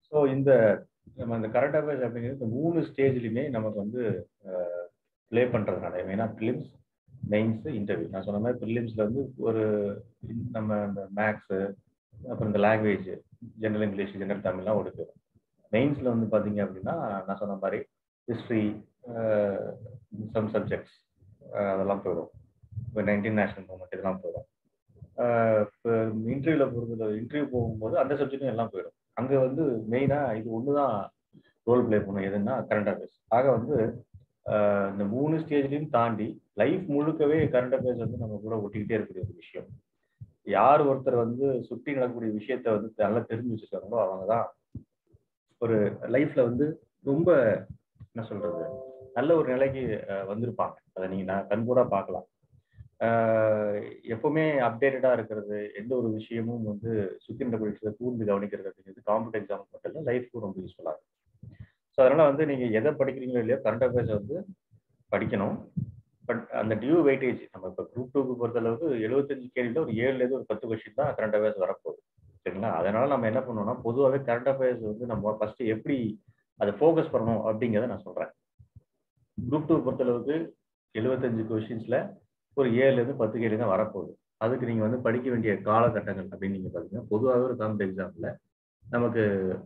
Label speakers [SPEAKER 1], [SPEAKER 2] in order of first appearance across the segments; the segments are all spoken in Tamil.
[SPEAKER 1] ஸோ இந்த நம்ம இந்த கரண்ட் அஃபேர்ஸ் அப்படிங்கிறது இந்த மூணு ஸ்டேஜ்லையுமே நமக்கு வந்து ப்ளே பண்ணுறதுனால மெயினாக ப்ரிலிம்ஸ் மெயின்ஸு இன்டர்வியூ நான் சொன்ன மாதிரி ப்ரிலிம்ஸில் வந்து ஒரு நம்ம இந்த மேக்ஸு அப்புறம் இந்த லாங்குவேஜ் ஜென்ரல் இங்கிலீஷ் ஜென்ரல் தமிழ்லாம் ஒடுக்கு மெயின்ஸில் வந்து பார்த்தீங்க அப்படின்னா நான் சொன்ன மாதிரி ஹிஸ்ட்ரி சம் சப்ஜெக்ட்ஸ் அதெல்லாம் போயிடும் இப்போ நைன்டீன் நேஷனல் மூமெண்ட் இதெல்லாம் போயிடும் இப்போ இன்டர்வியூவில் பொறுத்தல இன்டர்வியூ போகும்போது அந்த சப்ஜெக்டும் எல்லாம் போயிடும் அங்கே வந்து மெயினாக இது ஒன்று தான் ரோல் ப்ளே பண்ணும் எதுன்னா கரண்ட் அஃபேர்ஸ் ஆக வந்து இந்த மூணு ஸ்டேஜ்லையும் தாண்டி லைஃப் முழுக்கவே கரண்ட் அஃபேர்ஸ் வந்து நம்ம கூட ஒட்டிக்கிட்டே இருக்கக்கூடிய ஒரு விஷயம் யார் ஒருத்தர் வந்து சுற்றி நடக்கக்கூடிய விஷயத்த வந்து நல்லா தெரிஞ்சு வச்சிருக்காங்களோ அவங்க தான் ஒரு லைஃப்ல வந்து ரொம்ப என்ன சொல்றது நல்ல ஒரு நிலைக்கு வந்திருப்பாங்க அதை நீங்க நான் கண்கூடா பார்க்கலாம் எப்பவுமே அப்டேட்டடா இருக்கிறது எந்த ஒரு விஷயமும் வந்து சுத்தி நடக்கக்கூடிய விஷயத்தை கூர்ந்து கவனிக்கிறது அப்படிங்கிறது காம்படிவ் எக்ஸாம் மட்டும் இல்லை லைஃப்க்கும் ரொம்ப யூஸ்ஃபுல்லா இருக்கும் ஸோ அதனால வந்து நீங்க எதை படிக்கிறீங்களோ இல்லையோ கரண்ட் அஃபேர்ஸ் வந்து படிக்கணும் பட் அந்த டியூ வெயிட்டேஜ் நம்ம இப்போ குரூப் டூக்கு பொறுத்தளவுக்கு எழுபத்தஞ்சு கேள்வியில் ஒரு ஏழுலேருந்து ஒரு பத்து கொஸ்டின் தான் கரண்ட் அஃபேர்ஸ் வரப்போகுது சரிங்களா அதனால நம்ம என்ன பண்ணோம்னா பொதுவாகவே கரண்ட் அஃபேர்ஸ் வந்து நம்ம ஃபர்ஸ்ட் எப்படி அதை ஃபோக்கஸ் பண்ணணும் அப்படிங்கிறத நான் சொல்கிறேன் குரூப் டூ பொறுத்தளவுக்கு எழுபத்தஞ்சு கொஸ்டின்ஸில் ஒரு ஏழுலேருந்து பத்து கேள்வி தான் வரப்போகுது அதுக்கு நீங்கள் வந்து படிக்க வேண்டிய காலகட்டங்கள் அப்படின்னு நீங்கள் பார்த்தீங்கன்னா பொதுவாகவே ஒரு காம்பட் எக்ஸாமில் நமக்கு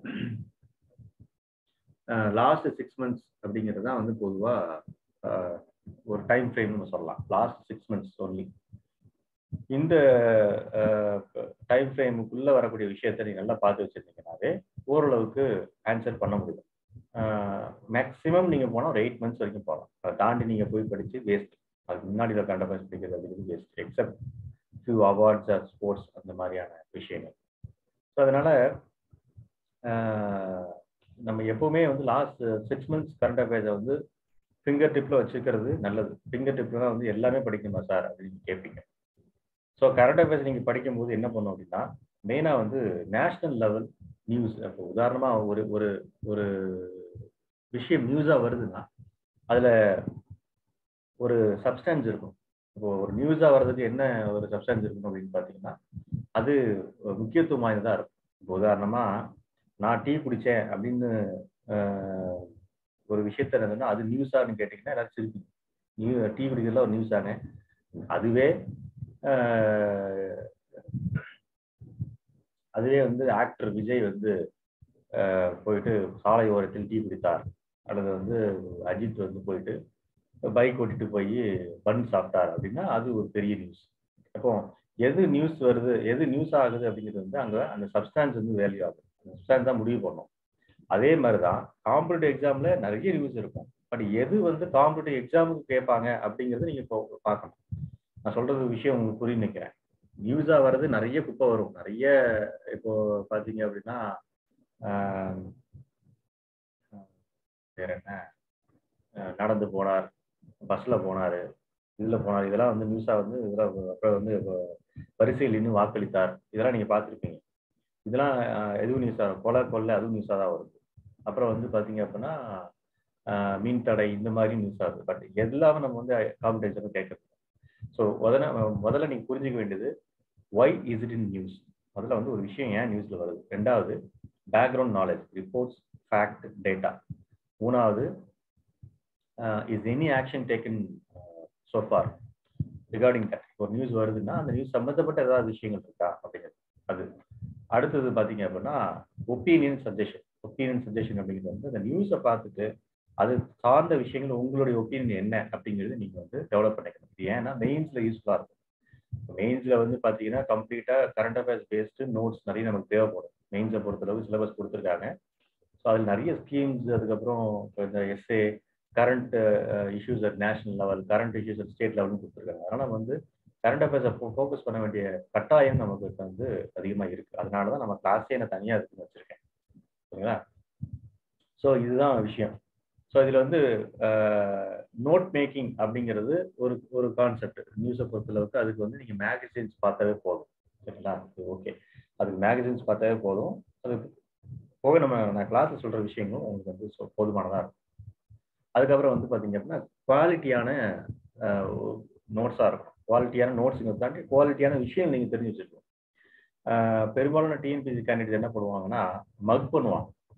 [SPEAKER 1] லாஸ்ட் சிக்ஸ் மந்த்ஸ் அப்படிங்கிறது தான் வந்து பொதுவாக ஒரு டைம் ஃப்ரேம் நம்ம சொல்லலாம் லாஸ்ட் சிக்ஸ் மந்த்ஸ் ஒன்லி இந்த டைம் ஃப்ரேமுக்குள்ளே வரக்கூடிய விஷயத்த நீங்கள் நல்லா பார்த்து வச்சுருந்தீங்கன்னாவே ஓரளவுக்கு ஆன்சர் பண்ண முடியும் மேக்ஸிமம் நீங்கள் போனால் ஒரு எயிட் மந்த்ஸ் வரைக்கும் போகலாம் அதை தாண்டி நீங்கள் போய் படித்து வேஸ்ட் அதுக்கு முன்னாடி கண்ட பஸ் படிக்கிறது அப்படிங்கிறது waste except few awards or sports அந்த மாதிரியான விஷயங்கள் ஸோ அதனால் நம்ம எப்போவுமே வந்து லாஸ்ட் சிக்ஸ் மந்த்ஸ் கரண்ட் அஃபேர்ஸை வந்து ஃபிங்கர் டிப்பில் வச்சுக்கிறது நல்லது ஃபிங்கர் டிப்பில் தான் வந்து எல்லாமே படிக்கணுமா சார் அப்படின்னு கேட்பீங்க ஸோ கரண்ட் அஃபேர்ஸ் நீங்கள் படிக்கும்போது என்ன பண்ணும் அப்படின்னா மெயினாக வந்து நேஷ்னல் லெவல் நியூஸ் இப்போ உதாரணமாக ஒரு ஒரு ஒரு விஷயம் நியூஸாக வருதுன்னா அதில் ஒரு சப்ஸ்டன்ஸ் இருக்கும் இப்போ ஒரு நியூஸாக வர்றதுக்கு என்ன ஒரு சப்ஸ்டன்ஸ் இருக்கணும் அப்படின்னு பார்த்தீங்கன்னா அது முக்கியத்துவம் வாய்ந்ததாக இருக்கும் இப்போ உதாரணமாக நான் டீ குடித்தேன் அப்படின்னு ஒரு விஷயத்த இருந்ததுன்னா அது நியூஸான்னு கேட்டிங்கன்னா எல்லாரும் சிரிப்பீங்க நியூ டீ குடிக்கிறதுல ஒரு நியூஸ் ஆனே அதுவே அதுவே வந்து ஆக்டர் விஜய் வந்து போயிட்டு சாலை ஓரத்தில் டீ குடித்தார் அல்லது வந்து அஜித் வந்து போயிட்டு பைக் ஓட்டிட்டு போய் பன் சாப்பிட்டார் அப்படின்னா அது ஒரு பெரிய நியூஸ் அப்போ எது நியூஸ் வருது எது நியூஸ் ஆகுது அப்படிங்கிறது வந்து அங்கே அந்த சப்ஸ்டான்ஸ் வந்து வேல்யூ ஆகுது அந்த சப்ஸ்டான்ஸ் தான் முடிவு பண்ணும் அதே மாதிரி தான் காம்படிட்டிவ் எக்ஸாம்ல நிறைய நியூஸ் இருக்கும் பட் எது வந்து காம்படிட்டிவ் எக்ஸாமுக்கு கேட்பாங்க அப்படிங்கிறத நீங்க இப்போ பார்க்கணும் நான் சொல்றது விஷயம் உங்களுக்கு புரிய நிற்கிறேன் நியூஸா வர்றது நிறைய குப்பை வரும் நிறைய இப்போ பாத்தீங்க அப்படின்னா வேற என்ன நடந்து போனார் பஸ்ல போனாரு இதுல போனார் இதெல்லாம் வந்து நியூஸா வந்து இதெல்லாம் அப்புறம் வந்து வரிசையில் இன்னும் வாக்களித்தார் இதெல்லாம் நீங்க பார்த்துருப்பீங்க இதெல்லாம் எதுவும் நியூஸா கொலை கொள்ளை அதுவும் நியூஸா தான் வருது அப்புறம் வந்து பாத்தீங்க அப்படின்னா மீன் தடை இந்த மாதிரி நியூஸ் ஆகுது பட் எல்லாமே நம்ம வந்து காம்படிஷன் கேட்கறது ஸோ முதல்ல முதல்ல நீங்க புரிஞ்சுக்க வேண்டியது why is it in news முதல்ல வந்து ஒரு விஷயம் ஏன் நியூஸ்ல வருது ரெண்டாவது background knowledge reports fact data மூணாவது is any action taken so far regarding that ஒரு நியூஸ் வருதுன்னா அந்த நியூஸ் சம்மந்தப்பட்ட ஏதாவது விஷயங்கள் இருக்கா அப்படிங்கிறது அது அடுத்தது பார்த்தீங்க அப்படின்னா ஒப்பீனியன் சஜஷன் ஒப்பீனியன் சஜஷன் அப்படிங்கிறது வந்து அந்த நியூஸை பார்த்துட்டு அது சார்ந்த விஷயங்கள் உங்களுடைய ஒப்பீனியன் என்ன அப்படிங்கிறது நீங்கள் வந்து டெவலப் பண்ணிக்கணும் இது ஏன்னா மெயின்ஸில் யூஸ்ஃபுல்லாக இருக்கும் மெயின்ஸில் வந்து பார்த்தீங்கன்னா கம்ப்ளீட்டாக கரண்ட் அஃபேர்ஸ் பேஸ்டு நோட்ஸ் நிறைய நமக்கு தேவைப்படும் மெயின்ஸை பொறுத்தளவு சிலபஸ் கொடுத்துருக்காங்க ஸோ அதில் நிறைய ஸ்கீம்ஸ் அதுக்கப்புறம் இந்த essay current issues at national level current issues at state லெவல்னு கொடுத்துருக்காங்க அதனால் வந்து கரண்ட் அஃபேர்ஸை ஃபோக்கஸ் பண்ண வேண்டிய கட்டாயம் நமக்கு வந்து அதிகமாக இருக்குது அதனால தான் நம்ம கிளாஸே நான் தனியாக இருக்குன்னு வச்சுருக்கேன் சரிங்களா ஸோ இதுதான் விஷயம் ஸோ இதில் வந்து நோட் மேக்கிங் அப்படிங்கிறது ஒரு ஒரு கான்செப்ட் நியூஸை பொறுத்தளவுக்கு அதுக்கு வந்து நீங்கள் மேகசின்ஸ் பார்த்தாவே போதும் சரிங்களா ஓகே அதுக்கு மேகசின்ஸ் பார்த்தாவே போதும் அது போக நம்ம நான் கிளாஸில் சொல்கிற விஷயங்களும் உங்களுக்கு வந்து போதுமானதாக இருக்கும் அதுக்கப்புறம் வந்து பார்த்தீங்க அப்படின்னா குவாலிட்டியான நோட்ஸாக இருக்கும் குவாலிட்டியான நோட்ஸுங்க தாண்டி குவாலிட்டியான விஷயம் நீங்கள் தெரிஞ்சு வச்சுருக்கணும் பெரும்பாலான டிஎன்பிசி கேண்டிடேட் என்ன பண்ணுவாங்கன்னா மக் பண்ணுவாங்க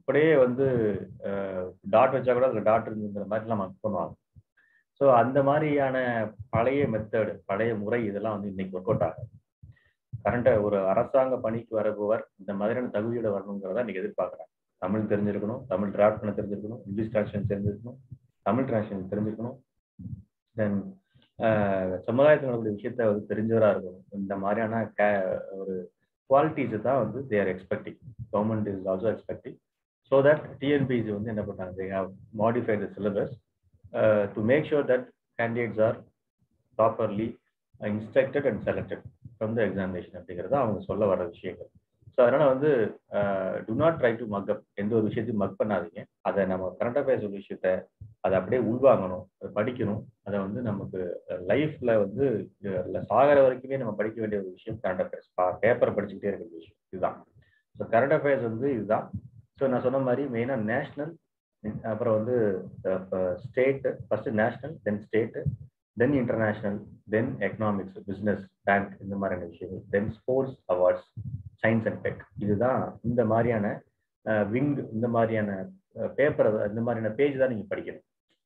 [SPEAKER 1] அப்படியே வந்து டாட் வச்சா கூட அதில் டாட் இருந்துங்கிற மாதிரிலாம் மார்க் பண்ணுவாங்க ஸோ அந்த மாதிரியான பழைய மெத்தடு பழைய முறை இதெல்லாம் வந்து இன்னைக்கு ஒர்க் அவுட் ஆகும் கரண்ட்டை ஒரு அரசாங்க பணிக்கு வருபவர் இந்த மாதிரியான தகுதியோட வரணுங்கிறத இன்னைக்கு எதிர்பார்க்குறாங்க தமிழ் தெரிஞ்சிருக்கணும் தமிழ் டிராஃப்ட் பண்ண தெரிஞ்சிருக்கணும் இங்கிலீஷ் டிரான்ஸ்லேஷன் தெரிஞ்சிருக்கணும் தமிழ் டிரான்ஸ்லேஷன் தெரிஞ்சிருக்கணும் தென் சமுதாயத்தில் நடக்கக்கூடிய விஷயத்த வந்து தெரிஞ்சவராக இருக்கணும் இந்த மாதிரியான கே ஒரு குவாலிட்டிஸை தான் வந்து they're expecting government is also expecting so that TNPSC வந்து என்ன பண்ணாங்க they have modified the syllabus to make sure that candidates are properly instructed and selected from the examination அப்படிங்கிறது அவங்க சொல்ல வர விஷயங்கள் ஸோ அதனால வந்து do not try to mug up எந்த ஒரு விஷயத்தையும் மக் பண்ணாதீங்க அதை நம்ம கரண்டாக பேசுகிற விஷயத்த அதை அப்படியே உள்வாங்கணும் அதை படிக்கணும் அதை வந்து நமக்கு லைஃப்ல வந்து சாகிற வரைக்குமே நம்ம படிக்க வேண்டிய ஒரு விஷயம் கரண்ட் அஃபேர்ஸ் பேப்பர் படிச்சுக்கிட்டே இருக்கிற விஷயம் இதுதான் ஸோ கரண்ட் அஃபேர்ஸ் வந்து இதுதான் ஸோ நான் சொன்ன மாதிரி மெயினாக நேஷ்னல் அப்புறம் வந்து state first national then state then international then economics business bank இந்த மாதிரியான விஷயங்கள் then sports awards science and tech இதுதான் இந்த மாதிரியான விங் இந்த மாதிரியான பேப்பர் இந்த மாதிரியான பேஜ் தான் நீங்கள் படிக்கணும்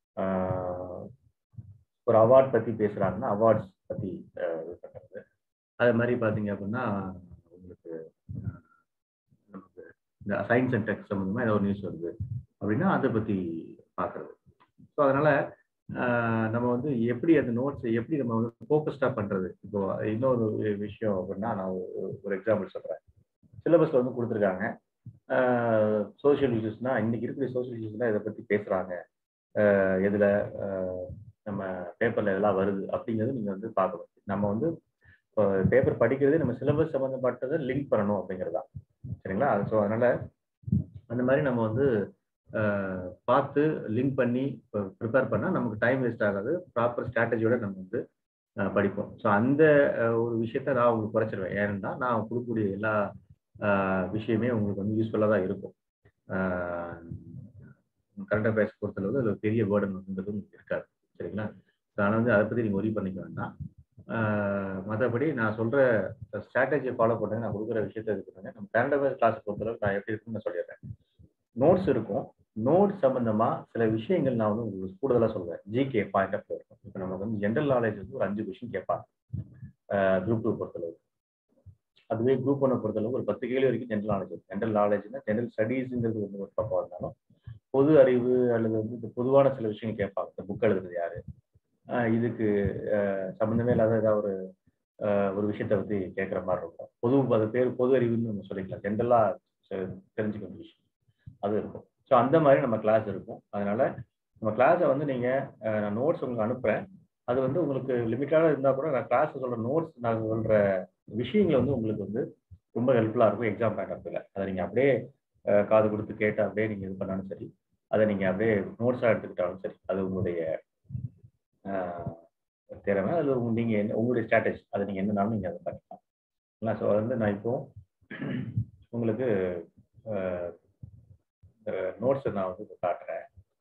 [SPEAKER 1] ஒரு அவார்ட் பற்றி பேசுகிறாங்கன்னா அவார்ட்ஸ் பற்றி இது பண்ணுறது அது மாதிரி பார்த்தீங்க அப்படின்னா உங்களுக்கு நமக்கு இந்த சயின்ஸ் அண்ட் டெக் சம்மந்தமாக ஏதோ ஒரு நியூஸ் வருது அப்படின்னா அதை பற்றி பார்க்குறது ஸோ அதனால் நம்ம வந்து எப்படி அந்த நோட்ஸ் எப்படி நம்ம வந்து ஃபோக்கஸ்டாக பண்ணுறது இப்போ இன்னொரு விஷயம் அப்படின்னா நான் ஒரு எக்ஸாம்பிள் சொல்கிறேன் சிலபஸில் வந்து கொடுத்துருக்காங்க சோஷியல் இஷ்யூஸ்னா இன்னைக்கு இருக்கிற சோஷியல் இஷ்யூஸ்லாம் இதை பற்றி பேசுகிறாங்க எதில் நம்ம பேப்பரில் இதெல்லாம் வருது அப்படிங்கிறது நீங்கள் வந்து பார்க்கணும் நம்ம வந்து பேப்பர் படிக்கிறதே நம்ம சிலபஸ் சம்மந்தப்பட்டதை லிங்க் பண்ணணும் அப்படிங்கிறது தான் சரிங்களா ஸோ அதனால் அந்த மாதிரி நம்ம வந்து பார்த்து லிங்க் பண்ணி ப்ரிப்பேர் பண்ணால் நமக்கு டைம் வேஸ்ட் ஆகாது ப்ராப்பர் ஸ்ட்ராட்டஜியோட நம்ம வந்து படிப்போம் ஸோ அந்த ஒரு விஷயத்த நான் உங்களுக்கு குறைச்சிருவேன் ஏன்னா நான் கொடுக்கக்கூடிய எல்லா விஷயமே உங்களுக்கு வந்து யூஸ்ஃபுல்லாக தான் இருக்கும் கரண்ட் அஃபேர்ஸ் பொறுத்தளவு அது பெரிய பேர்டன் வந்துன்றது உங்களுக்கு இருக்காது சரிங்களா ஸோ அதனால் வந்து அதை பற்றி நீங்கள் ஒரி பண்ணிக்க வேண்டாம் மற்றபடி நான் சொல்கிற ஸ்ட்ராட்டஜியை ஃபாலோ பண்ணுங்க நான் கொடுக்குற விஷயத்த இது பண்ணுங்க நம்ம கரண்ட் அஃபேர்ஸ் கிளாஸ் பொறுத்தளவுக்கு நான் எப்படி இருக்குன்னு நான் சொல்லிடுறேன் நோட்ஸ் இருக்கும் நோட்ஸ் சம்மந்தமாக சில விஷயங்கள் நான் வந்து உங்களுக்கு கூடுதலாக சொல்வேன் ஜிகே பாயிண்ட் ஆஃப் இருக்கும் இப்போ நமக்கு வந்து ஜென்ரல் நாலேஜ் வந்து ஒரு அஞ்சு கொஷின் கேட்பாங்க குரூப் டூ பொறுத்தளவுக்கு அதுவே குரூப் ஒன்னை பொறுத்தளவுக்கு ஒரு பத்து கேள்வி வரைக்கும் ஜென்ரல் நாலேஜ் இருக்கும் ஜென்ரல் நாலேஜ்னா ஜென்ரல் ஸ்டடீஸுங்கிறது வந்து ஒரு பக்கம் இருந்தாலும் பொது அறிவு அல்லது வந்து இந்த பொதுவான சில விஷயங்கள் கேட்பாங்க இந்த புக் எழுதுறது யாரு இதுக்கு சம்மந்தமே இல்லாத ஏதாவது ஒரு ஒரு விஷயத்த பற்றி கேட்குற மாதிரி இருக்கும் பொது அது பேர் பொது அறிவுன்னு நம்ம சொல்லிக்கலாம் ஜென்ரலாக தெரிஞ்சுக்க வேண்டிய விஷயம் அது இருக்கும் ஸோ அந்த மாதிரி நம்ம கிளாஸ் இருக்கும் அதனால நம்ம கிளாஸை வந்து நீங்கள் நான் நோட்ஸ் உங்களுக்கு அனுப்புகிறேன் அது வந்து உங்களுக்கு லிமிட்டாக இருந்தால் கூட நான் கிளாஸ் சொல்கிற நோட்ஸ் நான் சொல்கிற விஷயங்கள் வந்து உங்களுக்கு வந்து ரொம்ப ஹெல்ப்ஃபுல்லாக இருக்கும் எக்ஸாம் பேண்ட் ஆஃபில் அதை நீங்கள் அப்படியே காது கொடுத்து கேட்டு அப்படியே நீங்கள் இது பண்ணாலும் சரி அதை நீங்கள் அப்படியே நோட்ஸாக எடுத்துக்கிட்டாலும் சரி அது உங்களுடைய திறமை அது நீங்கள் என்ன உங்களுடைய ஸ்ட்ராட்டஜி அதை நீங்கள் என்னன்னாலும் நீங்கள் அதை பண்ணிக்கலாம் ஸோ அது வந்து நான் இப்போ உங்களுக்கு நோட்ஸை நான் வந்து காட்டுறேன்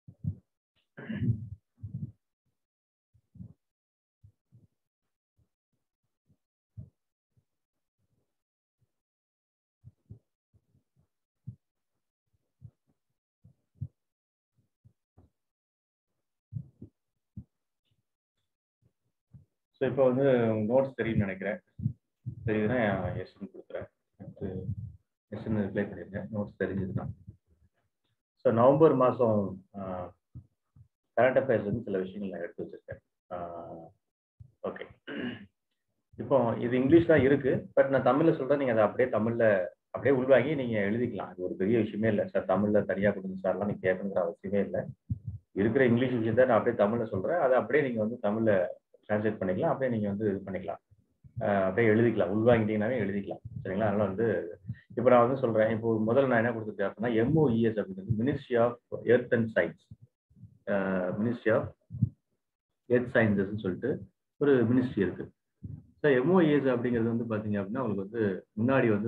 [SPEAKER 1] ஸோ இப்போ வந்து நோட்ஸ் தெரியும்னு நினைக்கிறேன் தெரியுதுன்னா எஸ்ன்னு கொடுக்குறேன் அடுத்து எஸ்ன்னு ரிப்ளை பண்ணியிருக்கேன் நோட்ஸ் தெரிஞ்சதுன்னா ஸோ நவம்பர் மாதம் கரண்ட் அஃபேர்ஸ் வந்து சில விஷயங்கள் நான் எடுத்து வச்சிருக்கேன் ஓகே இப்போ இது இங்கிலீஷ் தான் இருக்கு பட் நான் தமிழில் சொல்கிறேன் நீங்கள் அதை அப்படியே தமிழில் அப்படியே உள்வாங்கி நீங்கள் எழுதிக்கலாம் இது ஒரு பெரிய விஷயமே இல்லை சார் தமிழில் தனியாக கொடுங்க சார்லாம் நீங்கள் கேட்கணுங்கிற அவசியமே இல்லை இருக்கிற இங்கிலீஷ் விஷயத்த நான் அப்படியே தமிழில் சொல்கிறேன் அதை அப்படியே நீங்கள் வந்து தமிழில் டிரான்ஸ்லேட் பண்ணிக்கலாம் அப்படியே நீங்கள் வந்து இது பண்ணிக்கலாம் அப்படியே எழுதிக்கலாம் உள்வாங்கிட்டீங்கன்னாவே எழுதிக்கலாம் சரிங்களா அதனால வந்து இப்போ நான் வந்து சொல்கிறேன் இப்போ முதல்ல நான் என்ன கொடுத்துருக்கேன் அப்படின்னா எம்ஓஇஎஸ் அப்படிங்கிறது ministry of earth and science ministry of earth சயின்சஸ்ன்னு சொல்லிட்டு ஒரு மினிஸ்ட்ரி இருக்குது ஸோ எம்ஓஇஎஸ் அப்படிங்கிறது வந்து பார்த்தீங்க அப்படின்னா உங்களுக்கு வந்து முன்னாடி வந்து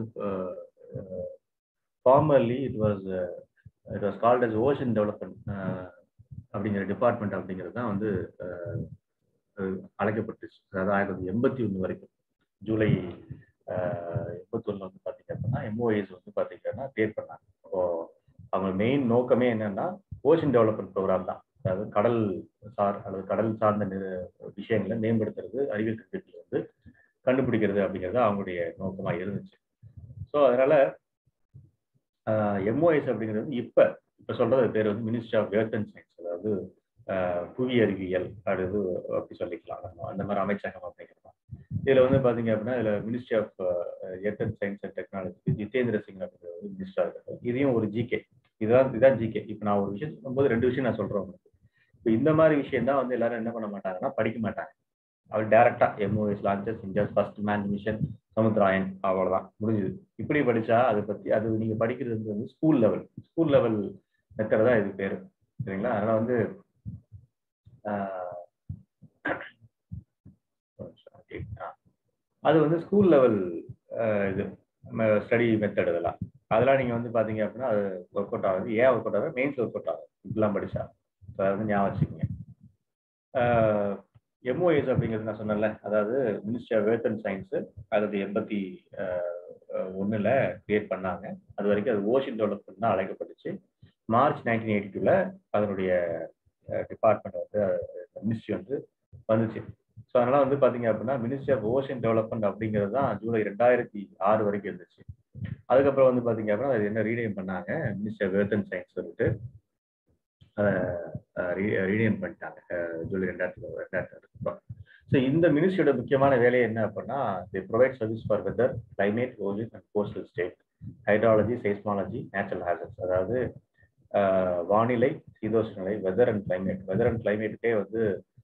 [SPEAKER 1] formerly it was it was called as ocean development அப்படிங்கிற டிபார்ட்மெண்ட் அப்படிங்கிறது தான் வந்து அழைக்கப்பட்டுச்சு அதாவது ஆயிரத்தி தொள்ளாயிரத்தி எண்பத்தி ஒன்று வரைக்கும் ஜூலை எண்பத்தி ஒன்று வந்து பார்த்தீங்க அப்படின்னா எம்ஓஎஸ் வந்து பார்த்தீங்கன்னா கிரியேட் பண்ணாங்க இப்போ அவங்க மெயின் நோக்கமே என்னன்னா ஓஷன் டெவலப்மெண்ட் ப்ரோக்ராம் தான் அதாவது கடல் சார் அல்லது கடல் சார்ந்த விஷயங்களை மேம்படுத்துறது அறிவியல் கல்வெட்டில் வந்து கண்டுபிடிக்கிறது அப்படிங்கிறது அவங்களுடைய நோக்கமா இருந்துச்சு ஸோ அதனால எம்ஓஎஸ் அப்படிங்கிறது வந்து இப்போ இப்போ சொல்றது பேர் வந்து ministry of earth and science அதாவது புவி அறிவியல் அடுத்து அப்படி சொல்லிக்கலாம் நம்ம அந்த மாதிரி அமைச்சகம் அப்படிங்கிறது இதுல வந்து பாத்தீங்க அப்படின்னா இதுல ministry of earth and science and technology Jitendra Singh அப்படிங்கிறது வந்து மினிஸ்டரா இருக்காரு இதையும் ஒரு ஜிகே இதுதான் இதுதான் ஜிகே இப்போ நான் ஒரு விஷயம் சொல்லும்போது ரெண்டு விஷயம் நான் சொல்றேன் உங்களுக்கு இப்போ இந்த மாதிரி விஷயம் தான் வந்து எல்லாரும் என்ன பண்ண மாட்டாங்கன்னா படிக்க மாட்டாங்க அவர் டேரக்டா MOS launches India's first man mission Samudrayaan அவ்வளவுதான் முடிஞ்சுது இப்படி படிச்சா அதை பத்தி அது நீங்க படிக்கிறது வந்து school level school level method தான் இது பேரு சரிங்களா அதனால வந்து அது வந்து ஸ்கூல் லெவல் இது ஸ்டடி மெத்தட் இதெல்லாம் அதெல்லாம் நீங்க வந்து பாத்தீங்க அப்படின்னா அது ஒர்க் அவுட் ஆகுது ஏன் ஒர்க் அவுட் ஆகுது மெயின்ஸ் ஒர்க் அவுட் ஆகுது இப்படிலாம் படிச்சா அதை வந்து ஞாபகம் வச்சுக்கோங்க எம்ஓஎஸ் அப்படிங்கிறது நான் சொன்னேன்ல அதாவது ministry of earth and science அது எண்பத்தி ஒன்றில் கிரியேட் பண்ணாங்க அது வரைக்கும் அது ஓஷன் டெவலப்மெண்ட் தான் அழைக்கப்பட்டுச்சு மார்ச் நைன்டீன் எயிட்டி டூவில் அதனுடைய டிபார்ட்மெண்ட் வந்து மினிஸ்ட்ரி வந்து வந்துச்சு ஸோ அதனால வந்து பார்த்தீங்க அப்படின்னா மினிஸ்ட்ரி ஆஃப் ஓஷன் டெவலப்மெண்ட் அப்படிங்கிறது தான் ஜூலை ரெண்டாயிரத்தி ஆறு வரைக்கும் இருந்துச்சு அதுக்கப்புறம் வந்து பார்த்தீங்க அப்படின்னா அது என்ன ரீடைம் பண்ணாங்க ministry of earth and science சொல்லிட்டு ரீடைம் பண்ணிட்டாங்க ஜூலை ரெண்டாயிரத்தி ரெண்டாயிரத்தி ஸோ இந்த மினிஸ்ட்ரியோட முக்கியமான வேலை என்ன அப்படின்னா they provide service for weather climate ocean and coastal state hydrology seismology natural hazards அதாவது வானிலை சீதோஷ நிலை weather and climate weather and கிளைமேட்டுக்கே வந்து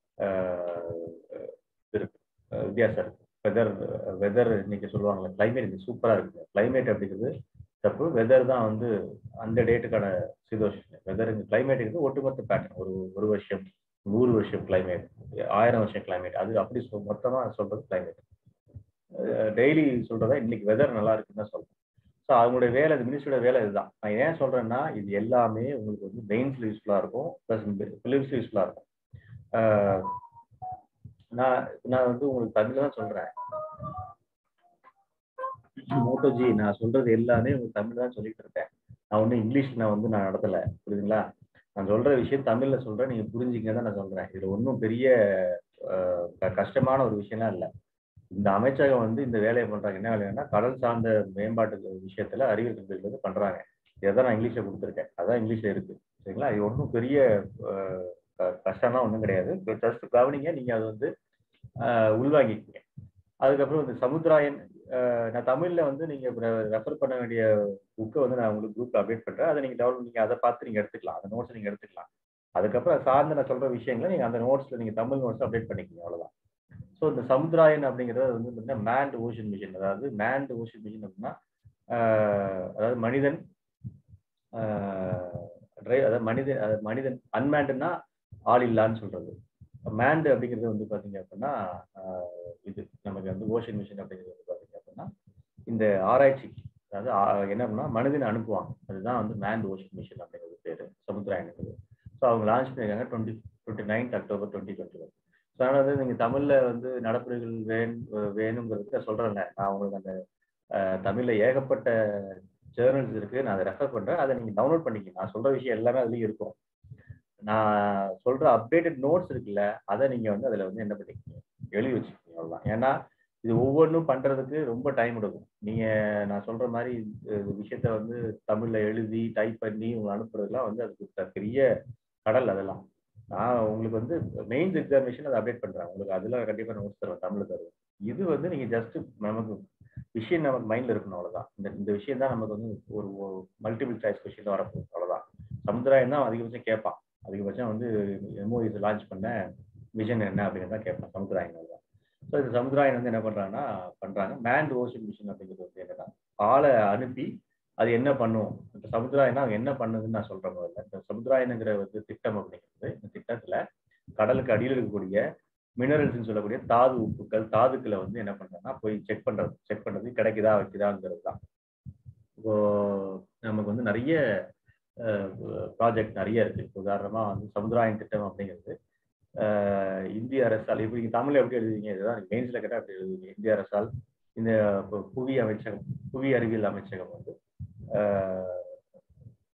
[SPEAKER 1] இருக்கு வித்தியாசம் இருக்கு வெதர் வெதர் இன்னைக்கு சொல்லுவாங்கல்ல கிளைமேட் இன்னைக்கு சூப்பரா இருக்கு கிளைமேட் அப்படிங்கிறது தப்பு வெதர் தான் வந்து அந்த டேட்டுக்கான சீதோஷம் வெதர் கிளைமேட்டுக்கு ஒட்டுமொத்த பேட்டர்ன் ஒரு ஒரு வருஷம் நூறு வருஷம் கிளைமேட் ஆயிரம் வருஷம் கிளைமேட் அது அப்படி சொல் மொத்தமா சொல்றது கிளைமேட் டெய்லி சொல்றதா இன்னைக்கு வெதர் நல்லா இருக்குன்னு தான் சொல்றேன் ஸோ அவங்களுடைய வேலை அது மினிஸ்ட்ரியோட வேலை இதுதான் நான் ஏன் சொல்றேன்னா இது எல்லாமே உங்களுக்கு வந்து மெயின்ஸ்ல யூஸ்ஃபுல்லா இருக்கும் ப்ளஸ் பிலிம்ஸ்ல யூஸ்ஃபுல்லா இருக்கும் நான் நான் வந்து உங்களுக்கு தமிழ்ல தான் சொல்றேன் மோட்டோஜி நான் சொல்றது எல்லாமே உங்களுக்கு தமிழ் தான் சொல்லிட்டு இருக்கேன் நான் ஒன்றும் இங்கிலீஷ் நான் வந்து நான் நடத்தல புரியுதுங்களா நான் சொல்ற விஷயம் தமிழ்ல சொல்றேன் நீங்க புரிஞ்சுங்க தான் நான் சொல்றேன் இதுல ஒன்றும் பெரிய கஷ்டமான ஒரு விஷயம்லாம் இல்லை இந்த அமைச்சகம் வந்து இந்த வேலையை பண்றாங்க என்ன வேலைன்னா கடல் சார்ந்த மேம்பாட்டு விஷயத்துல அறிவியல் கல்விகள் வந்து பண்றாங்க இதை நான் இங்கிலீஷ்ல கொடுத்துருக்கேன் அதான் இங்கிலீஷ்ல இருக்கு சரிங்களா இது ஒன்றும் பெரிய கஷ்டம்லாம் ஒன்றும் கிடையாது ஜஸ்ட் கவனிங்க நீங்க அது வந்து உள்வாங்கிக்கீங்க அதுக்கப்புறம் இந்த சமுத்திராயன் நான் தமிழ்ல வந்து நீங்க ரெஃபர் பண்ண வேண்டிய புக்கை வந்து நான் உங்களுக்கு குரூப்ல அப்டேட் பண்றேன் அதை நீங்க டவுன்லோட் நீங்க அதை பார்த்து நீங்க எடுத்துக்கலாம் அந்த நோட்ஸ் நீங்க எடுத்துக்கலாம் அதுக்கப்புறம் சார்ந்த நான் சொல்ற விஷயங்களை நீங்க அந்த நோட்ஸ்ல நீங்க தமிழ் நோட்ஸ் அப்டேட் பண்ணிக்கீங்க அவ்வளவுதான் ஸோ இந்த சமுத்திராயன் அப்படிங்கிறது வந்து பார்த்தீங்கன்னா மேண்ட் ஓஷன் மிஷின் அதாவது மேண்ட் ஓஷன் மிஷின் அப்படின்னா அதாவது மனிதன் டிரைவ் அதாவது மனிதன் மனிதன் அன்மேண்டுன்னா ஆள் இல்லான்னு சொல்றது மேண்டு அப்படிங்கிறது வந்து பார்த்தீங்க அப்படின்னா இது நமக்கு வந்து ஓஷன் மிஷின் அப்படிங்கிறது வந்து பார்த்தீங்க அப்படின்னா இந்த ஆராய்ச்சி அதாவது என்ன பண்ணா மனிதனை அனுப்புவாங்க அதுதான் வந்து மேண்ட் ஓஷன் மிஷின் அப்படிங்கிறது பேரு சமுத்திராயனுக்கு ஸோ அவங்க லான்ச் பண்ணியிருக்காங்க twenty twenty ninth October twenty twenty one so அதனால வந்து நீங்கள் தமிழில் வந்து நடப்புகள் வேண் வேணுங்கிறதுக்கு சொல்கிறேங்க நான் உங்களுக்கு அந்த தமிழில் ஏகப்பட்ட ஜேர்னல்ஸ் இருக்குது நான் அதை ரெஃபர் பண்ணுறேன் அதை நீங்கள் டவுன்லோட் பண்ணிக்க நான் சொல்கிற விஷயம் எல்லாமே அதுலேயும் இருக்கும் நான் சொல்கிற அப்டேட்டட் நோட்ஸ் இருக்குல்ல அதை நீங்கள் வந்து அதில் வந்து என்ன பண்ணிக்கீங்க எழுதி வச்சுக்கோங்க அவ்வளோதான் ஏன்னா இது ஒவ்வொன்றும் பண்ணுறதுக்கு ரொம்ப டைம் எடுக்கும் நீங்கள் நான் சொல்கிற மாதிரி விஷயத்த வந்து தமிழில் எழுதி டைப் பண்ணி உங்களை அனுப்புறதுலாம் வந்து அதுக்கு பெரிய கடல் அதெல்லாம் நான் உங்களுக்கு வந்து மெயின்ஸ் எக்ஸாமினேஷன் அதை அப்டேட் பண்றேன் உங்களுக்கு அதுல கண்டிப்பா நோட்ஸ் தருவேன் தமிழ்ல தருவேன் இது வந்து நீங்க ஜஸ்ட் நமக்கு விஷயம் நமக்கு மைண்ட்ல இருக்கணும் அவ்வளவுதான் இந்த இந்த விஷயம் தான் நமக்கு வந்து ஒரு மல்டிபிள் சாய்ஸ் கொஸ்டின் தான் வரப்போகுது அவ்வளவுதான் சமுதாயம் தான் அதிகபட்சம் கேட்பான் அதிகபட்சம் வந்து எம்ஓஇஸ் லான்ச் பண்ண விஷன் என்ன அப்படின்னு தான் கேட்பான் சமுதாயம் தான் ஸோ இந்த சமுதாயம் வந்து என்ன பண்றாங்கன்னா பண்றாங்க மேண்ட் ஓஷன் மிஷின் அப்படிங்கிறது வந்து என்னன்னா ஆளை அனுப்பி அது என்ன பண்ணும் இந்த சமுதாயம்னா அவங்க என்ன பண்ணுதுன்னு நான் சொல்றேன் முதல்ல இந்த சமுதாயங்கிற வந்து திட்டம் அப்படிங்கிறது இந்த திட்டத்துல கடலுக்கு அடியில் இருக்கக்கூடிய மினரல்ஸ்னு சொல்லக்கூடிய தாது உப்புக்கள் தாதுக்களை வந்து என்ன பண்றாங்கன்னா போய் செக் பண்றது செக் பண்றது கிடைக்குதா வைக்குதாங்கிறது தான் இப்போ நமக்கு வந்து நிறைய ப்ராஜெக்ட் நிறைய இருக்கு உதாரணமா வந்து சமுதாயம் திட்டம் அப்படிங்கிறது இந்திய அரசால் இப்போ நீங்க தமிழ்ல எப்படி எழுதுவீங்க இதுதான் மெயின்ஸ்ல கேட்டால் அப்படி எழுதுவீங்க இந்திய அரசால் இந்த புவி அமைச்சகம் புவி அறிவியல் அமைச்சகம் வந்து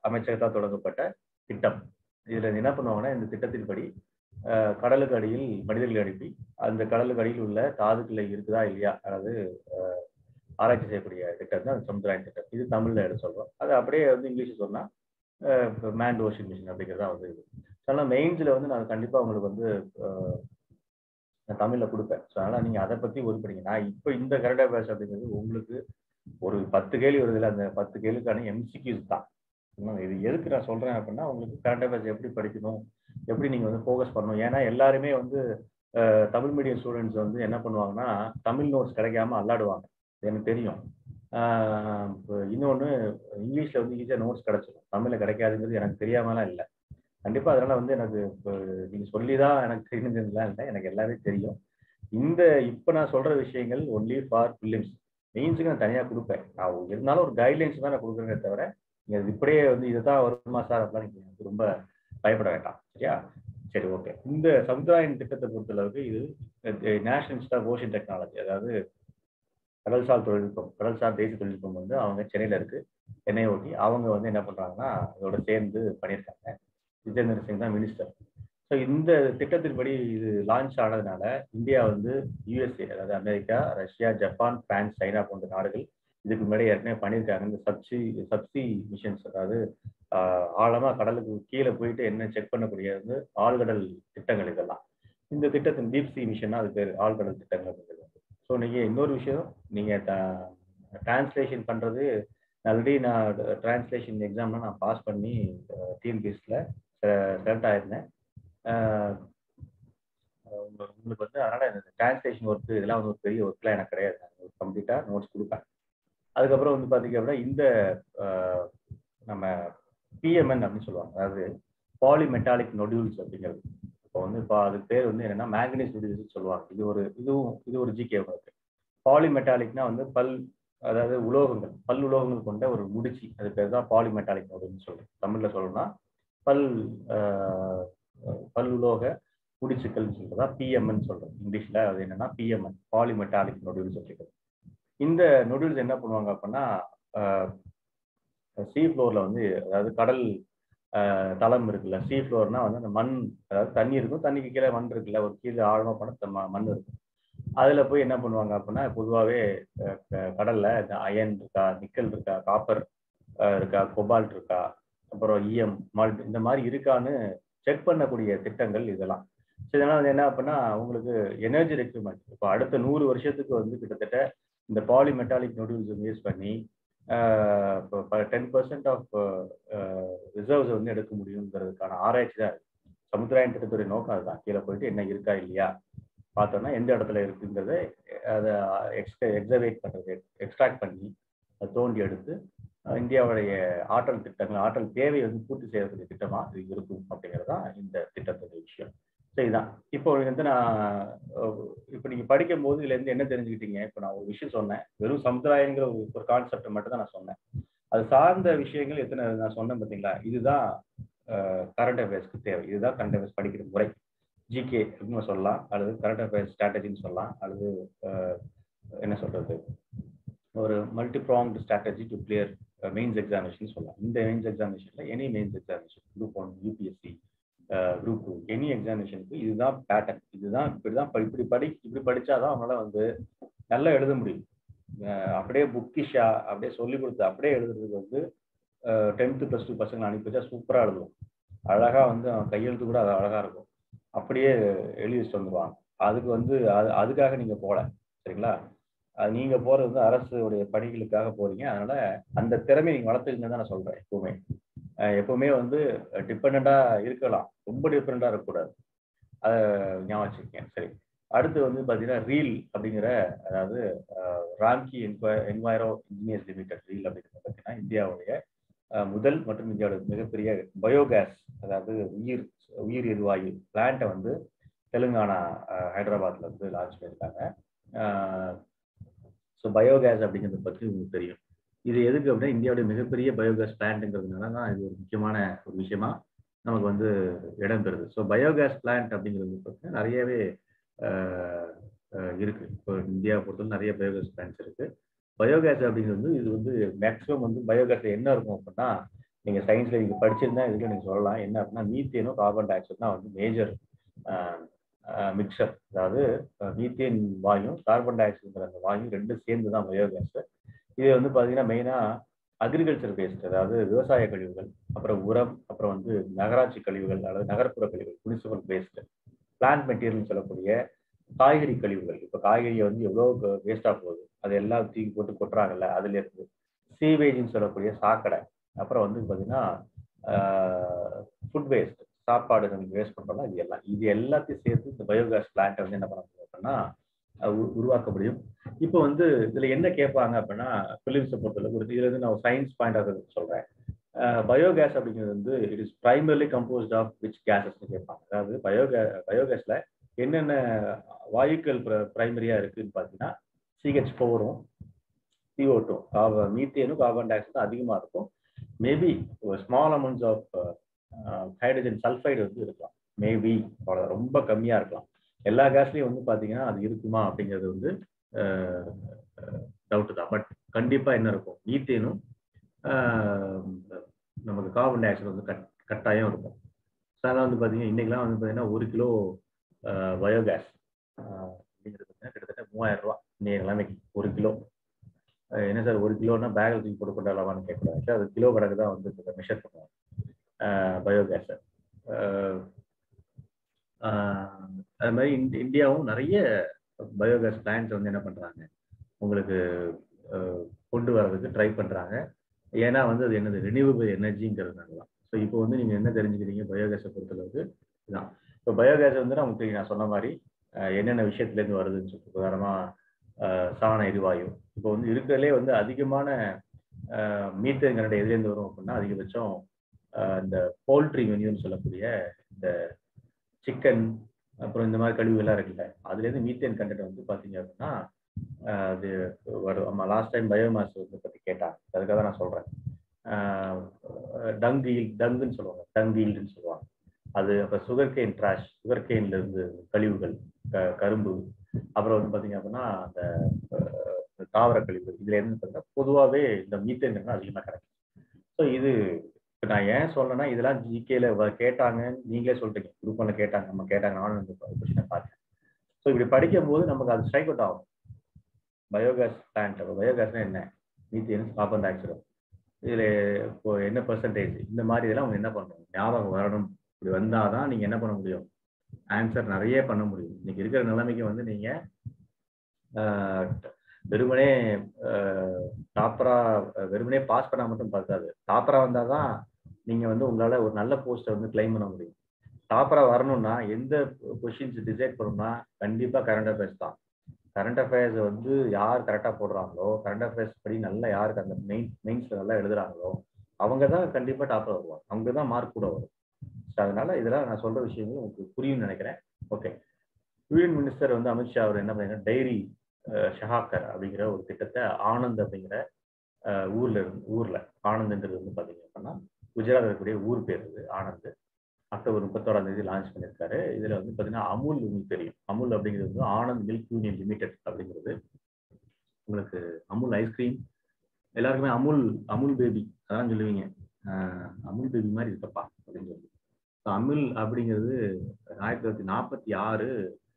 [SPEAKER 1] அமைச்சகத்தால் தொடங்கப்பட்ட திட்டம் இதுல என்ன பண்ணுவாங்கன்னா இந்த திட்டத்தின்படி அஹ், கடலுக்கு அடியில் மனிதர்களை அனுப்பி அந்த கடலுக்கு அடியில் உள்ள தாதுக்களை இருக்குதா இல்லையா அதாவது அஹ், ஆராய்ச்சி செய்யக்கூடிய திட்டம் தான் சமுத்திராயன் திட்டம் இது தமிழ்ல எடுத்து சொல்றோம் அது அப்படியே வந்து இங்கிலீஷ் சொன்னா மேண்ட் ஓஷன் மிஷன் அப்படிங்கிறதா வந்து இது அதனால மெயின்ஸ்ல வந்து நான் கண்டிப்பா உங்களுக்கு வந்து அஹ், நான் தமிழ்ல கொடுப்பேன் ஸோ அதனால நீங்க அதை பத்தி ஒரு படிங்க நான் இப்போ இந்த கரண்ட் அஃபேர்ஸ் அப்படிங்கிறது உங்களுக்கு ஒரு பத்து கேள்வி வருதுல அந்த பத்து கேள்விக்கான எம்சிக்யூஸ் தான் இன்னும் இது எதுக்கு நான் சொல்றேன் அப்படின்னா உங்களுக்கு கரண்ட் அஃபேர்ஸ் எப்படி படிக்கணும் எப்படி நீங்க வந்து ஃபோக்கஸ் பண்ணணும் ஏன்னா எல்லாருமே வந்து அஹ், தமிழ் மீடியம் ஸ்டூடெண்ட்ஸ் வந்து என்ன பண்ணுவாங்கன்னா தமிழ் நோட்ஸ் கிடைக்காம அல்லாடுவாங்க இது எனக்கு தெரியும் ஆஹ் இப்போ இன்னொன்று இங்கிலீஷ்ல வந்து ஈஸியாக நோட்ஸ் கிடைச்சிடும் தமிழ்ல கிடைக்காதுங்கிறது எனக்கு தெரியாமலாம் இல்லை கண்டிப்பா அதனால வந்து எனக்கு இப்போ நீங்க சொல்லி தான் எனக்கு தெரிஞ்சதுலாம் இல்லை எனக்கு எல்லாமே தெரியும் இந்த இப்போ நான் சொல்ற விஷயங்கள் ஒன்லி ஃபார் ஃபிலிம்ஸ் மெயின்ஸுக்கு நான் தனியாக கொடுப்பேன் நான் இருந்தாலும் ஒரு கைட்லைன்ஸ் தான் நான் கொடுக்குறேனே தவிர நீங்க அது இப்படியே வந்து இதுதான் வருமா சார் அப்படிலாம் நீங்க எனக்கு ரொம்ப பயப்பட வேண்டாம் சரியா சரி ஓகே இந்த சமுதாயின் திட்டத்தை பொறுத்தளவுக்கு இது national institute of ocean technology அதாவது கடல்சார் தொழில்நுட்பம் கடல்சார் தேசிய தொழில்நுட்பம் வந்து அவங்க சென்னையில இருக்கு சென்னையை ஒட்டி அவங்க வந்து என்ன பண்றாங்கன்னா இதோட சேர்ந்து பண்ணியிருக்காங்க ஜிதேந்திர சிங் தான் மினிஸ்டர் ஸோ இந்த திட்டத்தின்படி இது லான்ச் ஆனதுனால இந்தியா வந்து யூஎஸ்ஏ அதாவது America Russia Japan France China போன்ற நாடுகள் இதுக்கு முன்னாடி ஏற்கனவே பண்ணியிருக்காங்க இந்த சப்சி சப்சி மிஷன்ஸ் அதாவது ஆஹ், ஆழமா கடலுக்கு கீழே போயிட்டு என்ன செக் பண்ணக்கூடிய வந்து ஆழ்கடல் திட்டங்கள் இதெல்லாம் இந்த திட்டத்தின் டீப் சி மிஷன் அது பேர் ஆழ்கடல் திட்டங்கள் அப்படிங்கிறது ஸோ நீங்க இன்னொரு விஷயம் நீங்க டிரான்ஸ்லேஷன் பண்றது ஆல்ரெடி நான் டிரான்ஸ்லேஷன் எக்ஸாம்லாம் நான் பாஸ் பண்ணி டிஎன்பிஎஸ்ல செலக்ட் ஆயிருந்தேன் அஹ் உங்க- உங்களுக்கு வந்து அதனால இந்த டிரான்ஸ்லேஷன் ஒர்க் இதெல்லாம் வந்து ஒரு பெரிய ஒர்க்லாம் எனக்கு கிடையாது நான் கம்ப்ளீட்டா நோட்ஸ் கொடுப்பேன் அதுக்கப்புறம் வந்து பாத்தீங்க அப்படின்னா இந்த அஹ், நம்ம பிஎம்என் அப்படின்னு சொல்லுவாங்க அதாவது பாலிமெட்டாலிக் நொடியூல்ஸ் அப்படிங்கிறது இப்போ வந்து இப்போ அதுக்கு பேர் வந்து என்னன்னா மேங்கனீஸ் நொடியூல்ஸ் சொல்லுவாங்க இது ஒரு இதுவும் இது ஒரு ஜிகே உங்களுக்கு பாலிமெட்டாலிக்னா வந்து பல் அதாவது உலோகங்கள் பல் உலோகங்கள் கொண்ட ஒரு முடிச்சு அது பேர் தான் பாலிமெட்டாலிக் நொடியூல்னு சொல்றோம் தமிழ்ல சொல்லணும்னா பல் அஹ், பல் உலோக முடிச்சுக்கள்னு சொல்றதா பிஎம்என் சொல்றோம் இங்கிலீஷ்ல அது என்னன்னா பிஎம்என் பாலிமெட்டாலிக் நொடியூல்ஸ் அப்படிங்கிறது இந்த நொடியூல்ஸ் என்ன பண்ணுவாங்க அப்படின்னா சீ ஃப்ளோர்ல வந்து அதாவது கடல் அஹ், தளம் இருக்குல்ல சீ ஃப்ளோர்னா வந்து அந்த மண் அதாவது தண்ணி இருக்கும் தண்ணிக்கு கீழே மண் இருக்குல்ல ஒரு கீழே ஆழமா போன மண் இருக்கும் அதுல போய் என்ன பண்ணுவாங்க அப்படின்னா பொதுவாகவே கடல்ல இந்த அயன் இருக்கா நிக்கல் இருக்கா காப்பர் இருக்கா கொபால்ட் இருக்கா அப்புறம் இஎம் மால்ட் இந்த மாதிரி இருக்கான்னு செக் பண்ணக்கூடிய திட்டங்கள் இதெல்லாம் ஸோ இதெல்லாம் வந்து என்ன அப்படின்னா உங்களுக்கு எனர்ஜி ரெக்யூர்மெண்ட் இப்போ அடுத்த நூறு வருஷத்துக்கு வந்து கிட்டத்தட்ட இந்த பாலிமெட்டாலிக் நொடியூல்ஸ் யூஸ் பண்ணி டென் பர்சன்ட் ஆஃப் ரிசர்வ்ஸ் வந்து எடுக்க முடியுங்கிறதுக்கான ஆராய்ச்சி தான் இருக்கு சமுத்திராயன் திட்டத்துடைய நோக்கம் அதுதான் கீழே போயிட்டு என்ன இருக்கா இல்லையா பார்த்தோம்னா எந்த இடத்துல இருக்குங்கிறத அதை எக்ஸ்க எக்ஸவேட் பண்ணுறது எக்ஸ்ட்ராக்ட் பண்ணி அதை தோண்டி எடுத்து அஹ், இந்தியாவுடைய ஆற்றல் திட்டங்கள் ஆற்றல் தேவையை வந்து பூர்த்தி செய்யக்கூடிய திட்டமா இது இருக்கும் அப்படிங்கிறது தான் இந்த திட்டத்துடைய விஷயம் சரிதான் இப்போ வந்து நான் அஹ், இப்போ நீங்க படிக்கும் போது இதுல இருந்து என்ன தெரிஞ்சுக்கிட்டீங்க இப்போ நான் ஒரு விஷயம் சொன்னேன் வெறும் சமுதாயங்கிற ஒரு ஒரு கான்செப்ட் மட்டும் தான் நான் சொன்னேன் அது சார்ந்த விஷயங்கள் எத்தனை நான் சொன்னேன் பார்த்தீங்களா இதுதான் கரண்ட் அஃபேர்ஸ்க்கு தேவை இதுதான் கரண்ட் அஃபேர்ஸ் படிக்கிற முறை ஜிகே அப்படின்னு சொல்லலாம் அல்லது கரண்ட் அஃபேர்ஸ் ஸ்ட்ராட்டஜின்னு சொல்லலாம் அல்லது அஹ், என்ன சொல்றது ஒரு multi pronged strategy to clear mains examination சொல்லலாம் இந்த மெயின்ஸ் எக்ஸாமினேஷன்ல any mains examination group one UPSC group two any எக்ஸாமினேஷனுக்கு இதுதான் பேட்டர்ன் இதுதான் இப்படிதான் படி- இப்படி படி இப்படி படிச்சாதான் அவங்களால வந்து நல்லா எழுத முடியும் அஹ் அப்படியே புக்கிஷா அப்படியே சொல்லி கொடுத்து அப்படியே எழுதுறதுக்கு வந்து டென்த்து ப்ளஸ் டூ பசங்களை அனுப்பி வச்சா சூப்பராக எழுதுவோம் அழகா வந்து அவன் கையெழுத்து கூட அது அழகா இருக்கும் அப்படியே எழுதி வச்சுட்டு வந்துருவாங்க அதுக்கு வந்து அது அதுக்காக நீங்க போல சரிங்களா அது நீங்க போறது வந்து அரசுடைய பணிகளுக்காக போறீங்க அதனால அந்த திறமையை நீங்க வளர்த்துக்கங்க தான் நான் சொல்றேன் எப்பவுமே அஹ் எப்பவுமே வந்து டிபெண்டா இருக்கலாம் ரொம்ப டிபெண்டா இருக்கக்கூடாது அதை ஞாபகம் வச்சுக்கேன் சரி அடுத்து வந்து பாத்தீங்கன்னா ரீல் அப்படிங்கிற அதாவது அஹ், Ramky enviro engineers limited reel அப்படிங்கிறது பார்த்தீங்கன்னா இந்தியாவுடைய அஹ், முதல் மற்றும் இந்தியாவோட மிகப்பெரிய பயோகேஸ் அதாவது உயிர் உயிர் எரிவாயு பிளான்ட்டை வந்து தெலுங்கானா அஹ், ஹைதராபாத்ல வந்து லான்ச் பண்ணியிருக்காங்க ஸோ பயோகேஸ் அப்படிங்கிறத பற்றி உங்களுக்கு தெரியும் இது எதுக்கு அப்படின்னா இந்தியாவுடைய மிகப்பெரிய பயோகேஸ் பிளான்ட்டுங்கிறதுனால தான் இது ஒரு முக்கியமான ஒரு விஷயமா நமக்கு வந்து இடம் பெறுது ஸோ பயோகேஸ் பிளான்ட் அப்படிங்கிறது பார்த்தீங்கன்னா நிறையவே அஹ், அஹ், இருக்கு இப்போ இந்தியா பொறுத்தவரை நிறைய பயோகேஸ் பிளான்ட்ஸ் இருக்கு பயோகேஸ் அப்படிங்கிறது வந்து இது வந்து மேக்ஸிமம் வந்து பயோகேஸ்ல என்ன இருக்கும் அப்படின்னா நீங்க சயின்ஸ்ல நீங்க படிச்சிருந்தா இதுல நீங்க சொல்லலாம் என்ன அப்படின்னா மீத்தேனும் கார்பன் டை ஆக்சைடு தான் வந்து மேஜர் மிக்சர் அதாவது மீத்தேன் வாயும் கார்பன் டை ஆக்சைடுங்கிற அந்த வாயும் ரெண்டும் சேர்ந்து தான் பயோகேஸ் இது வந்து பார்த்தீங்கன்னா மெயினாக அக்ரிகல்ச்சர் பேஸ்ட் அதாவது விவசாய கழிவுகள் அப்புறம் உரம் அப்புறம் வந்து நகராட்சி கழிவுகள் அல்லது நகர்ப்புற கழிவுகள் முனிசிபல் பேஸ்ட் பிளான்ட் மெட்டீரியல் சொல்லக்கூடிய காய்கறி கழிவுகள் இப்போ காய்கறியை வந்து எவ்வளோ வேஸ்டாக போகுது அது எல்லாம் தூக்கி போட்டு கொட்டுறாங்கல்ல அதுல இருந்து சீவேஜ்னு சொல்லக்கூடிய சாக்கடை அப்புறம் வந்து பார்த்தீங்கன்னா ஃபுட் வேஸ்ட் சாப்பாடு நம்ம வேஸ்ட் பண்ணுறோம்னா இது எல்லாம் இது எல்லாத்தையும் சேர்த்து இந்த பயோகேஸ் பிளான்ட்டை வந்து என்ன பண்ண முடியும் அப்படின்னா உருவாக்க முடியும் இப்போ வந்து இதுல என்ன கேட்பாங்க அப்படின்னா பிலிம்ஸை பொறுத்தளவுக்கு ஒரு இதுல இருந்து நான் சயின்ஸ் பாயிண்ட் ஆஃப் சொல்றேன் பயோகேஸ் அப்படிங்கிறது வந்து it is primarily composed of which கேசஸ்னு கேட்பாங்க அதாவது பயோகே பயோகேஸ்ல என்னென்ன வாயுக்கள் பிரைமரியா இருக்குன்னு பார்த்தீங்கன்னா சிஹெச் ஃபோரும் சிஓ டூ மீத்தேனும் கார்பன் டை ஆக்சைடும் அதிகமாக இருக்கும் மேபி ஒரு small amounts of hydrogen sulphide வந்து இருக்கலாம் மேபி அவ்வளோ ரொம்ப கம்மியாக இருக்கலாம் எல்லா கேஸ்லையும் வந்து பார்த்தீங்கன்னா அது இருக்குமா அப்படிங்கிறது வந்து டவுட்டு தான் பட் கண்டிப்பாக என்ன இருக்கும் மீத்தேனும் நமக்கு கார்பன் டை ஆக்சைடு வந்து கட் கட்டாயம் இருக்கும் அதெல்லாம் வந்து பார்த்தீங்கன்னா இன்றைக்கெலாம் வந்து பார்த்தீங்கன்னா ஒரு கிலோ பயோகேஸ் அப்படிங்கிறது பார்த்தீங்கன்னா கிட்டத்தட்ட மூவாயிரம் ரூபா இன்னைய நிலைமைக்கு ஒரு கிலோ என்ன சார் ஒரு கிலோனா பேக்கில் தூக்கி போட்டு கொண்டாடலாமான்னு கேட்கக்கூடாது அது கிலோ கணக்கு தான் வந்து மெஷர் பண்ணுவாங்க பயோகேஸை அது மாதிரி இந்தியாவும் நிறைய பயோகேஸ் பிளான்ஸ் வந்து என்ன பண்ணுறாங்க உங்களுக்கு கொண்டு வர்றதுக்கு ட்ரை பண்ணுறாங்க ஏன்னா வந்து அது என்னது ரினியூவபிள் எனர்ஜிங்கிறதுனால தான் ஸோ இப்போ வந்து நீங்கள் என்ன தெரிஞ்சுக்கிறீங்க பயோகேஸை பொறுத்தளவுக்கு இதுதான் இப்போ பயோகேஸ் வந்து நமக்கு நான் சொன்ன மாதிரி என்னென்ன விஷயத்துலேருந்து வருதுன்னு சொல்லி உதாரணமாக சாண எரிவாயு இப்போ வந்து இருக்கிறதுலே வந்து அதிகமான மீத்தேன்கிறத எதுலேருந்து வரும் அப்படின்னா அதிகபட்சம் இந்த போல்ட்ரி மெனியூன்னு சொல்லக்கூடிய இந்த சிக்கன் அப்புறம் இந்த மாதிரி கழிவுகள்லாம் இருக்குல்ல அதுலேருந்து மீத்தேன் கண்டென்ட் வந்து பார்த்தீங்க அப்படின்னா அது வரும் ஆமாம் லாஸ்ட் டைம் பயோமாஸ் வந்து பற்றி கேட்டாங்க அதுக்காக தான் நான் சொல்கிறேன் டங் ஈல் டங்குன்னு சொல்லுவாங்க டங் ஈல்டுன்னு சொல்லுவாங்க அது அப்புறம் சுகர் கேன் ட்ராஷ் சுகர் கேன்லேருந்து கழிவுகள் க கரும்பு அப்புறம் வந்து பார்த்தீங்க அப்படின்னா அந்த தாவர கழிவுகள் இதுல இருந்து பார்த்தீங்கன்னா பொதுவாகவே இந்த மீத்தேன் அதிகமாக கிடைக்கும் ஸோ இது இப்போ நான் ஏன் சொல்லணும்னா இதெல்லாம் ஜிகேல கேட்டாங்க நீங்களே சொல்றீங்க குரூப் ஒன்ல கேட்டாங்க நம்ம கேட்டாங்க நானும் இந்த கொஸ்டினை பார்த்தேன் ஸோ இப்படி படிக்கும் போது நமக்கு அது ஸ்ட்ரைக் அவுட் ஆகும் பயோகேஸ் பிளான்ட் பயோகேஸ்னா என்ன மீத்தேன் கார்பன் டை ஆக்சைடு இதில் இப்போ என்ன பெர்சன்டேஜ் இந்த மாதிரி இதெல்லாம் அவங்க என்ன பண்ணணும் ஞாபகம் வரணும் இப்படி வந்தாதான் நீங்க என்ன பண்ண முடியும் ஆன்சர் நிறைய பண்ண முடியும் இன்னைக்கு இருக்கிற நிலைமைக்கு வந்து நீங்க வெறுமனே டாப்பரா வெறுமனே பாஸ் பண்ணா மட்டும் பார்க்காது டாப்பரா வந்தாதான் நீங்க வந்து உங்களால ஒரு நல்ல போஸ்ட்டை வந்து கிளைம் பண்ண முடியும் டாப்பரா வரணும்னா எந்த கொஷின்ஸ் டிசைட் பண்ணணும்னா கண்டிப்பா கரண்ட் அஃபேர்ஸ் தான் கரண்ட் அஃபேர்ஸ் வந்து யார் கரெக்டா போடுறாங்களோ கரண்ட் அஃபேர்ஸ் படி நல்லா யாருக்கு அந்த மெயின் மெயின்ஸ்ல நல்லா எழுதுறாங்களோ அவங்க தான் கண்டிப்பா டாப்ல வருவாங்க அவங்க தான் மார்க் கூட வரும் ஸோ அதனால இதெல்லாம் நான் சொல்ற விஷயங்கள் உங்களுக்கு புரியும்னு நினைக்கிறேன் ஓகே யூனியன் மினிஸ்டர் வந்து அமித்ஷா அவர் என்ன பண்ணாங்க டைரி ஷஹாக்கர் அப்படிங்கிற ஒரு திட்டத்தை ஆனந்த் அப்படிங்கிற ஊர்ல இருந்து ஊர்ல ஆனந்த்ன்றது வந்து பாத்தீங்க அப்படின்னா குஜராத் இருக்கக்கூடிய ஊர் பேர் இது ஆனந்த் அக்டோபர் முப்பத்தோராம் தேதி லான்ச் பண்ணியிருக்காரு இதுல வந்து பாத்தீங்கன்னா அமுல் உங்களுக்கு தெரியும் அமுல் அப்படிங்கிறது வந்து ஆனந்த் மில்க் யூனியன் லிமிடெட் அப்படிங்கிறது உங்களுக்கு அமுல் ஐஸ்கிரீம் எல்லாருக்குமே அமுல் அமுல் பேபி அதான் சொல்லுவீங்க அமுல் பேபி மாதிரி இருக்கப்பா அப்படின்னு சொல்லி அமுல் அப்படிங்கிறது ஆயிரத்தி தொள்ளாயிரத்தி நாற்பத்தி ஆறு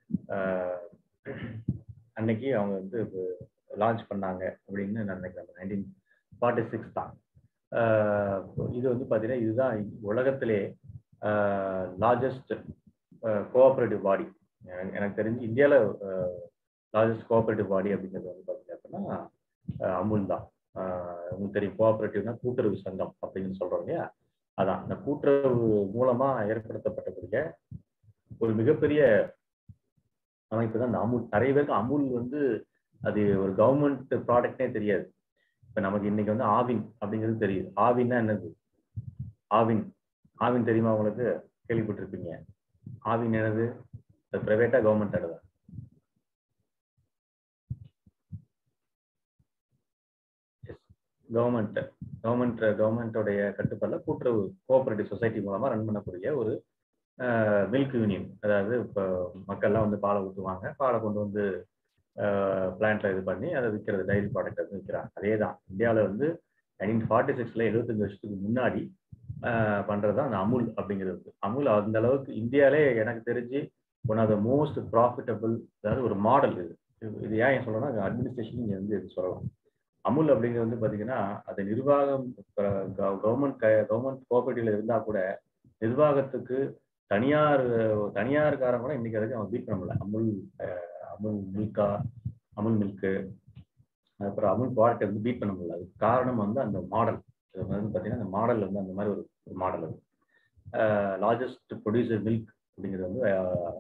[SPEAKER 1] அன்னைக்கு அவங்க வந்து லான்ச் பண்ணாங்க அப்படின்னு நான் நினைக்கிறேன் நைன்டீன் ஃபார்ட்டி சிக்ஸ் தான் இது வந்து பார்த்தீங்கன்னா இதுதான் உலகத்திலே லார்ஜஸ்ட் கோஆப்ரேட்டிவ் பாடி எனக்கு தெரிஞ்சு இந்தியாவில் லார்ஜஸ்ட் கோஆப்ரேட்டிவ் பாடி அப்படிங்கிறது வந்து பார்த்தீங்க அப்படின்னா அமுல் தான் உங்களுக்கு தெரியும் கோஆப்ரேட்டிவ்னா கூட்டுறவு சங்கம் அப்படின்னு சொல்றோம் இல்லையா அதான் இந்த கூட்டுறவு மூலமா ஏற்படுத்தப்பட்டக்கூடிய ஒரு மிகப்பெரிய அமைப்பு தான் இந்த அமுல் நிறைய பேருக்கு அமுல் வந்து அது ஒரு கவர்மெண்ட் ப்ராடக்ட்னே தெரியாது இப்ப நமக்கு இன்னைக்கு வந்து ஆவின் அப்படிங்கிறது தெரியுது ஆவின்னா என்னது ஆவின் ஆவின் தெரியுமா உங்களுக்கு கேள்விப்பட்டிருப்பீங்க ஆவின் என்னது அது பிரைவேட்டா கவர்மெண்ட் தான் கவர்மெண்ட் கவர்மெண்ட் கவர்மெண்டோடைய கட்டுப்பாடில் கூட்டுறவு கோஆபரேட்டிவ் சொசைட்டி மூலமா ரன் பண்ணக்கூடிய ஒரு மில்க் யூனியன் அதாவது இப்போ மக்கள்லாம் வந்து பாலை ஊற்றுவாங்க பாலை கொண்டு வந்து பிளான்ட்ல இது பண்ணி அதை விற்கிறது டைரி ப்ராடக்ட் வந்து விற்கிறாங்க அதே தான் இந்தியாவில் வந்து நைன்டீன் ஃபார்ட்டி சிக்ஸில் எழுபத்தஞ்சு வருஷத்துக்கு முன்னாடி பண்ணுறது தான் அந்த அமுல் அப்படிங்கிறது அமுல் அந்த அளவுக்கு இந்தியாவிலே எனக்கு தெரிஞ்சு one of the most profitable அதாவது ஒரு மாடல் இது இது ஏன் ஏன் சொல்கிறேன்னா அட்மினிஸ்ட்ரேஷன் இங்கே வந்து இது சொல்லலாம் அமுல் அப்படிங்கிறது வந்து பார்த்தீங்கன்னா அது நிர்வாகம் கவர்மெண்ட் கவர்மெண்ட் கோஆபரேட்டிவ்ல இருந்தால் கூட நிர்வாகத்துக்கு தனியார் தனியார்காரன் கூட இன்னைக்கு வரைக்கும் அவன் பீட் பண்ண முடியல அமுல் அமுல் மில்கா அமுல் மில்க்கு அப்புறம் அமுல் ப்ராடக்ட் வந்து பீட் பண்ண முடியல அதுக்கு காரணம் வந்து அந்த மாடல் இது வந்து பார்த்தீங்கன்னா அந்த மாடல் வந்து அந்த மாதிரி ஒரு மாடல் அது லார்ஜஸ்ட் ப்ரொடியூசர் மில்க் அப்படிங்கிறது வந்து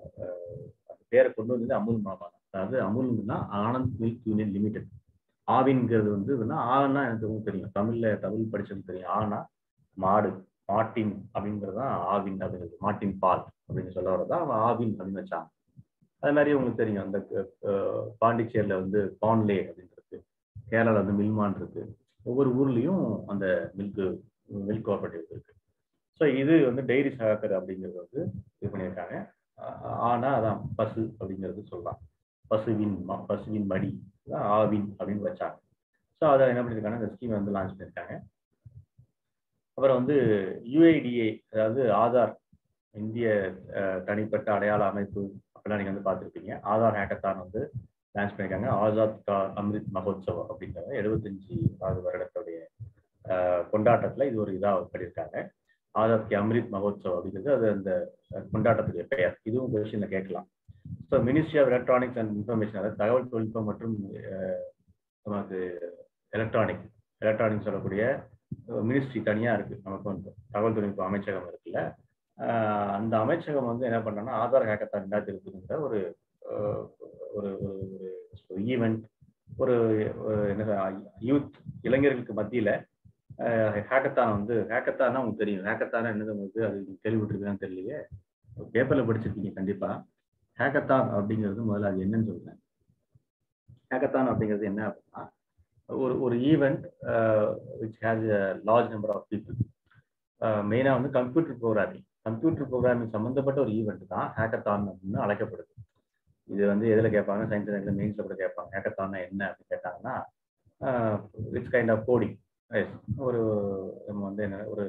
[SPEAKER 1] பேரை கொண்டு வந்தது அமுல் மூலமாக அதாவது அமுல்னா ஆனந்த் மில்க் யூனியன் லிமிடெட் ஆவின்ங்கிறது வந்து ஆனா எனக்கு தெரியும் தமிழ்ல தமிழ் படிச்சது தெரியும் ஆனா மாடு மாட்டின் அப்படிங்கிறது தான் ஆவின் அப்படிங்கிறது மாட்டின் பால் அப்படின்னு சொல்ல வரதான் அவன் ஆவின் அப்படின்னு வச்சாங்க அது மாதிரி உங்களுக்கு தெரியும் அந்த பாண்டிச்சேரியில் வந்து பான்லே அப்படின்னு இருக்கு கேரளாவில் வந்து மில்மான் இருக்கு ஒவ்வொரு ஊர்லேயும் அந்த மில்க் மில்க் கோஆபரேட்டிவ் இருக்கு ஸோ இது வந்து டைரி சகாக்கர் அப்படிங்கிறது வந்து இது பண்ணியிருக்காங்க ஆனா அதான் பசு அப்படிங்கிறது சொல்லலாம் பசுவின் பசுவின் மடி ஆவின் அப்படின்னு வச்சாங்க ஸோ அதை என்ன பண்ணியிருக்காங்க இந்த ஸ்கீம் வந்து லான்ச் பண்ணியிருக்காங்க அப்புறம் வந்து யுஐடிஏ அதாவது ஆதார் இந்திய தனிப்பட்ட அடையாள அமைப்பு அப்படிலாம் நீங்கள் வந்து பார்த்துருப்பீங்க ஆதார் ஹேக்கத்தான் வந்து லான்ச் பண்ணியிருக்காங்க ஆசாத் கா அம்ரித் மகோத்சவ் அப்படிங்கிற எழுபத்தஞ்சு ஆறு வருடத்துடைய கொண்டாட்டத்தில் இது ஒரு இதாக பண்ணியிருக்காங்க ஆசாத் கி அம்ரித் மகோத்சவ் அப்படிங்கிறது அது அந்த கொண்டாட்டத்துடைய பெயர் இதுவும் கொஸ்டினில் கேட்கலாம் so ministry of electronics and information அதாவது தகவல் தொழில்நுட்பம் மற்றும் நமக்கு எலக்ட்ரானிக் எலக்ட்ரானிக் சொல்லக்கூடிய மினிஸ்ட்ரி தனியாக இருக்குது நமக்கு வந்து தகவல் தொழில்நுட்ப அமைச்சகம் இருக்குல்ல அந்த அமைச்சகம் வந்து என்ன பண்ணோம்னா ஆதார் ஹேக்கத்தான் ரெண்டாயிரத்தி இருபதுங்கிற ஒரு ஒரு ஒரு ஈவெண்ட் ஒரு என்ன யூத் இளைஞர்களுக்கு மத்தியில் ஹேக்கத்தான் வந்து ஹேக்கத்தானா உங்களுக்கு தெரியும் ஹேக்கத்தானா என்னது உங்களுக்கு அது கேள்விப்பட்டிருக்கான்னு தெரியலையே பேப்பரில் படிச்சிருக்கீங்க கண்டிப்பாக ஹேக்கத்தான் அப்படிங்கிறது முதல்ல அது என்னன்னு சொல்றேன் ஹேக்கத்தான் அப்படிங்கிறது என்ன அப்படின்னா ஒரு ஒரு event which has a large number of people மெயினாக வந்து கம்ப்யூட்டர் ப்ரோக்ராமிங் கம்ப்யூட்டர் ப்ரோக்ராமிங் சம்மந்தப்பட்ட ஒரு ஈவெண்ட் தான் ஹேக்கத்தான் அப்படின்னு அழைக்கப்படுது இது வந்து எதில் கேட்பாங்க சயின்ஸ் அண்ட் மெயின்ஸில் கூட கேட்பாங்க ஹேக்கத்தான்னா என்ன அப்படின்னு கேட்டாங்கன்னா இட்ஸ் கைண்ட் ஆஃப் கோடிங் ஒரு நம்ம வந்து என்ன ஒரு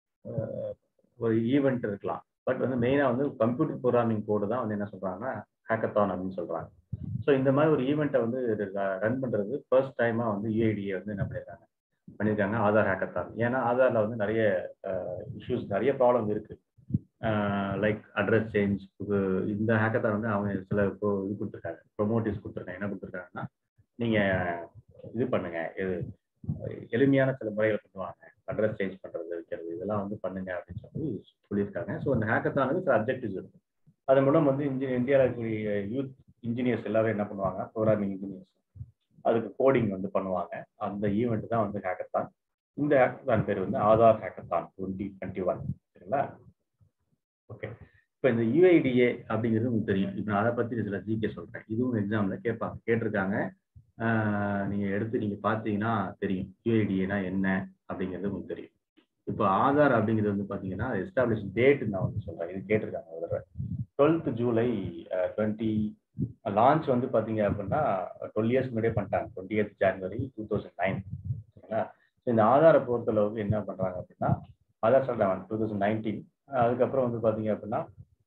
[SPEAKER 1] ஒரு ஈவெண்ட் இருக்கலாம் பட் வந்து மெயினாக வந்து கம்ப்யூட்டர் ப்ரோக்ராமிங் கோடு தான் வந்து என்ன சொல்கிறாங்கன்னா ஹேக்கத்தான் அப்படின்னு சொல்கிறாங்க ஸோ இந்த மாதிரி ஒரு ஈவெண்ட்டை வந்து ரன் பண்ணுறது ஃபர்ஸ்ட் டைமாக வந்து யூஐடியை வந்து என்ன பண்ணியிருக்காங்க பண்ணியிருக்காங்க ஆதார் ஹேக்கத்தான் ஏன்னா ஆதாரில் வந்து நிறைய இஷ்யூஸ் நிறைய ப்ராப்ளம் இருக்குது லைக் அட்ரஸ் சேஞ்ச் இந்த ஹேக்கத்தான் வந்து அவங்க சில இப்போ இது கொடுத்துருக்காங்க ப்ரொமோட்டிவ்ஸ் கொடுத்துருக்காங்க என்ன கொடுத்துருக்காங்கன்னா நீங்கள் இது பண்ணுங்க இது எளிமையான சில முறைகள் பண்ணுவாங்க அட்ரஸ் சேஞ்ச் பண்ணுறது வைக்கிறது இதெல்லாம் வந்து பண்ணுங்க அப்படின்னு சொல்லி சொல்லியிருக்காங்க ஸோ அந்த ஹேக்கத்தானுக்கு சில அப்ஜெக்டிவ்ஸ் இருக்கும் அது மூலம் வந்து இன்ஜினியர் இந்தியாவில் இருக்கக்கூடிய யூத் இன்ஜினியர்ஸ் எல்லாரும் என்ன பண்ணுவாங்க ப்ரோக்ராமிங் இன்ஜினியர்ஸ் அதுக்கு கோடிங் வந்து பண்ணுவாங்க அந்த ஈவெண்ட் தான் வந்து ஹேக்கத்தான் இந்த ஹேக்கத்தான் பேர் வந்து Aadhaar hackathon twenty twenty one சரிங்களா ஓகே இப்போ இந்த யூஐடிஏ அப்படிங்கிறது உங்களுக்கு தெரியும் இப்போ நான் அதை பற்றி சில ஜிகே சொல்கிறேன் இதுவும் எக்ஸாமில் கேட்பாங்க கேட்டிருக்காங்க நீங்கள் எடுத்து நீங்கள் பார்த்தீங்கன்னா தெரியும் யூஐடிஏனா என்ன அப்படிங்கிறது உங்களுக்கு தெரியும் இப்போ ஆதார் அப்படிங்கிறது வந்து பார்த்தீங்கன்னா எஸ்டாப்ளிஷ் டேட் நான் வந்து சொல்கிறேன் இது கேட்டிருக்காங்க ஒரு தடவை டுவெல்த் ஜூலை டுவெண்ட்டி லான்ச் வந்து பார்த்தீங்க அப்படின்னா டுவெல் இயர்ஸ் முன்னாடியே பண்ணிட்டாங்க twenty eighth January two thousand nine சரிங்களா ஸோ இந்த ஆதாரை பொறுத்தளவுக்கு என்ன பண்ணுறாங்க அப்படின்னா ஆதார் சொல்கிறாங்க டூ தௌசண்ட் நைன்டீன் அதுக்கப்புறம் வந்து பார்த்தீங்க அப்படின்னா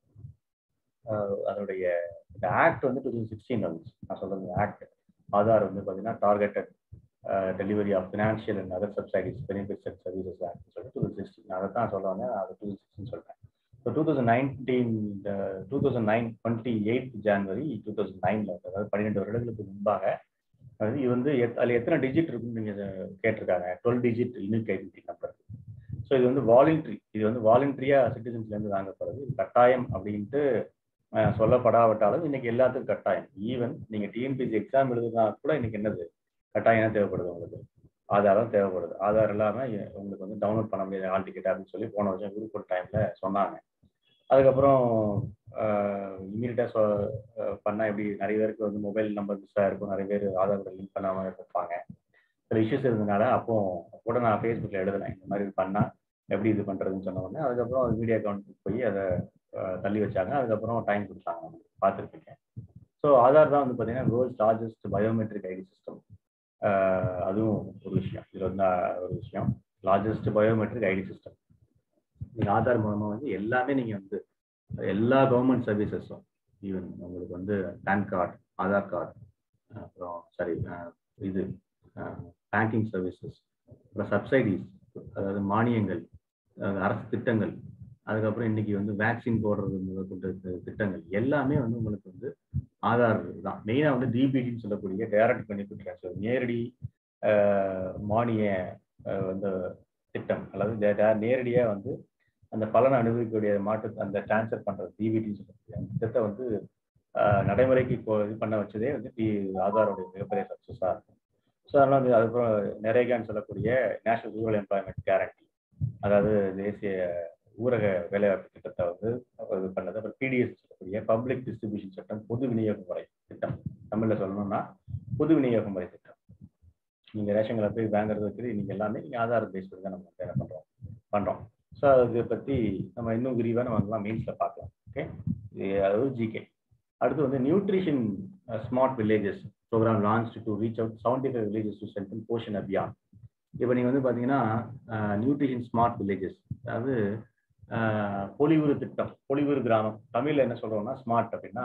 [SPEAKER 1] அதனுடைய இந்த ஆக்ட் வந்து டூ தௌசண்ட் சிக்ஸ்டீன் வந்துச்சு நான் சொல்கிறது ஆக்ட் ஆதார் வந்து பார்த்தீங்கன்னா targeted delivery of financial and other subsidies benefits and services act சொல்லிட்டு டூ தௌசண்ட் சிக்ஸ்டீன் அதை தான் சொல்ல வந்தேன் அது டூ தௌசண்ட் சிக்ஸ்டின் சொல்கிறேன் so two thousand nineteen two thousand nine twenty eight January two thousand நைனில் அதாவது பன்னிரெண்டு வருடங்களுக்கு முன்பாக அது இது வந்து அதில் எத்தனை டிஜிட் இருக்குன்னு நீங்கள் கேட்டிருக்காங்க twelve digit unique identity number so இது வந்து வாலண்ட்ரி இது வந்து வாலண்ட்ரியாக சிட்டிசன்ஸ்லேருந்து வாங்கப்படுறது இது கட்டாயம் அப்படின்ட்டு சொல்லப்படாவிட்டாலும் இன்னைக்கு எல்லாத்துக்கும் கட்டாயம் ஈவன் நீங்கள் டிஎன்பிசி எக்ஸாம் எழுதுனா கூட இன்னைக்கு என்னது கட்டாயம் தேவைப்படுது உங்களுக்கு ஆதாரம் தேவைப்படுது ஆதார் இல்லாமல் உங்களுக்கு வந்து டவுன்லோட் பண்ண முடியாது ஆல் டிக்கெட் அப்படின்னு சொல்லி போன வருஷம் குரூப் டைமில் சொன்னாங்க அதுக்கப்புறம் இமீடியட்டாக சொ பண்ணால் எப்படி நிறைய பேருக்கு வந்து மொபைல் நம்பர் மிஸ் ஆகிருக்கும் நிறைய பேர் ஆதார் லிங்க் பண்ணாமல் இருப்பாங்க சில இஷ்யூஸ் இருந்ததுனால அப்போ கூட நான் ஃபேஸ்புக்கில் எழுதினேன் இந்த மாதிரி பண்ணால் எப்படி இது பண்ணுறதுன்னு சொன்ன உடனே அதுக்கப்புறம் மீடியா அக்கௌண்ட்டுக்கு போய் அதை தள்ளி வச்சாங்க அதுக்கப்புறம் டைம் கொடுத்தாங்க பார்த்துருப்பீங்க ஸோ ஆதார் தான் வந்து பார்த்தீங்கன்னா world largest biometric ID system ஆஹ் அதுவும் ஒரு விஷயம் இது வந்து ஆஹ் ஒரு விஷயம் லார்ஜஸ்ட் பயோமெட்ரிக் ஐடி சிஸ்டம் நீங்கள் ஆதார் மூலமாக வந்து எல்லாமே நீங்கள் வந்து எல்லா கவர்மெண்ட் சர்வீசஸும் ஈவன் உங்களுக்கு வந்து பேன் கார்டு ஆதார் கார்டு அப்புறம் சாரி இது பேங்கிங் சர்வீசஸ் அப்புறம் சப்சிடிஸ் அதாவது மானியங்கள் அதாவது அரசு திட்டங்கள் அதுக்கப்புறம் இன்னைக்கு வந்து வேக்சின் போடுறது முதற்கொண்ட தி- திட்டங்கள் எல்லாமே வந்து உங்களுக்கு வந்து ஆதார் தான் மெயினாக வந்து டிபிடின்னு சொல்லக்கூடிய டைரக்ட் பெனிஃபிட் ட்ரான்ஸ்ஃபர் நேரடி ஆஹ், மானிய ஆஹ், வந்து திட்டம் அல்லது டே- டே- நேரடியா வந்து அந்த பலனை அனுபவிக்கக்கூடிய மாற்று அந்த டிரான்ஸ்ஃபர் பண்றது டிபிடின்னு சொல்லக்கூடிய அந்த திட்டத்தை வந்து ஆஹ், நடைமுறைக்கு இப்போ இது பண்ண வச்சதே வந்து டி ஆதாரோடைய மிகப்பெரிய சக்ஸஸாக இருக்கும் ஸோ அதனால வந்து அதுக்கப்புறம் நெரேகான்னு சொல்லக்கூடிய நேஷனல் ரூரல் எம்ப்ளாய்மெண்ட் கேரண்டி அதாவது தேசிய ஊரக வேலைவாய்ப்பு திட்டத்தை வந்து இது பண்ணது அப்புறம் பிடிஎஸ் சொல்லக்கூடிய பப்ளிக் டிஸ்ட்ரிபியூஷன் சட்டம் பொது விநியோக முறை திட்டம் தமிழ்ல சொல்லணும்னா பொது விநியோக முறை திட்டம் நீங்க ரேஷன் கடை போய் வாங்குறது வைக்கிறது நீங்க எல்லாமே நீங்க ஆதார் பேஸ் பண்ணி தான் நம்ம வந்து என்ன பண்றோம் பண்றோம் ஸோ அதை பத்தி நம்ம இன்னும் விரிவாக நம்ம அதெல்லாம் மெயின்ஸ்ல பார்க்கலாம் ஓகே அதாவது ஜிகே அடுத்து வந்து nutrition smart villages program launch to reach out seventy five villages to central Poshan Abhiyan இப்போ நீங்கள் வந்து பார்த்தீங்கன்னா நியூட்ரிஷன் ஸ்மார்ட் வில்லேஜஸ் அதாவது ஆஹ், பொலிவுறு திட்டம் பொலிவுறு கிராமம் தமிழில் என்ன சொல்கிறோம்னா ஸ்மார்ட் அப்படின்னா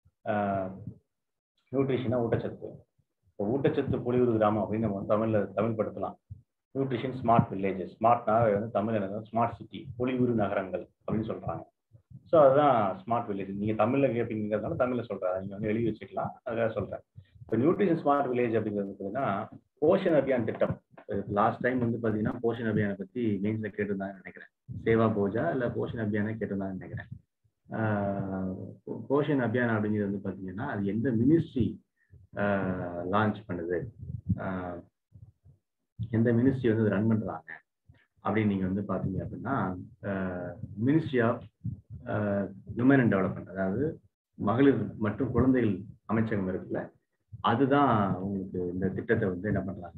[SPEAKER 1] நியூட்ரிஷனா ஊட்டச்சத்து இப்போ ஊட்டச்சத்து பொலிவுறு கிராமம் அப்படின்னு நம்ம வந்து தமிழில் தமிழ் படுத்தலாம் நியூட்ரிஷன் ஸ்மார்ட் வில்லேஜஸ் ஸ்மார்ட்னா வந்து தமிழ் என்ன ஸ்மார்ட் சிட்டி பொலிவுறு நகரங்கள் அப்படின்னு சொல்கிறாங்க ஸோ அதுதான் ஸ்மார்ட் வில்லேஜ் நீங்கள் தமிழில் கேட்பீங்கிறதுனால தமிழில் சொல்கிறேன் நீங்கள் வந்து எழுதி வச்சுக்கலாம் அதுக்காக சொல்கிறேன் இப்போ நியூட்ரிஷன் ஸ்மார்ட் வில்லேஜ் அப்படிங்கிறது பார்த்தீங்கன்னா போஷன் அபியான் திட்டம் லாஸ்ட் டைம் வந்து பார்த்தீங்கன்னா போஷன் அபியானை பற்றி மெயின்ஸில் கேட்டிருந்தாங்கன்னு நினைக்கிறேன் சேவா போஜா இல்லை போஷன் அபியானை கேட்டிருந்தாங்கன்னு நினைக்கிறேன் ஆஹ் போ- போஷன் அபியான் அப்படிங்கிறது வந்து பார்த்தீங்கன்னா அது எந்த மினிஸ்ட்ரி லான்ச் பண்ணுது ஆஹ் எந்த மினிஸ்ட்ரி வந்து ரன் பண்ணுறாங்க அப்படின்னு நீங்கள் வந்து பார்த்தீங்க அப்படின்னா ministry of women and development அதாவது மகளிர் மற்றும் குழந்தைகள் அமைச்சகம் இருக்குல்ல அதுதான் உங்களுக்கு இந்த திட்டத்தை வந்து என்ன பண்ணுறாங்க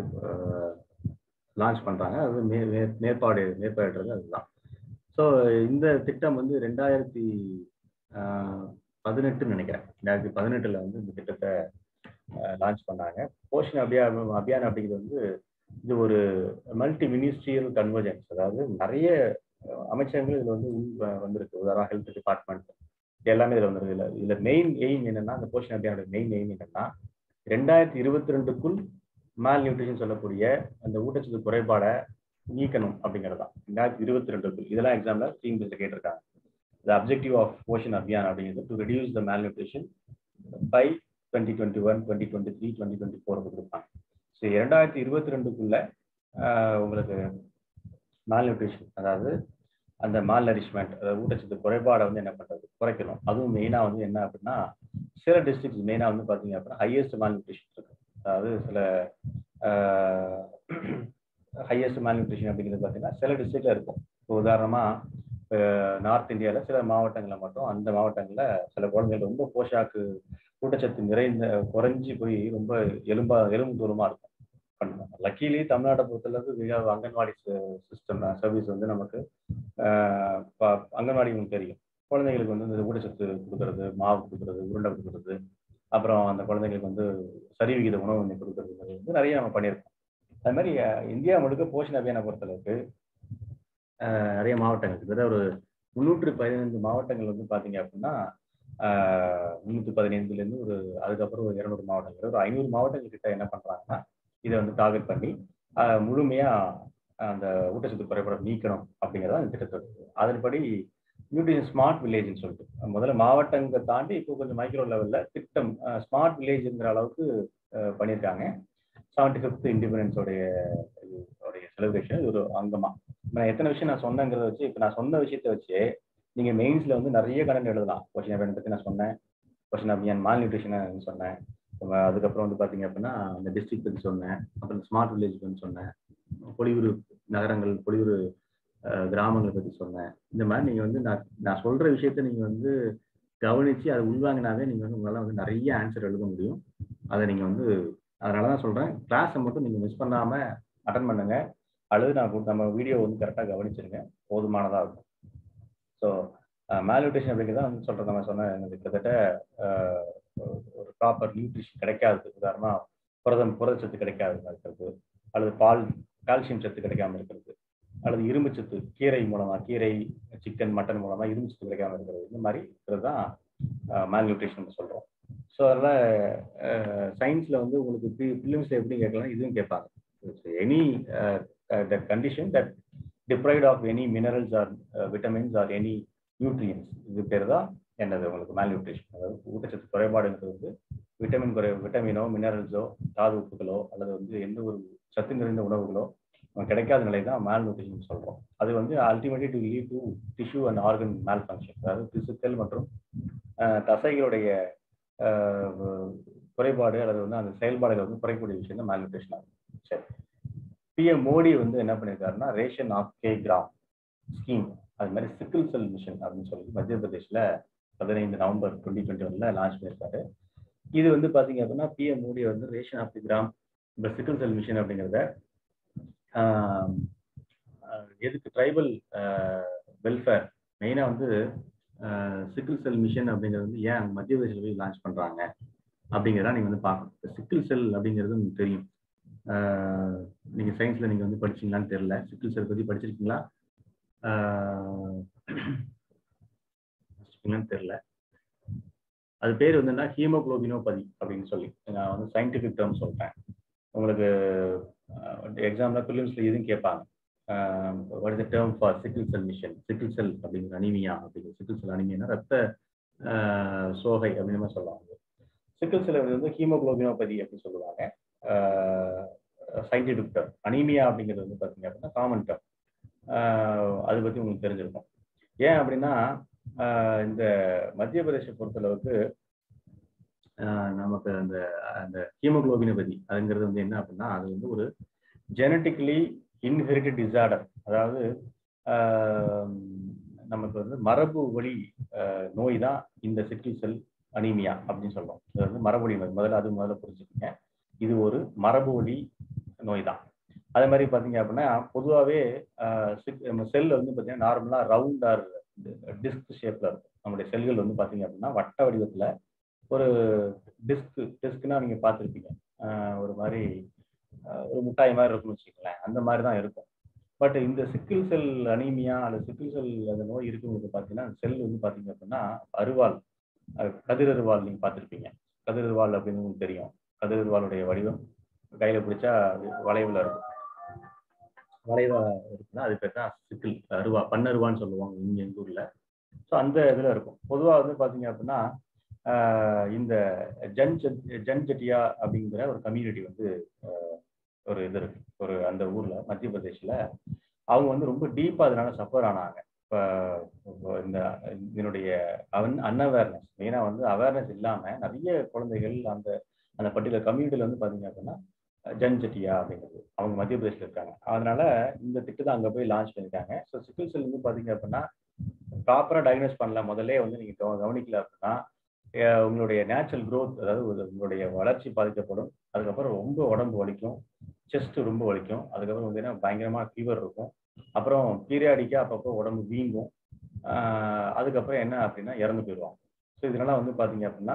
[SPEAKER 1] லான்ச் பண்ணுறாங்க அது மே மே- மேற்பாடு மேற்பாடுறது அதுதான் ஸோ இந்த திட்டம் வந்து ரெண்டாயிரத்தி பதினெட்டுன்னு நினைக்கிறேன் ரெண்டாயிரத்தி பதினெட்டில் வந்து இந்த திட்டத்தை லான்ச் பண்ணாங்க போஷன் அபியா அபியான் அப்படிங்கிறது வந்து இது ஒரு மல்டி மினிஸ்ட்ரியல் கன்வர்ஜென்ஸ் அதாவது நிறைய அஹ், அமைச்சகங்கள் இதில் வந்து உள் வ- வந்திருக்கு உதாரணம் ஹெல்த் டிபார்ட்மெண்ட் எல்லாமே இதில் வந்திருக்கு இதில் இதில் மெயின் எய்ம் என்னன்னா இந்த போஷன் அபியானோட மெயின் எய்ம் என்னன்னா ரெண்டாயிரத்தி இருபத்தி ரெண்டுக்குள் மேல் நியூட்ரிஷன் சொல்லக்கூடிய அந்த ஊட்டச்சத்து குறைபாடை நீக்கணும் அப்படிங்கிறது தான் ரெண்டாயிரத்தி இருபத்தி ரெண்டுக்குள் இதெல்லாம் எக்ஸாம்ல ஸ்டீம் பேஸ்ல கேட்டிருக்காங்க the objective of Poshan Abhiyan அப்படிங்கிறது to reduce the malnutrition by twenty twenty one twenty twenty three twenty twenty four கொடுப்பாங்க ஸோ இரண்டாயிரத்தி இருபத்தி ரெண்டுக்குள்ள உங்களுக்கு மால் நியூட்ரிஷன் அதாவது அந்த மால் நரிஷ்மெண்ட் அதாவது ஊட்டச்சத்து குறைபாடை வந்து என்ன பண்றது குறைக்கணும் அதுவும் மெயினாக வந்து என்ன அப்படின்னா சில டிஸ்ட்ரிக்ட்ஸ் மெயினாக வந்து பார்த்தீங்க அப்படின்னா ஹையஸ்ட் மால் நியூட்ரிஷன் இருக்கு அதாவது சில ஹையஸ்ட் மால் நியூட்ரிஷன் அப்படிங்கிறது பார்த்தீங்கன்னா சில டிஸ்ட்ரிக்ட்ல இருக்கும் இப்போ உதாரணமாக நார்த் இந்தியாவில் சில மாவட்டங்களில் மட்டும் அந்த மாவட்டங்களில் சில குழந்தைகள் ரொம்ப போஷாக்கு ஊட்டச்சத்து நிறைந்த குறைஞ்சி போய் ரொம்ப எலும்பா எலும்பு தூரமா இருக்கும் லக்கீலி தமிழ்நாட்டை பொறுத்தளவுக்கு மிக அங்கன்வாடி சிஸ்டம் சர்வீஸ் வந்து நமக்கு ஆஹ் ப- அங்கன்வாடி உங்களுக்கு தெரியும் குழந்தைங்களுக்கு வந்து இந்த ஊட்டச்சத்து கொடுக்கறது மாவு கொடுக்கறது உருண்டை கொடுக்கறது அப்புறம் அந்த குழந்தைங்களுக்கு வந்து சரி விகித உணவு வந்து கொடுக்கறது வந்து நிறைய நம்ம பண்ணியிருக்கோம் அது மாதிரி அஹ், இந்தியா முழுக்க போஷன் அபியானை பொறுத்தளவுக்கு ஆஹ், நிறைய மாவட்டங்கள் கிட்டத்தட்ட ஒரு முந்நூற்று பதினைந்து மாவட்டங்கள் வந்து பார்த்தீங்க அப்படின்னா முந்நூற்றி பதினைந்துலேருந்து ஒரு அதுக்கப்புறம் ஒரு இரநூறு மாவட்டங்கள் ஒரு ஐநூறு மாவட்டங்கள் கிட்ட என்ன பண்ணுறாங்கன்னா இதை வந்து டார்கெட் பண்ணி ஆஹ், முழுமையா அந்த ஊட்டச்சத்து குறைபாடு நீக்கணும் அப்படிங்கிறத அந்த திட்டத்தோட அதன்படி நியூட்ரிஷன் ஸ்மார்ட் வில்லேஜ்னு சொல்லிட்டு முதல்ல மாவட்டங்களை தாண்டி இப்போ கொஞ்சம் மைக்ரோ லெவலில் திட்டம் ஸ்மார்ட் வில்லேஜ்ங்கிற அளவுக்கு ஆஹ், பண்ணியிருக்காங்க செவன்டி ஃபிஃப்த் இண்டிபெண்டன்ஸோடைய உடைய செலிப்ரேஷன் இது ஒரு அங்கமா நான் எத்தனை விஷயம் நான் சொன்னேங்கிறத வச்சு இப்போ நான் சொன்ன விஷயத்த வச்சு நீங்க மெயின்ஸ்ல வந்து நிறைய கடன் எழுதலாம் கொஸ்டின் அபியான் பத்தி நான் சொன்னேன் கொஸ்டின் அபியான் மால் நியூட்ரிஷன் சொன்னேன் அப்ப அதுக்கப்புறம் வந்து பாத்தீங்க அப்படின்னா அந்த டிஸ்ட்ரிக்ட் பத்தி சொன்னேன் அப்புறம் ஸ்மார்ட் வில்லேஜ் பத்தி சொன்னேன் பொலிவுறு நகரங்கள் பொலிவுறு அஹ், கிராமங்களை பத்தி சொன்னேன் இந்த மாதிரி நீங்க வந்து நான் நான் சொல்ற விஷயத்த நீங்க வந்து கவனிச்சு அதை உள்வாங்கினாவே நீங்க வந்து உங்களால வந்து நிறைய ஆன்சர் எழுத முடியும் அதை நீங்க வந்து அதனாலதான் சொல்றேன் கிளாஸை மட்டும் நீங்க மிஸ் பண்ணாம அட்டன் பண்ணுங்க அல்லது நான் கு- நம்ம வீடியோ வந்து கரெக்டாக கவனிச்சிருங்க போதுமானதா இருக்கும் ஸோ மேல்நியூட்ரிஷன் அப்படிங்கிறத வந்து சொல்றது நம்ம சொன்ன எனக்கு கிட்டத்தட்ட அஹ், ஒரு ப்ராப்பர் நியூட்ரிஷன் கிடைக்காது உதாரணமா புரதம் புரதச்சத்து கிடைக்காம இருக்கிறது அல்லது பால் கால்சியம் சத்து கிடைக்காம இருக்கிறது அல்லது இரும்பு சத்து கீரை மூலமா கீரை சிக்கன் மட்டன் மூலமா இரும்பு சத்து கிடைக்காம இருக்கிறது இந்த மாதிரி இருக்கிறது தான் மேல் நியூட்ரிஷன் சொல்றோம் ஸோ அதில் சயின்ஸ்ல வந்து உங்களுக்கு ஃபிலிம்ஸ்ல எப்படி கேட்கலாம் இதுவும் கேட்பாங்க any that condition that deprived of any minerals or vitamins or any nutrients இது பேர் தான் என்னது உங்களுக்கு மேல் நியூட்ரிஷன் அதாவது ஊட்டச்சத்து குறைபாடுங்கிறது வந்து விட்டமின் குறை விட்டமினோ மினரல்ஸோ தாது உப்புகளோ அல்லது வந்து எந்த ஒரு சத்து நிறைந்த உணவுகளோ கிடைக்காத நிலை தான் மேல் நியூட்ரிஷன் சொல்றோம் அது வந்து ultimately to lead to tissue and organ malfunction அதாவது திசுக்கள் மற்றும் தசைகளுடைய குறைபாடு அல்லது வந்து அந்த செயல்பாடுகள் வந்து குறைக்கூடிய விஷயம் தான் மேல் நியூட்ரிஷன் ஆகும் சரி பிஎம் மோடி வந்து என்ன பண்ணியிருக்காருன்னா ration Aapke Gram scheme அது மாதிரி சிக்கிள் செல் மிஷன் அப்படின்னு சொல்லி மத்திய பிரதேஷ்ல பதினைந்து நவம்பர் டுவெண்ட்டி டுவெண்ட்டி ஒன்ல லான்ச் பண்ணியிருக்காரு இது வந்து பாத்தீங்க அப்படின்னா பிஎம் மோடி வந்து ரேஷன் ஆஃப் தி கிராம் இந்த சிக்கிள் செல் மிஷன் அப்படிங்கிறத எதுக்கு ட்ரைபல் வெல்ஃபேர் மெயினாக வந்து சிக்கிள் செல் மிஷன் அப்படிங்கிறது வந்து ஏன் மத்திய பிரதேசில் போய் லான்ச் பண்ணுறாங்க அப்படிங்கிறத நீங்கள் வந்து பார்க்கணும் சிக்கிள் செல் அப்படிங்கிறது உங்களுக்கு தெரியும் நீங்கள் சயின்ஸில் நீங்கள் வந்து படிச்சீங்களான்னு தெரில சிக்கிள் செல் பற்றி படிச்சிருக்கீங்களா தெரில அது பேர் வந்து என்ன ஹீமோக்ளோபினோபதி அப்படின்னு சொல்லி நான் வந்து சயின்டிஃபிக் டேர்ம் சொல்கிறேன் உங்களுக்கு எக்ஸாம்பிள் ப்ரிலிம்ஸில் எதுவும் கேட்பாங்க what is the term for sickle cell mission sickle cell அப்படிங்கிற அனிமியா அப்படிங்கிற சிக்கிள் செல் அனிமியானா ரத்த சோகை அப்படின்னு மாதிரி சொல்லுவாங்க சிக்கிள் செல் வந்து ஹீமோக்ளோபினோபதி அப்படின்னு சொல்லுவாங்க சயின்டிஃபிக் டேர்ம் அனீமியா அப்படிங்கிறது வந்து பார்த்தீங்க அப்படின்னா காமன் டேர்ம் அதை பற்றி உங்களுக்கு தெரிஞ்சிருக்கும் ஏன் அப்படின்னா இந்த மத்திய பிரதேச பொறுத்தளவுக்கு நமக்கு அந்த அந்த ஹீமோக்ளோபினபதி அதுங்கிறது வந்து என்ன அப்படின்னா அது வந்து ஒரு ஜெனட்டிக்கலி இன்ஹெரிட்டட் டிசார்டர் அதாவது நமக்கு வந்து மரபு வழி நோய் தான் இந்த சிக்கிள் செல் அனீமியா அப்படின்னு சொல்றோம் இது வந்து மரபு நோய் முதல்ல அது முதல்ல புரிஞ்சுக்கோங்க இது ஒரு மரபு வழி நோய் தான் அதே மாதிரி பார்த்தீங்க அப்படின்னா பொதுவாகவே செல் வந்து பார்த்தீங்கன்னா நார்மலாக ரவுண்ட் ஆர் டிஸ்க் ஷேப்ல இருக்கும் நம்முடைய செல்கள் வந்து பார்த்தீங்க அப்படின்னா வட்ட வடிவத்தில் ஒரு டிஸ்க் டிஸ்க்னா நீங்கள் பார்த்துருப்பீங்க ஒரு மாதிரி ஒரு முட்டாய் மாதிரி இருக்கும்னு வச்சுக்கோங்களேன் அந்த மாதிரி தான் இருக்கும் பட் இந்த சிக்கிள் செல் அனீமியா அல்லது சிக்கிள் செல் அந்த நோய் இருக்கவங்களுக்கு பார்த்தீங்கன்னா செல் வந்து பார்த்தீங்க அப்படின்னா அருவாள் கதிரருவாள் நீங்கள் பார்த்துருப்பீங்க கதிரருவாள் அப்படின்னு உங்களுக்கு தெரியும் கதிரருவாளுடைய வடிவம் கையில் பிடிச்சா வளைவில் இருக்கும் வளைவா இருக்குன்னா அது பேர் தான் சிக்கிள் அருவா பன்னருவான்னு சொல்லுவாங்க இங்கே எங்கள் ஊரில் ஸோ அந்த இதில் இருக்கும் பொதுவாக வந்து பார்த்தீங்க அப்படின்னா இந்த ஜன் ஜன் ஜட்டியா அப்படிங்கிற ஒரு கம்யூனிட்டி வந்து ஒரு இது இருக்கு ஒரு அந்த ஊர்ல மத்திய பிரதேஷ்ல அவங்க வந்து ரொம்ப டீப்பா அதனால சஃபர் ஆனாங்க இப்போ இந்த இதனுடைய அவன் அன்அவேர்னஸ் மெயினா வந்து அவேர்னஸ் இல்லாம நிறைய குழந்தைகள் அந்த அந்த பர்டிகுலர் கம்யூனிட்டியில வந்து பாத்தீங்க அப்படின்னா ஜன் ஜட்டியா அப்படிங்கிறது அவங்க மத்திய பிரதேஷ்ல இருக்காங்க அதனால இந்த திட்டத்தை அங்க போய் லான்ச் பண்ணிருக்காங்க ஸோ சிக்கிள் செல் வந்து பாத்தீங்க அப்படின்னா ப்ராப்பரா டயக்னோஸ் பண்ணல முதல்ல வந்து நீங்க கவனிக்கல அப்படின்னா உங்களுடைய நேச்சுரல் க்ரோத் அதாவது உங்களுடைய வளர்ச்சி பாதிக்கப்படும் அதுக்கப்புறம் ரொம்ப உடம்பு வலிக்கும் செஸ்ட் ரொம்ப வலிக்கும் அதுக்கப்புறம் வந்து பயங்கரமாக ஃபீவர் இருக்கும் அப்புறம் பீரியாடிக்காக அப்பப்போ உடம்பு வீங்கும் அதுக்கப்புறம் என்ன அப்படின்னா இறந்து போயிடுவாங்க ஸோ இதனால வந்து பார்த்தீங்க அப்படின்னா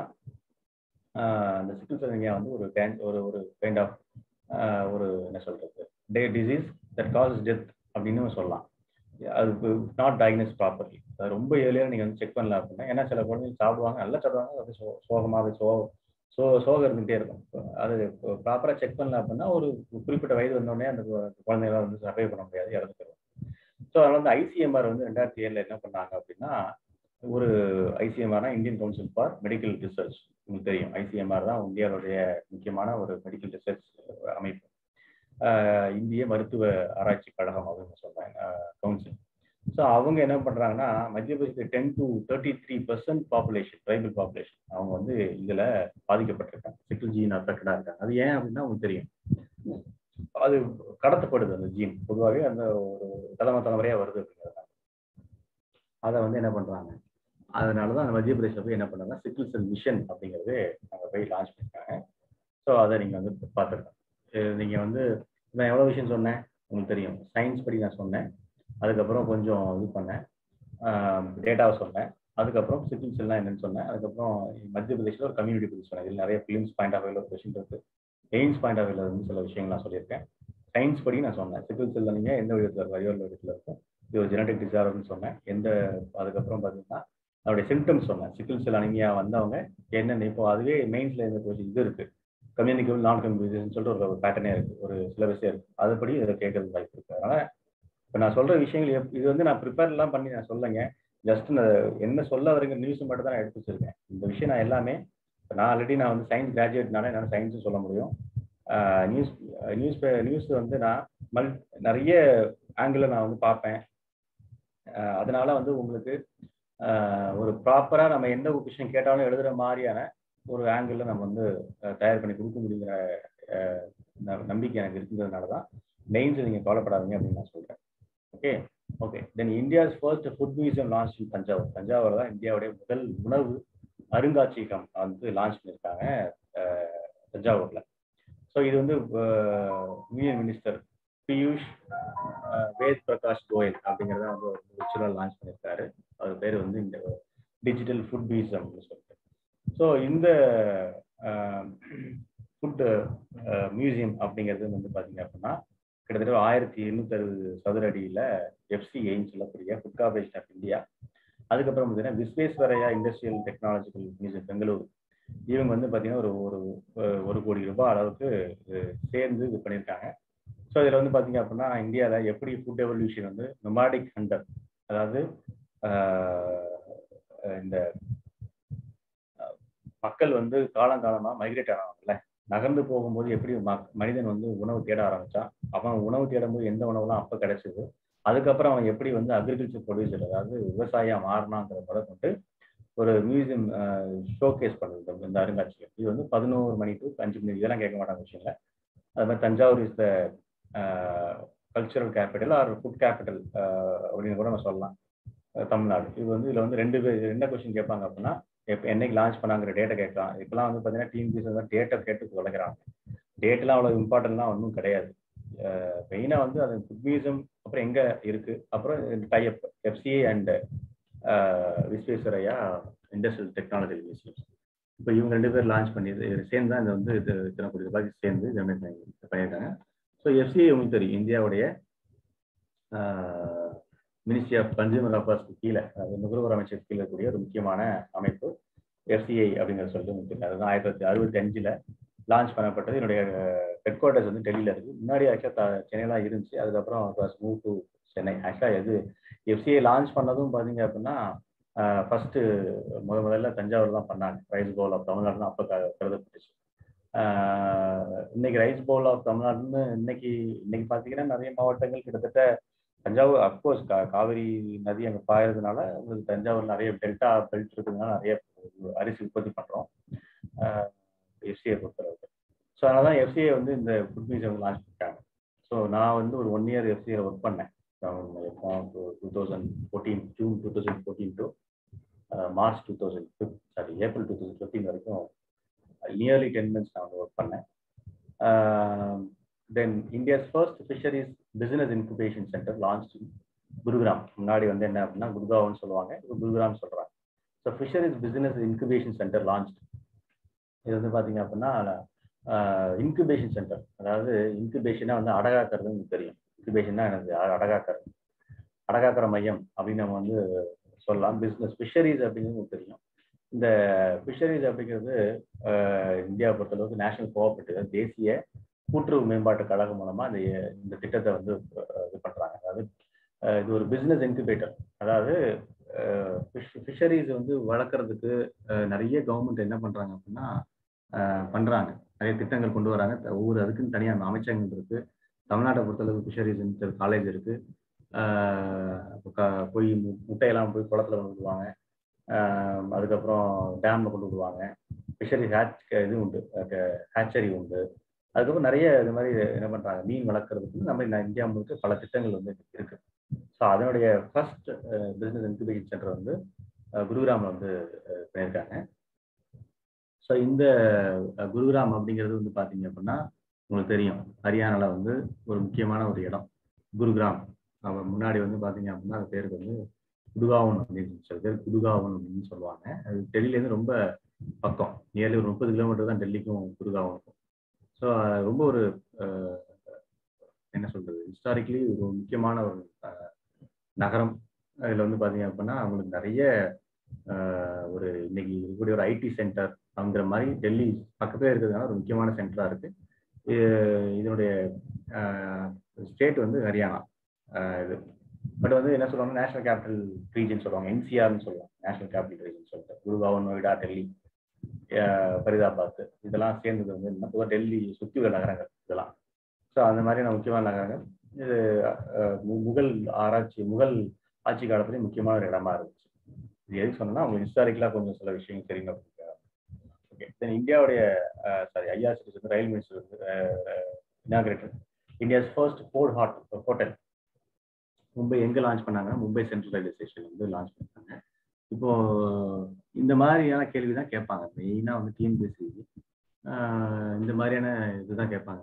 [SPEAKER 1] அந்த சிக்கிள் செல்னியா வந்து ஒரு கேன் ஒரு ஒரு கைண்ட் ஆஃப் ஒரு என்ன சொல்றது the disease that cause death அப்படின்னு சொல்லலாம் அது நாட் டயக்னோஸ் ப்ராப்பர்லி அது ரொம்ப ஏர்லியாக நீங்கள் வந்து செக் பண்ணல அப்படின்னா ஏன்னா சில குழந்தைங்க சாப்பிடுவாங்க நல்லா சாப்பிடுவாங்க அது சோ சோகமாக சோ சோ சோகம் இருந்துகிட்டே இருக்கும் அது ப்ராப்பராக செக் பண்ணல அப்படின்னா ஒரு குறிப்பிட்ட வயது வந்தோடனே அந்த குழந்தைகளை வந்து சர்வை பண்ண முடியாது இறந்து போயிடும் ஸோ அதனால வந்து ஐசிஎம்ஆர் வந்து ரெண்டாயிரத்தி ஏழில் என்ன பண்ணாங்க அப்படின்னா ஒரு ஐசிஎம்ஆர்னா Indian council for medical research உங்களுக்கு தெரியும் ஐசிஎம்ஆர் தான் இந்தியாவுடைய முக்கியமான ஒரு மெடிக்கல் ரிசர்ச் அமைப்பு இந்திய மருத்துவ ஆராய்ச்சி கழகம் அப்படின்னு சொல்றாங்க கவுன்சில் ஸோ அவங்க என்ன பண்றாங்கன்னா மத்திய பிரதேசத்தில் ten to thirty three percent population tribal population அவங்க வந்து இதுல பாதிக்கப்பட்டிருக்காங்க சிக்கிள் ஜீன் அஃபெக்டடா இருக்காங்க அது ஏன் அப்படின்னா உங்களுக்கு தெரியும் அது கடத்தப்படுது அந்த ஜீன் பொதுவாகவே அந்த ஒரு தலைமை தலைமுறையா வருது அப்படிங்கிறதுனால அதை வந்து என்ன பண்றாங்க அதனாலதான் அந்த மத்திய பிரதேசில் போய் என்ன பண்ணாங்க சிக்கிள் செல் மிஷன் அப்படிங்கிறது அங்கே போய் லான்ச் பண்ணிருக்காங்க ஸோ அதை நீங்க வந்து பார்த்துருக்கோம் நீங்க வந்து நான் எவ்வளோ விஷயம் சொன்னேன் உங்களுக்கு தெரியும் சயின்ஸ் படி நான் சொன்னேன் அதுக்கப்புறம் கொஞ்சம் இது பண்ணேன் டேட்டாவை சொன்னேன் அதுக்கப்புறம் சிக்கிள் செல்லாம் என்னன்னு சொன்னேன் அதுக்கப்புறம் மத்திய பிரதேசில் ஒரு கம்யூனிட்டி பற்றி சொன்னேன் இதில் நிறைய ஃபிலிம்ஸ் பாயிண்ட் ஆஃப் வியூல கொஸ்டின் இருக்கு எய்ம்ஸ் பாயிண்ட் ஆஃப் வியூல வந்து சில விஷயங்கள் நான் சொல்லியிருக்கேன் சயின்ஸ் படி நான் சொன்னேன் சிக்கிள் செல் அனிமியா எந்த விதத்தில் இருக்கும் அறிவாளர் விதத்தில் இருக்கும் இது ஒரு ஜெனடிக் டிசார்டர்னு சொன்னேன் எந்த அதுக்கப்புறம் பார்த்தீங்கன்னா அதோடைய சிம்டம்ஸ் சொன்னேன் சிக்கிள் செல் அனிமியா வந்தவங்க என்னென்ன இப்போ அதுவே மெயின்ஸ்ல இந்த கொஞ்சம் இது இருக்கு கம்யூனிகபிள் நான் கம்யூனிகேஷன் சொல்லிட்டு ஒரு பேட்டர்னே இருக்கு ஒரு சிலபஸே இருக்கு அதுபடி இதை கேட்கறது வாய்ப்பு இருக்கு அதனால இப்போ நான் சொல்ற விஷயங்கள் எப்- இது வந்து நான் ப்ரிப்பேர் எல்லாம் பண்ணி நான் சொல்லலைங்க ஜஸ்ட் என்ன சொல்ல வரீங்க நியூஸ் மட்டும் தான் நான் எடுத்து வச்சிருக்கேன் இந்த விஷயம் நான் எல்லாமே இப்ப நான் ஆல்ரெடி நான் வந்து சயின்ஸ் கிராஜுவேட்னால என்னால் சயின்ஸும் சொல்ல முடியும் நியூஸ் நியூஸ் நியூஸ் வந்து நான் மல் நிறைய ஆங்கிளில் நான் வந்து பார்ப்பேன் ஆஹ் அதனால வந்து உங்களுக்கு ஆஹ் ஒரு ப்ராப்பராக நம்ம எந்த ஒரு விஷயம் கேட்டாலும் எழுதுற மாதிரியான ஒரு ஆங்கிளில் நம்ம வந்து ஆஹ் தயார் பண்ணி கொடுக்க முடியுங்கிற ஆஹ் ந- நம்பிக்கை எனக்கு இருக்கிறதுனால தான் மெயின்ஸ் நீங்கள் கவலைப்படாதீங்க அப்படின்னு நான் சொல்கிறேன் okay okay then India's first food museum launch in Thanjavur Thanjavur தான் இந்தியாவுடைய முதல் உணவு அருங்காட்சியகம் வந்து லான்ச் பண்ணியிருக்காங்க ஆஹ் தஞ்சாவூர்ல ஸோ இது வந்து யூனியன் மினிஸ்டர் பியூஷ் ஆஹ் வேத் பிரகாஷ் கோயல் அப்படிங்கிறத வந்து ஒரு விர்ச்சுவலாக லான்ச் பண்ணியிருக்காரு அது பேர் வந்து இந்த டிஜிட்டல் ஃபுட் மியூசியம்னு சொல்லிட்டு ஸோ இந்த ஃபுட் மியூசியம் அப்படிங்கிறது வந்து பார்த்தீங்க அப்படின்னா கிட்டத்தட்ட ஆயிரத்தி எண்ணூத்தி அறுபது சதுர அடியில் எஃப்சி எய்ம் சொல்லக்கூடிய ஃபுட் கார்பரேஷன் ஆஃப் இந்தியா அதுக்கப்புறம் பார்த்தீங்கன்னா Visvesvaraya industrial technological museum Bengaluru இவங்க வந்து பார்த்தீங்கன்னா ஒரு ஒரு அஹ், ஒரு கோடி ரூபாய் அளவுக்கு இது சேர்ந்து இது பண்ணியிருக்காங்க ஸோ இதில் வந்து பார்த்தீங்க அப்படின்னா இந்தியாவில் எப்படி ஃபுட் எவல்யூஷன் வந்து நொமாடிக் ஹண்டர் அதாவது ஆஹ், அஹ், இந்த அஹ், மக்கள் வந்து காலங்காலமாக மைக்ரேட் ஆனாங்கல்ல நகர்ந்து போகும்போது எப்படி ம- மனிதன் வந்து உணவு தேட ஆரம்பிச்சான் அவன் உணவு தேடும்போது எந்த உணவுலாம் அப்போ கிடைச்சது அதுக்கப்புறம் அவன் எப்படி வந்து அக்ரிகல்ச்சர் ப்ரொடியூசர் அதாவது விவசாயியா மாறினாங்கிற முறை கொண்டு ஒரு மியூசியம் ஷோகேஸ் பண்ணுது இந்த- இந்த அருங்காட்சியகம் இது வந்து பதினோரு மணி டு அஞ்சு மணி இதெல்லாம் கேட்க மாட்டாங்க விஷயம் இல்லை அது மாதிரி Thanjavur is the cultural capital or food capital அப்படின்னு கூட நம்ம சொல்லலாம் அஹ் தமிழ்நாடு இது வந்து இதில் வந்து ரெண்டு பேர் என்ன கொஸ்டின் கேட்பாங்க அப்படின்னா எப்போ என்னைக்கு லான்ச் பண்ணாங்கிற டேட்டை கேட்கலாம் இப்பெல்லாம் வந்து பார்த்தீங்கன்னா டீம் பீஸ் வந்து டேட்டை கேட்டு தொலைக்கிறாங்க டேட்லாம் அவ்வளோ இம்பார்ட்டன்ட்லாம் ஒன்றும் கிடையாது மெயினாக வந்து அது ஃபுட் மியூசியம் அப்புறம் எங்கே இருக்குது அப்புறம் type FCA and Visvesvaraya industrial technology museum இப்போ இவங்க ரெண்டு பேர் லான்ச் பண்ணி இது சேர்ந்து தான் இந்த வந்து இது இத்தனை கோடி ரூபாய்க்கு சேர்ந்து இதை மாதிரி பண்ணியிருக்காங்க ஸோ எஃப்சிஐ உங்களுக்கு தெரியும் இந்தியாவுடைய மினிஸ்ட்ரி ஆஃப் கன்சியூமர் அஃபேர்ஸ்க்கு கீழே அதாவது நுகர்வோர் அமைச்சர் கீழே இருக்கக்கூடிய ஒரு முக்கியமான அமைப்பு எஃப்சிஐ அப்படிங்கிற சொல்லிட்டு உங்களுக்கு தெரியும் அதுதான் ஆயிரத்தி தொள்ளாயிரத்தி அறுபத்தி அஞ்சில் லான்ச் பண்ணப்பட்டது என்னுடைய ஹெட் குவார்ட்டர்ஸ் வந்து டெல்லியில் இருக்குது முன்னாடி ஆக்சுவலாக சென்னையில் இருந்துச்சு அதுக்கப்புறம் மூவ் டு சென்னை ஆக்சுவலாக எது எஃப்சிஐ லான்ச் பண்ணதும் பார்த்தீங்க அப்படின்னா ஃபர்ஸ்ட் முத முதல்ல தஞ்சாவூர் தான் பண்ணாங்க ரைஸ் பவுல் ஆஃப் தமிழ்நாடு தான் அப்போ கருதப்பட்டுச்சு ஆஹ் இன்னைக்கு ரைஸ் பவுல் ஆஃப் தமிழ்நாடுன்னு இன்னைக்கு இன்னைக்கு பார்த்தீங்கன்னா நிறைய மாவட்டங்கள் கிட்டத்தட்ட தஞ்சாவூர் அப்கோர்ஸ் கா காவிரி நதி அங்கே பாயறதுனால உங்களுக்கு தஞ்சாவூர் நிறைய டெல்டா பெல்ட் இருக்கிறதுனால நிறைய அரிசி உற்பத்தி பண்ணுறோம் எஃப்சிஐ பொறுத்தளவுக்கு ஸோ அதனால தான் எஃப்சிஐ வந்து இந்த ஃபுட் மியூசியம் லான்ச் பண்ணிட்டாங்க ஸோ நான் வந்து ஒரு ஒன் இயர் எஃப்சிஐ ஒர்க் பண்ணேன் two thousand fourteen June two thousand fourteen to March two thousand ஃபிஃப்ட் sorry April two thousand fifteen வரைக்கும் நியர்லி டென் மினிட்ஸ் நான் வந்து ஒர்க் பண்ணேன் then India's first fisheries business incubation centre launch Gurugram முன்னாடி வந்து என்ன அப்படின்னா குருகாவ்னு சொல்லுவாங்க இப்போ குருகிராம் சொல்கிறாங்க so fisheries business incubation centre launch இது வந்து பார்த்தீங்க அப்படின்னா இன்குபேஷன் சென்டர் அதாவது இன்குபேஷனாக வந்து அடகாக்கிறது உங்களுக்கு தெரியும் இன்குபேஷன்னா எனக்கு அடகாக்கிறது அடகாக்கிற மையம் அப்படின்னு நம்ம வந்து சொல்லலாம் பிஸ்னஸ் ஃபிஷரிஸ் அப்படிங்கிறது உங்களுக்கு தெரியும் இந்த ஃபிஷரிஸ் அப்படிங்கிறது இந்தியா பொறுத்தளவுக்கு நேஷனல் கோஆபரேட்டிவ் தேசிய கூட்டுறவு மேம்பாட்டு கழகம் மூலமா இந்த இந்த திட்டத்தை வந்து இது பண்றாங்க அதாவது இது ஒரு பிசினஸ் இன்குபேட்டர் அதாவது ஃபிஷரிஸ் வந்து வளர்க்குறதுக்கு நிறைய கவர்மெண்ட் என்ன பண்றாங்க அப்படின்னா பண்றாங்க நிறைய திட்டங்கள் கொண்டு வராங்க ஒவ்வொரு அதுக்குன்னு தனியாக அமைச்சகங்கள் இருக்கு தமிழ்நாட்டை பொறுத்தளவுக்கு ஃபிஷரிஸ் காலேஜ் இருக்கு போய் முட்டையெல்லாம் போய் குளத்துல கொண்டு விடுவாங்க அதுக்கப்புறம் டேம்ல கொண்டு விடுவாங்க ஃபிஷரி ஹேச் இது உண்டு ஹேச்சரி உண்டு அதுக்கப்புறம் நிறைய இது மாதிரி என்ன பண்றாங்க மீன் வளர்க்குறதுக்கு நம்ம இந்தியா முழுக்க பல திட்டங்கள் வந்து இருக்கு ஸோ அதனுடைய ஃபர்ஸ்ட் பிசினஸ் இன்குபேஷன் சென்டர் வந்து குருகிராமில் வந்து பண்ணியிருக்காங்க ஸோ இந்த குருகிராம் அப்படிங்கிறது வந்து பார்த்தீங்க அப்படின்னா உங்களுக்கு தெரியும் ஹரியானாவில் வந்து ஒரு முக்கியமான ஒரு இடம் குருகிராம் அவன் முன்னாடி வந்து பார்த்தீங்க அப்படின்னா அது பேருக்கு வந்து குடுகாவன் அப்படின்னு சில பேர் குடுகாவன் அப்படின்னு சொல்லுவாங்க அது டெல்லியிலேருந்து ரொம்ப பக்கம் நியர்லி ஒரு முப்பது கிலோமீட்டர் தான் டெல்லிக்கும் குடுகாவனுக்கும் ஸோ ஸோ ரொம்ப ஒரு என்ன சொல்றது ஹிஸ்டாரிக்கலி ஒரு முக்கியமான ஒரு நகரம் அதில் வந்து பார்த்தீங்க அப்படின்னா அவங்களுக்கு நிறைய ஒரு இன்னைக்கு இருக்கக்கூடிய ஒரு ஐடி சென்டர் அப்படிங்கிற மாதிரி டெல்லி பக்கத்துல இருக்கிறதுனால ஒரு முக்கியமான சென்டரா இருக்கு இதனுடைய ஸ்டேட் வந்து ஹரியானா இது பட் வந்து என்ன சொல்லுவாங்க நேஷனல் கேபிட்டல் ரீஜன் சொல்லுவாங்க என்சிஆர்னு சொல்லுவாங்க நேஷனல் கேபிட்டல் ரீஜன் சொல்லிட்டு குருகாவன் நோய்டா டெல்லி ஃபரிதாபாத் இதெல்லாம் சேர்ந்தது வந்து என்ன பொதுவாக டெல்லி சுற்றி உள்ள நகரங்கள் இதெல்லாம் ஸோ அந்த மாதிரியான முக்கியமான நகரங்கள் இது முகல் ஆராய்ச்சி முகல் ஆட்சி காலத்துலேயும் முக்கியமான ஒரு இடமா இருந்துச்சு இது எதுக்கு சொன்னா உங்களுக்கு ஹிஸ்டாரிக்கலாக கொஞ்சம் சில விஷயம் தெரியும் அப்படின்னு ஓகே தென் இந்தியாவுடைய சாரி ஐஆர்சிடிசி வந்து ரயில் மினிஸ்டர் வந்து inaugurated India's first pod hot hotel Mumbai எங்கே லான்ச் பண்ணாங்க மும்பை சென்ட்ரல் ரயில்வே ஸ்டேஷன் வந்து லான்ச் பண்ணாங்க இப்போ இந்த மாதிரியான கேள்வி தான் கேட்பாங்க மெயினாக வந்து டிஎன்பிஎஸ்சி இந்த மாதிரியான இதுதான் கேட்பாங்க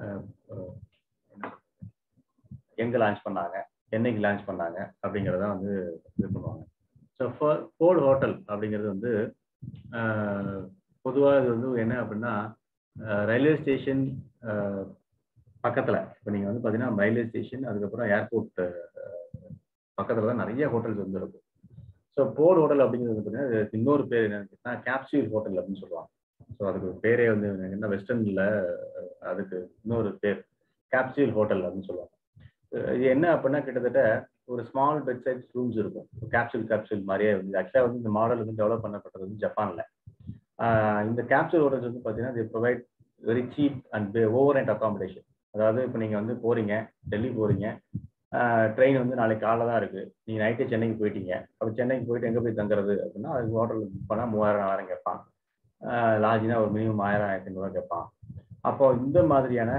[SPEAKER 1] எங்கே லான்ச் பண்ணாங்க என்னைக்கு லான்ச் பண்ணாங்க அப்படிங்கிறத வந்து இது பண்ணுவாங்க ஸோ ஃபோர்ட் ஹோட்டல் அப்படிங்கிறது வந்து பொதுவாக இது வந்து என்ன அப்படின்னா ரயில்வே ஸ்டேஷன் பக்கத்தில் இப்போ நீங்கள் வந்து பார்த்தீங்கன்னா ரயில்வே ஸ்டேஷன் அதுக்கப்புறம் ஏர்போர்ட் பக்கத்தில் தான் நிறைய ஹோட்டல்ஸ் வந்து இருக்கும் ஸோ போர்ட் ஹோட்டல் அப்படிங்கிறது பார்த்தீங்கன்னா இன்னொரு பேர் என்னன்னா கேப்சூல் ஹோட்டல் அப்படின்னு சொல்லுவாங்க ஸோ அதுக்கு பேரே வந்து என்ன வெஸ்டர்னில் அதுக்கு இன்னொரு பேர் கேப்சூல் ஹோட்டல் அப்படின்னு சொல்லுவாங்க இது என்ன அப்படின்னா கிட்டத்தட்ட ஒரு ஸ்மால் பெட் சைஸ் ரூம்ஸ் இருக்கும் கேப்சூல் கேப்சூல் மாதிரியே வந்து ஆக்சுவலாக வந்து இந்த மாடல் வந்து டெவலப் பண்ணப்பட்டது வந்து ஜப்பானில் இந்த கேப்சூல் ஹோட்டல்ஸ் வந்து பார்த்தீங்கன்னா இது provide very cheap and overnight accommodation அதாவது இப்போ நீங்கள் வந்து போகிறீங்க டெல்லி போகிறீங்க ட்ரெயின் வந்து நாளைக்கு காலைல தான் இருக்குது நீங்கள் நைட்டே சென்னைக்கு போயிட்டீங்க அப்போ சென்னைக்கு போயிட்டு எங்கே போய் தங்குறது அப்படின்னா அதுக்கு ஹோட்டல் புக் பண்ணால் மூவாயிரம் நாலாயிரம் கேட்பான் லாட்ஜினா ஒரு மினிமம் ஆயிரம் ஆயிரத்தி ஐநூறுவா கேட்பான் அப்போ இந்த மாதிரியான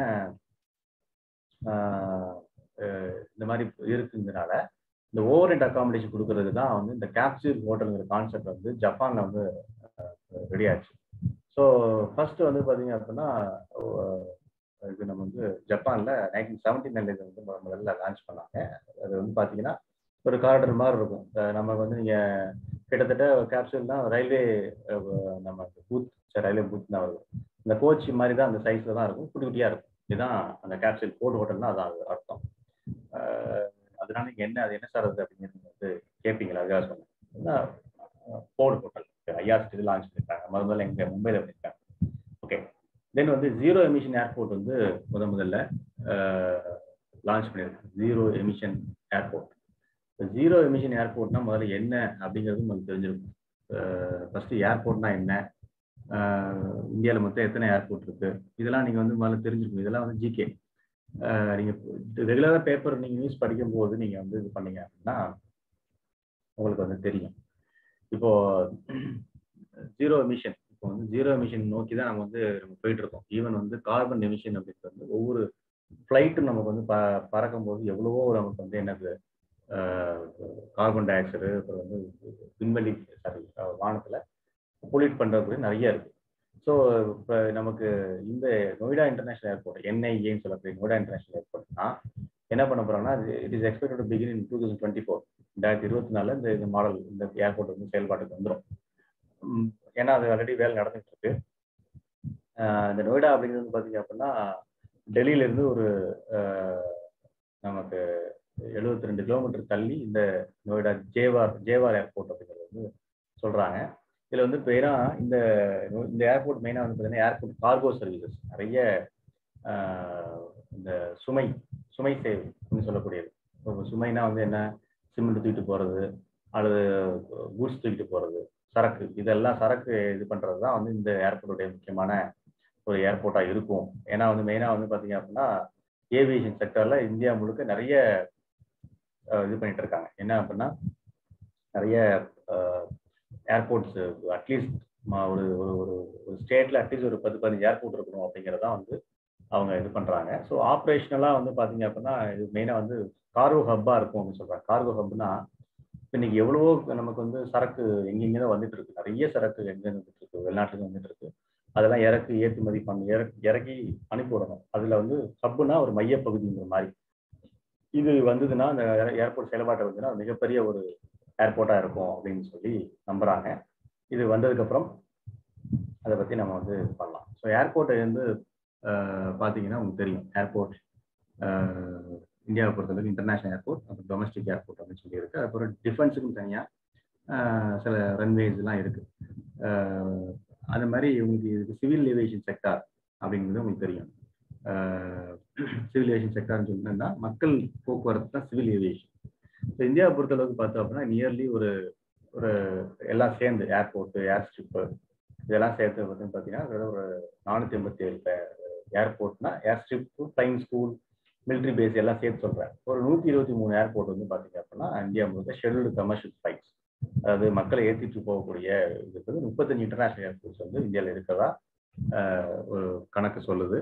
[SPEAKER 1] இந்த மாதிரி இருக்குங்கிறனால இந்த ஓவர் நைட் அகாமடேஷன் கொடுக்கறது தான் வந்து இந்த கேப்சூல் ஹோட்டலுங்கிற கான்செப்ட் வந்து ஜப்பானில் வந்து ரெடி ஆச்சு ஸோ ஃபர்ஸ்ட் வந்து பார்த்தீங்க அப்படின்னா இது நம்ம வந்து ஜப்பானில் நைன்டீன் செவன்டி நைன்ல இது வந்து முதல்ல லான்ச் பண்ணாங்க அது வந்து பார்த்தீங்கன்னா ஒரு காரிடர் மாதிரி இருக்கும் நமக்கு வந்து நீங்கள் கிட்டத்தட்ட கேப்சூல்னா ரயில்வே நம்ம பூத் ரயில்வே பூத் தான் வருது இந்த கோச் மாதிரி தான் அந்த சைஸில் தான் இருக்கும் குட்டி குட்டியாக இருக்கும் இதுதான் அந்த கேப்சூல் போர்ட் ஹோட்டல்னா அதான் அர்த்தம் அதனால நீங்கள் என்ன அது என்ன சார் அது அப்படிங்கிறது வந்து கேட்பீங்களா அதுக்காக சொன்னேன் போர்ட் ஹோட்டல் ஐஆர்சிடி லான்ச் பண்ணியிருக்காங்க முதல் முதல்ல எங்க மும்பையில் பண்ணியிருக்காங்க ஓகே தென் வந்து ஜீரோ எமிஷன் ஏர்போர்ட் வந்து முத முதல்ல லான்ச் பண்ணியிருக்காங்க zero emission airport zero emission ஏர்போர்ட்னா முதல்ல என்ன அப்படிங்கிறது உங்களுக்கு தெரிஞ்சிருக்கும் ஃபர்ஸ்ட் ஏர்போர்ட்னா என்ன இந்தியாவில் மொத்தம் எத்தனை ஏர்போர்ட் இருக்கு இதெல்லாம் நீங்கள் வந்து முதல்ல தெரிஞ்சிருக்கும் இதெல்லாம் வந்து ஜிகே நீங்கள் ரெகுலராக பேப்பர் நீங்கள் நியூஸ் படிக்கும் போது நீங்கள் வந்து இது பண்ணீங்க அப்படின்னா உங்களுக்கு வந்து தெரியும் இப்போ ஜீரோ எமிஷன் இப்போ வந்து ஜீரோ எமிஷன் நோக்கி தான் நம்ம வந்து நம்ம போயிட்டு இருக்கோம் ஈவன் வந்து கார்பன் எமிஷன் அப்படின்றது வந்து ஒவ்வொரு ஃப்ளைட்டும் நமக்கு வந்து ப பறக்கும் போது எவ்வளவோ நமக்கு வந்து என்னது கார்பன் டை ஆக்சைடு அப்புறம் வந்து விண்வெளி சாரி வானத்தில் பொல்யூட் பண்ணுறது நிறைய இருக்கு ஸோ இப்போ நமக்கு இந்த நொய்டா இன்டர்நேஷனல் ஏர்போர்ட் என்ஐஏன்னு சொல்லக்கூடிய நொய்டா இன்டர்நேஷனல் ஏர்போர்ட்னா என்ன பண்ண போறாங்கன்னா it is expected to begin in two thousand twenty four ரெண்டாயிரத்தி இருபத்தி நாலில் இந்த இந்த மாடல் இந்த ஏர்போர்ட் வந்து செயல்பாட்டுக்கு வந்துடும் ஏன்னா அது ஆல்ரெடி வேலை நடந்துட்டு இருக்கு இந்த நொய்டா அப்படிங்கிறது பார்த்தீங்க அப்படின்னா டெல்லியிலேருந்து ஒரு நமக்கு எழுபத்தி ரெண்டு கிலோமீட்டர் தள்ளி இந்த நொய்டா ஜேவார் ஜேவார் ஏர்போர்ட் அப்படிங்கிறது வந்து சொல்கிறாங்க இதில் வந்து பேரா இந்த இந்த ஏர்போர்ட் மெயினாக வந்து பார்த்தீங்கன்னா ஏர்போர்ட் கார்கோ சர்வீசஸ் நிறைய இந்த சுமை சுமை சேவை அப்படின்னு சொல்லக்கூடியது இப்போ சுமைனா வந்து என்ன சிமெண்ட் தூக்கிட்டு போகிறது அல்லது கூட்ஸ் தூக்கிட்டு போகிறது சரக்கு இதெல்லாம் சரக்கு இது பண்ணுறது தான் வந்து இந்த ஏர்போர்ட்டுடைய முக்கியமான ஒரு ஏர்போர்ட்டாக இருக்கும் ஏன்னா வந்து மெயினாக வந்து பார்த்தீங்க அப்படின்னா ஏவியேஷன் செக்டரில் இந்தியா முழுக்க நிறைய இது பண்ணிட்டு இருக்காங்க என்ன அப்படின்னா நிறைய ஏர்போர்ட்ஸ் அட்லீஸ்ட் ஒரு ஒரு ஒரு ஒரு ஸ்டேட்ல அட்லீஸ்ட் ஒரு பத்து பதினஞ்சு ஏர்போர்ட் இருக்கணும் அப்படிங்கிறதா வந்து அவங்க இது பண்றாங்க ஸோ ஆப்ரேஷனலாக வந்து பார்த்தீங்க அப்படின்னா இது மெயினாக வந்து கார்கோ ஹப்பாக இருக்கும் அப்படின்னு சொல்றாங்க கார்கோ ஹப்னா இன்னைக்கு எவ்வளவோ நமக்கு வந்து சரக்கு எங்கெங்கே தான் வந்துட்டு இருக்கு நிறைய சரக்கு எங்கே வந்துட்டு இருக்கு வெளிநாட்டுக்கு வந்துட்டு இருக்கு அதெல்லாம் இறக்கி ஏற்றுமதி பண்ணி இறக்கி இறக்கி அனுப்பி விடணும் அதில் வந்து ஹப்புனா ஒரு மையப்பகுதிங்கிற மாதிரி இது வந்ததுன்னா அந்த ஏர்போர்ட் செயல்பாட்டை வந்துன்னா மிகப்பெரிய ஒரு ஏர்போர்ட்டாக இருக்கும் அப்படின்னு சொல்லி நம்புறாங்க இது வந்ததுக்கப்புறம் அதை பற்றி நம்ம வந்து பண்ணலாம் ஸோ ஏர்போர்ட்டை வந்து பார்த்தீங்கன்னா உங்களுக்கு தெரியும் ஏர்போர்ட் இந்தியாவை பொறுத்தளவுக்கு இன்டர்நேஷனல் ஏர்போர்ட் அப்புறம் டொமஸ்டிக் ஏர்போர்ட் அப்படின்னு சொல்லி இருக்கு அப்புறம் டிஃபென்ஸுக்கும் தனியாக சில ரன்வேஸ்லாம் இருக்கு அது மாதிரி உங்களுக்கு இதுக்கு சிவில் ஏவியேஷன் செக்டார் அப்படிங்கிறது உங்களுக்கு தெரியும் சிவில் ஏவியேஷன் செக்டார்னு சொல்லினா மக்கள் போக்குவரத்து தான் சிவில் ஏவியேஷன் ஸோ இந்தியாவை பொறுத்தளவுக்கு பார்த்தோம் அப்படின்னா நியர்லி ஒரு ஒரு எல்லாம் சேர்ந்து ஏர்போர்ட்டு ஏர் ஸ்ட்ரிப்பு இதெல்லாம் சேர்த்து வந்து பார்த்தீங்கன்னா ஒரு நானூற்றி எண்பத்தி ஏழு ஏர்போர்ட்னா airstrip flying school military base எல்லாம் சேர்த்து சொல்கிறேன் ஒரு நூற்றி இருபத்தி மூணு ஏர்போர்ட் வந்து பார்த்தீங்க அப்படின்னா இந்தியா முழுக்க ஷெடியூல்டு கமர்ஷியல் ஃப்ளைட்ஸ் அதாவது மக்களை ஏற்றிட்டு போகக்கூடிய இதுக்கு வந்து முப்பத்தஞ்சு இன்டர்நேஷனல் ஏர்போர்ட்ஸ் வந்து இந்தியாவில் இருக்கதா ஒரு கணக்கு சொல்லுது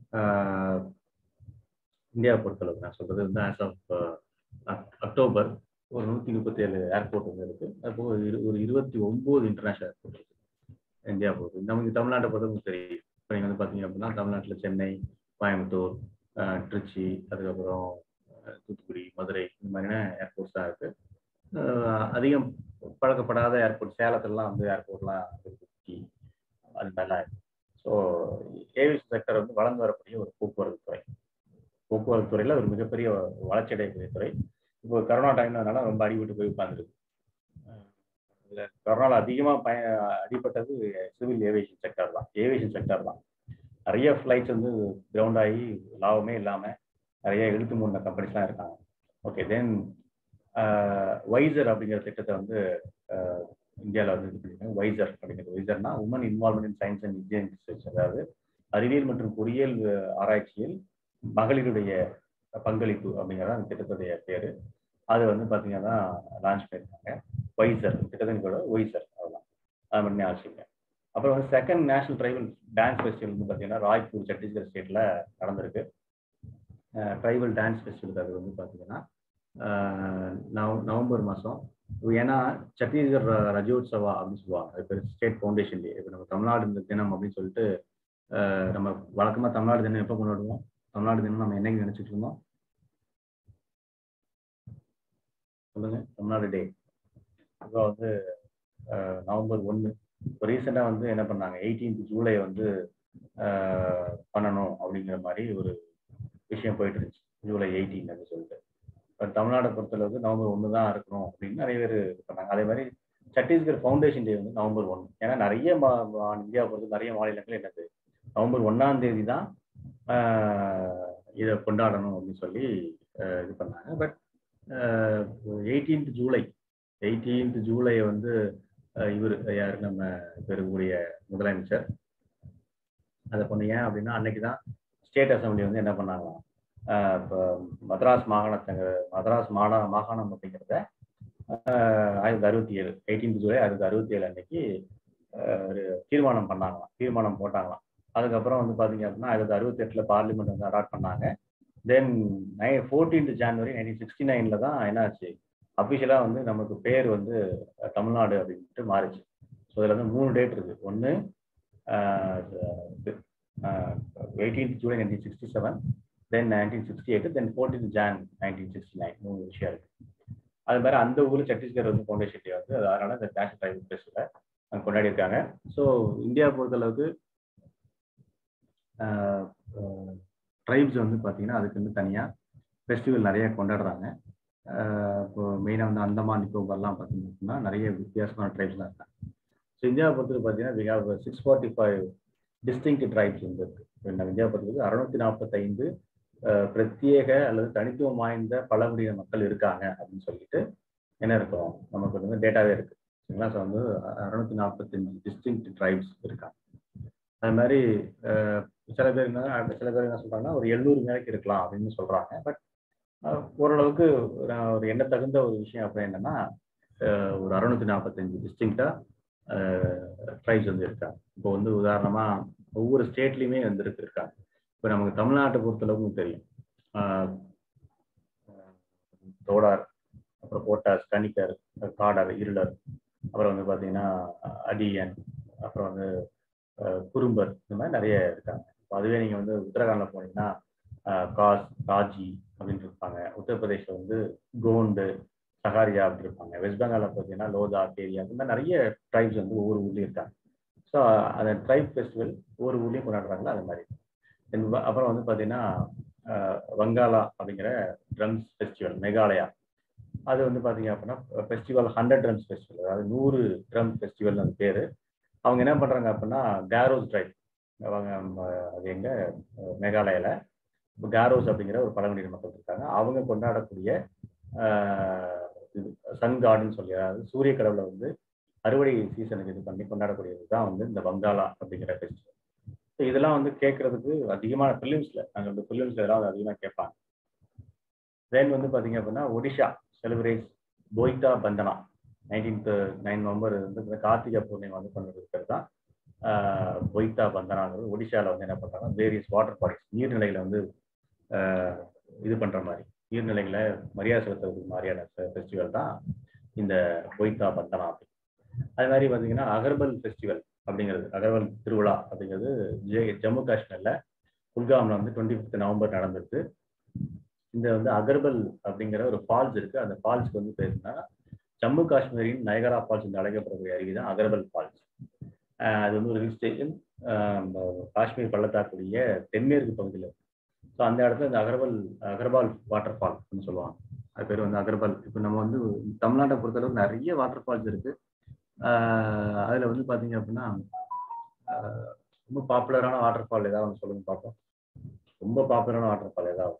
[SPEAKER 1] இந்தியாவை பொறுத்தளவுக்கு நான் சொல்றது வந்து ஆஸ் ஆஃப் அக்டோபர் ஒரு நூற்றி முப்பத்தி ஏழு ஏர்போர்ட் வந்து இருக்கு அது போக ஒரு இருபத்தி ஒன்பது இன்டர்நேஷனல் ஏர்போர்ட் இருக்கு இந்தியா பொறுத்து நமக்கு தமிழ்நாட்டை பொறுத்தவரைக்கும் தெரியும் இப்போ நீங்கள் வந்து பார்த்தீங்க அப்படின்னா தமிழ்நாட்டில் சென்னை கோயம்புத்தூர் திருச்சி அதுக்கப்புறம் தூத்துக்குடி மதுரை இந்த மாதிரியான ஏர்போர்ட்ஸ் தான் இருக்கு அதிகம் பழக்கப்படாத ஏர்போர்ட் சேலத்துலலாம் வந்து ஏர்போர்ட்லாம் இருக்கு அது மாதிரிலாம் இருக்கு ஸோ ஏவியேஷன் செக்டர் வந்து வளர்ந்து வரக்கூடிய ஒரு போக்குவரத்து துறை போக்குவரத்து துறையில் ஒரு மிகப்பெரிய வளர்ச்சி அடையக்கூடிய துறை இப்போ கரோனா டைம்னால ரொம்ப அடிபட்டு போய் உட்காந்துருக்கு கரோனாவில் அதிகமாக பய அடிப்பட்டது சிவில் ஏவியேஷன் செக்டர் தான் ஏவியேஷன் செக்டர் தான் நிறைய ஃப்ளைட்ஸ் வந்து கிரவுண்ட் ஆகி லாபமே இல்லாமல் நிறைய இழுத்து மூடின கம்பெனிஸ்லாம் இருக்காங்க ஓகே தென் வைசர் அப்படிங்கிற திட்டத்தை வந்து இந்தியாவில் வந்து இது பண்ணியிருக்காங்க வைசர் அப்படிங்கிற வைசர்னா woman involvement in science and engineering research அதாவது அறிவியல் மற்றும் பொறியியல் ஆராய்ச்சியில் மகளிருடைய பங்களிப்பு அப்படிங்கிறது அந்த திட்டத்துடைய பேர் அது வந்து பார்த்தீங்கன்னா லான்ச் பண்ணியிருக்காங்க வைசர் திட்டத்தின் கூட வைசர் அதுதான் அது மட்டும் ஞாபகம் அப்புறம் வந்து second national tribal dance festival வந்து பார்த்தீங்கன்னா ராய்ப்பூர் சத்தீஸ்கர் ஸ்டேட்டில் நடந்திருக்கு ட்ரைபல் டான்ஸ் ஃபெஸ்டிவல் அது வந்து பார்த்தீங்கன்னா நவம்பர் மாதம் ஏன்னா சத்தீஸ்கர் ரஜோத்சவா அப்படின்னு சொல்லுவாங்க அது பேர் ஸ்டேட் ஃபவுண்டேஷன் டே இப்போ நம்ம தமிழ்நாடு தினம் அப்படின்னு சொல்லிட்டு நம்ம வழக்கமாக தமிழ்நாடு தினம் எப்போ கொண்டாடுவோம் தமிழ்நாடு தினம் நம்ம என்னைக்கு நினைச்சிட்டு இருந்தோம் சொல்லுங்க தமிழ்நாடு டே இப்போ வந்து நவம்பர் ஒன்று இப்போ ரீசெண்டாக வந்து என்ன பண்ணாங்க எயிட்டீன்த் ஜூலை வந்து பண்ணணும் அப்படிங்கிற மாதிரி ஒரு விஷயம் போயிட்டு இருந்துச்சு ஜூலை எயிட்டீன் அப்படின்னு சொல்லிட்டு பட் தமிழ்நாடை பொறுத்தளவுக்கு நவம்பர் ஒன்று தான் இருக்கணும் அப்படின்னு நிறைய பேர் பண்ணாங்க அதே மாதிரி சத்தீஸ்கர் ஃபவுண்டேஷன் டே வந்து நவம்பர் ஒன்று ஏன்னா நிறைய இந்தியாவை பொறுத்து நிறைய மாநிலங்கள் என்னது நவம்பர் ஒன்றாம் தேதி தான் இதை கொண்டாடணும் அப்படின்னு சொல்லி இது பண்ணாங்க but eighteenth July eighteenth July வந்து இவர் யார் நம்ம பெறக்கூடிய முதலமைச்சர் அதை பண்ண ஏன் அப்படின்னா அன்னைக்கு தான் ஸ்டேட் அசம்பிளி வந்து என்ன பண்ணாங்களாம் இப்போ மദ്രാஸ் மாகாணத்தங்க மദ്രാஸ் மாநா மாகாணம் அப்படிங்கிறத ஆயிரத்தி அறுபத்தி ஏழு எயிட்டீன்த் ஜூலை ஆயிரத்தி அறுபத்தி ஏழு அன்னைக்கு ஒரு தீர்மானம் பண்ணாங்களாம் தீர்மானம் போட்டாங்களாம் அதுக்கப்புறம் வந்து பார்த்தீங்க அப்படின்னா ஆயிரத்தி அறுபத்தி எட்டில் பார்லிமெண்ட் வந்து அடாப்ட் பண்ணாங்க தென் நை ஃபோர்டீன்த் ஜான்வரி நைன்டீன் சிக்ஸ்டி நைனில் தான் என்னாச்சு அஃபிஷியலாக வந்து நமக்கு பேர் வந்து தமிழ்நாடு அப்படின்ட்டு மாறிச்சு ஸோ இதில் வந்து மூணு டேட் இருக்குது ஒன்று eighteenth July nineteen sixty seven then nineteen sixty eight then fourteen Jan nineteen sixty nine மூணு விஷயம் இருக்குது அது மாதிரி அந்த ஊர் சத்தீஸ்கர் வந்து ஃபவுண்டேஷன் டே வந்து அதனால இந்த நேஷனல் ட்ரைபல் ஃபெஸ்டிவலை அங்கே கொண்டாடி இருக்காங்க ஸோ இந்தியா பொறுத்தளவுக்கு ட்ரைப்ஸ் வந்து பார்த்தீங்கன்னா அதுக்கு வந்து தனியாக ஃபெஸ்டிவல் நிறைய கொண்டாடுறாங்க இப்போ மெயினாக வந்து அந்தமான் நிக்கோபார்லாம் பார்த்தீங்க அப்படின்னா நிறைய வித்தியாசமான ட்ரைப்ஸ்லாம் இருக்காங்க ஸோ இந்தியாவை பொறுத்தவரை பார்த்தீங்கன்னா we have six forty five distinct tribes வந்து இருக்கு நம்ம இந்தியா பொறுத்தவரைக்கும் அறுநூத்தி நாற்பத்தைந்து பிரத்யேக அல்லது தனித்துவம் வாய்ந்த பழங்குடியின மக்கள் இருக்காங்க அப்படின்னு சொல்லிட்டு என்ன இருக்கும் நமக்கு வந்து டேட்டாவே இருக்கு சரிங்களா ஸோ வந்து அறுநூத்தி நாற்பத்தஞ்சு டிஸ்டிங் ட்ரைப்ஸ் இருக்காங்க அது மாதிரி சில பேர் என்ன சில பேர் என்ன சொல்றாங்கன்னா ஒரு எழுநூறு மேலைக்கு இருக்கலாம் அப்படின்னு சொல்றாங்க பட் ஓரளவுக்கு ஒரு எண்ண தகுந்த ஒரு விஷயம் அப்படி என்னன்னா ஒரு அறுநூத்தி நாற்பத்தஞ்சு டிஸ்டிங்டா ட்ரைப்ஸ் வந்து இருக்காங்க இப்போ வந்து உதாரணமா ஒவ்வொரு ஸ்டேட்லயுமே வந்து இருக்கு இருக்காங்க இப்போ நமக்கு தமிழ்நாட்டை பொறுத்தளவுக்கும் தெரியும் தோடார் அப்புறம் போட்டாஸ் கணிக்கர் காடர் இருளர் அப்புறம் வந்து பார்த்தீங்கன்னா அடியன் அப்புறம் வந்து குறும்பர் இந்த மாதிரி நிறைய இருக்காங்க இப்போ அதுவே நீங்கள் வந்து உத்தரகாண்டில் போனீங்கன்னா காஸ் காஜி அப்படின்னு இருப்பாங்க உத்தரப்பிரதேசில் வந்து கோண்டு சஹாரியா அப்படி இருப்பாங்க வெஸ்ட் பெங்காலில் பார்த்தீங்கன்னா லோதா கேரியா இந்த மாதிரி நிறைய ட்ரைப்ஸ் வந்து ஒவ்வொரு ஊர்லேயும் இருக்காங்க ஸோ அந்த ட்ரைப் ஃபெஸ்டிவல் ஒவ்வொரு ஊர்லேயும் கொண்டாடுறாங்களா அது மாதிரி Then வ- அப்புறம் வந்து பார்த்தீங்கன்னா அஹ், வங்காளா அப்படிங்கிற ட்ரம்ஸ் ஃபெஸ்டிவல் மேகாலயா அது வந்து பார்த்தீங்க அப்படின்னா ஃபெஸ்டிவல் ஹண்ட்ரட் ட்ரம்ஸ் ஃபெஸ்டிவல் அதாவது நூறு ட்ரம் ஃபெஸ்டிவல் அது பேர் அவங்க என்ன பண்ணுறாங்க அப்படின்னா கேரோஸ் ட்ரைவ் அவங்க ம, அது எங்க அஹ், மேகாலயால இப்போ கேரோஸ் அப்படிங்கிற ஒரு பழங்குடியின மக்கள் இருக்காங்க அவங்க கொண்டாடக்கூடிய ஆஹ், இது சன் கார்டன் சொல்லி அதாவது சூரிய கடவுளை வந்து அறுவடை சீசனுக்கு இது பண்ணி கொண்டாடக்கூடியது தான் வந்து இந்த வங்காளா அப்படிங்கிற ஃபெஸ்டிவல் ஸோ இதெல்லாம் வந்து கேட்கறதுக்கு அதிகமான ஃபிலிம்ஸ்ல நாங்கள் இந்த ஃபிலிம்ஸ்ல எல்லாம் வந்து அதிகமாக கேட்பாங்க தென் வந்து பார்த்தீங்க அப்படின்னா Odisha celebrates Boita Bandana nineteenth nine November வந்து இந்த கார்த்திகை பூர்ணிமா வந்து கொண்டு இருக்கிறது தான் ஆஹ், பொய்தா பந்தனாங்கிறது ஒடிஷாவில் வந்து என்ன பண்ணுறாங்க வேரியஸ் வாட்டர் பாடிஸ் நீர்நிலைகளை வந்து ஆஹ், இது பண்ணுற மாதிரி நீர்நிலைகளை மரியாதை செலுத்துறதுக்கு மாதிரியான ஃபெஸ்டிவல் தான் இந்த பொய்தா பந்தனா அப்படி அது மாதிரி பார்த்தீங்கன்னா அகர்பல் ஃபெஸ்டிவல் அப்படிங்கிறது அகர்பல் திருவிழா அப்படிங்கிறது ஜெ- ஜம்மு காஷ்மீர்ல குல்காம்ல வந்து டுவெண்ட்டி ஃபிஃப்த் நவம்பர் நடந்திருக்கு இந்த வந்து அகர்பல் அப்படிங்கிற ஒரு ஃபால்ஸ் இருக்கு அந்த ஃபால்ஸ்க்கு வந்து பேருனா ஜம்மு காஷ்மீரின் நயகரா ஃபால்ஸ் என்று அழைக்கப்படக்கூடிய அருவி தான் அகர்பல் ஃபால்ஸ் ஆஹ் அது வந்து ஒரு ஹில் ஸ்டேஷன் காஷ்மீர் பள்ளத்தாக்குடைய தென்மேற்கு பகுதியில் ஸோ அந்த இடத்துல இந்த அகர்பல் அகர்பால் வாட்டர் ஃபால் சொல்லுவாங்க அது பேர் வந்து அகர்பால் இப்போ நம்ம வந்து தமிழ்நாட்டை பொறுத்தளவுக்கு நிறைய வாட்டர் ஃபால்ஸ் இருக்கு ஆஹ் அதுல வந்து பாத்தீங்க அப்படின்னா ஆஹ் ரொம்ப பாப்புலரான வாட்டர் ஃபால் ஏதாவது ஒன்று சொல்லுங்க பார்ப்போம் ரொம்ப பாப்புலரான வாட்டர் ஃபால் ஏதாவது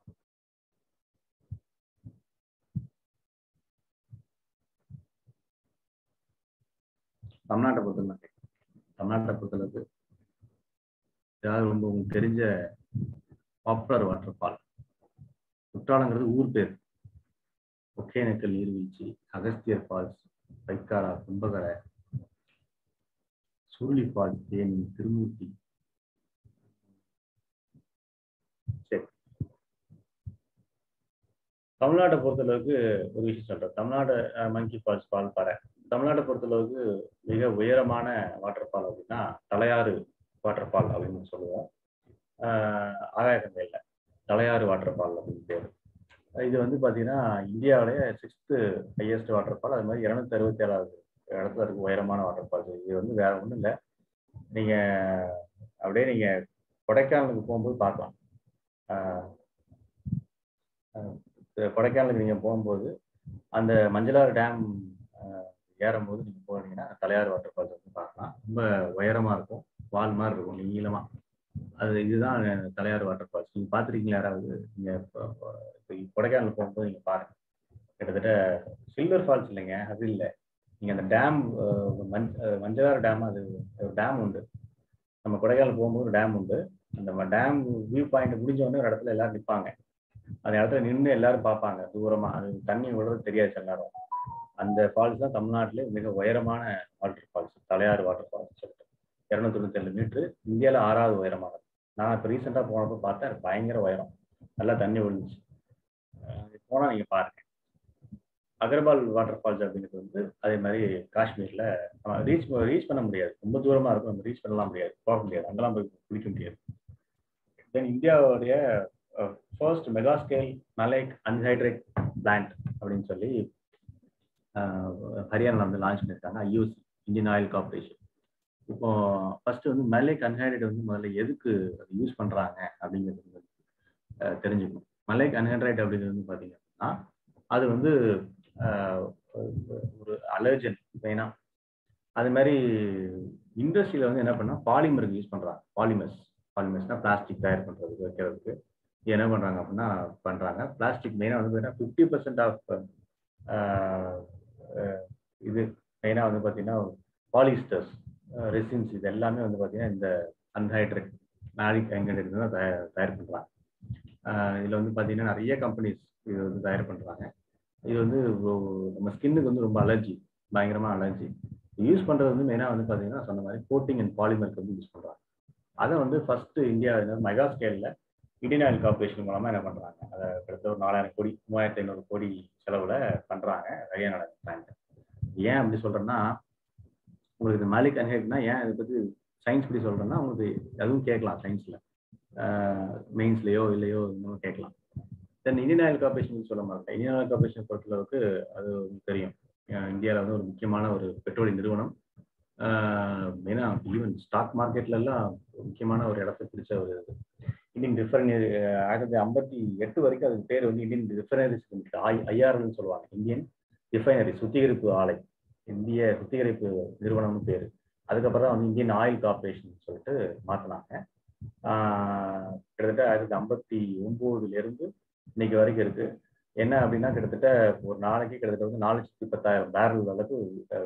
[SPEAKER 1] தமிழ்நாட்டை பொறுத்தளவுக்கு தமிழ்நாட்டை பொறுத்தளவுக்கு ஏதாவது ரொம்ப உங்களுக்கு தெரிஞ்ச பாப்புலர் வாட்டர் ஃபால் குற்றாலங்கிறது ஊர் பேர் ஒகேனக்கல் நீர்வீழ்ச்சி அகஸ்தியர் ஃபால்ஸ் பைக்காரா கும்பகரை சுருளி ஃபால்ஸ் தேனி திருமூர்த்தி சரி தமிழ்நாட்டை பொறுத்தளவுக்கு ஒரு விஷயம் சொல்றேன் தமிழ்நாடு மங்கி ஃபால்ஸ் பால்பாறை தமிழ்நாட்டை பொறுத்தளவுக்கு மிக உயரமான வாட்டர் ஃபால் அப்படின்னா தலையாறு வாட்டர் ஃபால் அப்படின்னு சொல்லுவோம் ஆஹ் ஆகாயகங்கையில் தலையாறு வாட்டர் ஃபால் அப்படின்னு பேர் இது வந்து பார்த்தீங்கன்னா இந்தியாவிலேயே சிக்ஸ்த்து ஹையஸ்ட் வாட்டர் ஃபால் அது மாதிரி இரநூத்தி அறுபத்தி ஏழாவது இடத்துல இருக்கு உயரமான வாட்டர் ஃபால்ஸ் இது வந்து வேற ஒன்றும் இல்லை நீங்கள் அப்படியே நீங்கள் கொடைக்கானலுக்கு போகும்போது பார்க்கலாம் ஆஹ் ஆஹ் கொடைக்கானலுக்கு நீங்கள் போகும்போது அந்த மஞ்சளாறு டேம் ஏறும்போது நீங்கள் போனீங்கன்னா தலையாறு வாட்டர் ஃபால்ஸ் வந்து பார்க்கலாம் ரொம்ப உயரமாக இருக்கும் வால் மாதிரி இருக்கும் நீளமாக அது இதுதான் தலையாறு வாட்டர் ஃபால்ஸ் நீங்கள் பார்த்துருக்கீங்களா யாராவது நீங்கள் இப்போ கொடைக்கானல் போகும்போது நீங்கள் பாருங்க கிட்டத்தட்ட சில்வர் ஃபால்ஸ் இல்லைங்க அது இல்லை நீங்கள் அந்த டேம் மஞ் மஞ்சளாறு டேம் அது ஒரு டேம் உண்டு நம்ம கொடைக்கானல் போகும்போது ஒரு டேம் உண்டு அந்த டேம் வியூ பாயிண்ட் முடிஞ்ச உடனே ஒரு இடத்துல எல்லாரும் நிற்பாங்க அந்த இடத்துல நின்று எல்லாரும் பார்ப்பாங்க தூரமா அது தண்ணி விடுறது தெரியாது சில நேரம் அந்த ஃபால்ஸ் தான் தமிழ்நாட்டிலே மிக உயரமான water falls Thalaiyar water falls சொல்லிட்டு இரநூத்தி தொண்ணூத்தி ஏழு மீட்ரு இந்தியாவில் ஆறாவது உயரமானது நான் இப்போ ரீசெண்டாக போனப்போ பார்த்தேன் அது பயங்கர உயரம் நல்லா தண்ணி விழுந்துச்சு போனால் நீங்கள் பாருங்க அகர்பால் வாட்டர் ஃபால்ஸ் அப்படிங்கிறது வந்து அதே மாதிரி காஷ்மீர்ல நம்ம ரீச் ரீச் பண்ண முடியாது ரொம்ப தூரமா இருக்கும் நம்ம ரீச் பண்ணலாம் முடியாது போக முடியாது அங்கெல்லாம் போய் குளிக்க முடியாது தென் இந்தியாவுடைய first mega scale maleic anhydride plant அப்படின்னு சொல்லி ஹரியானா வந்து லான்ச் பண்ணியிருக்காங்க ஐயூசி இந்தியன் ஆயில் கார்பரேஷன் இப்போ ஃபர்ஸ்ட் வந்து மலைக் அன்ஹைட்ரேட் வந்து முதல்ல எதுக்கு யூஸ் பண்றாங்க அப்படிங்கிறது வந்து தெரிஞ்சுக்கணும் மலைக் அன்ஹைட்ரேட் அப்படிங்கிறது வந்து பார்த்தீங்க அப்படின்னா அது வந்து ஒரு அலர்ஜன் மெயினாக அது மாதிரி இண்டஸ்ட்ரியில் வந்து என்ன பண்ணால் பாலிமருக்கு யூஸ் பண்ணுறாங்க பாலிமர்ஸ் பாலிமர்ஸ்னால் பிளாஸ்டிக் தயார் பண்ணுறதுக்கு வைக்கிறதுக்கு என்ன பண்ணுறாங்க அப்படின்னா பண்ணுறாங்க பிளாஸ்டிக் மெயினாக வந்து பார்த்தீங்கன்னா ஃபிஃப்டி பர்சன்ட் ஆஃப் இது மெயினாக வந்து பார்த்தீங்கன்னா பாலிஸ்டர்ஸ் ரெசின்ஸ் இது எல்லாமே வந்து பார்த்தீங்கன்னா இந்த அன்ஹைட்ரேட் நாளிக் ஹைட்ரேட் தான் தயார் தயார் பண்ணுறாங்க இதில் வந்து பார்த்தீங்கன்னா நிறைய கம்பெனிஸ் இது வந்து தயார் பண்ணுறாங்க இது வந்து நம்ம ஸ்கின்னுக்கு வந்து ரொம்ப அலர்ஜி பயங்கரமாக அலர்ஜி யூஸ் பண்ணுறது வந்து மெயினாக வந்து பார்த்தீங்கன்னா சொன்ன மாதிரி கோட்டிங் அண்ட் பாலிமருக்கு வந்து யூஸ் பண்ணுறாங்க அதை வந்து ஃபர்ஸ்ட் இந்தியா மெகா ஸ்கேலில் இந்தியன் ஆயில் கார்பரேஷன் மூலமாக என்ன பண்ணுறாங்க அதை கிட்டத்தட்ட ஒரு நாலாயிரம் கோடி மூவாயிரத்தி ஐநூறு கோடி செலவில் பண்ணுறாங்க ஹரியானா பிளான்ட் ஏன் அப்படி சொல்கிறேன்னா உங்களுக்கு இது மாலிக் அன்ஹைட்னா ஏன் இதை பற்றி சயின்ஸ் படி சொல்கிறேன்னா உங்களுக்கு அதுவும் கேட்கலாம் சயின்ஸில் மெயின்ஸ்லையோ இல்லையோ இன்னும் கேட்கலாம் தென் இந்தியன் ஆயில் கார்பரேஷன் சொல்ல மாட்டேன் இந்தியன் ஆயில் கார்பரேஷன் பொறுத்தளவுக்கு அது தெரியும் இந்தியாவில் வந்து ஒரு முக்கியமான ஒரு பெட்ரோலிய நிறுவனம் மெயினாக ஈவன் ஸ்டாக் மார்க்கெட்ல எல்லாம் முக்கியமான ஒரு இடத்த பிடிச்ச ஒரு இது இந்தியன் ரிஃபைனரி ஆயிரத்தி தொள்ளாயிரத்தி ஐம்பத்தி எட்டு வரைக்கும் அதுக்கு பேர் வந்து இந்தியன் ரிஃபைனரிஸ் லிமிடெட் ஐ ஐஆர்எல்னு சொல்லுவாங்க இந்தியன் ரிஃபைனரி சுத்திகரிப்பு ஆலை இந்திய சுத்திகரிப்பு நிறுவனம்னு பேர் அதுக்கப்புறம் தான் வந்து இந்தியன் ஆயில் கார்பரேஷன் சொல்லிட்டு மாற்றினாங்க கிட்டத்தட்ட ஆயிரத்தி ஐம்பத்தி ஒம்போதுல இருந்து இன்னைக்கு வரைக்கும் இருக்கு என்ன அப்படின்னா கிட்டத்தட்ட ஒரு நாளைக்கு கிட்டத்தட்ட வந்து நாலு லட்சத்தி பத்தாயிரம் பேரல் அளவுக்கு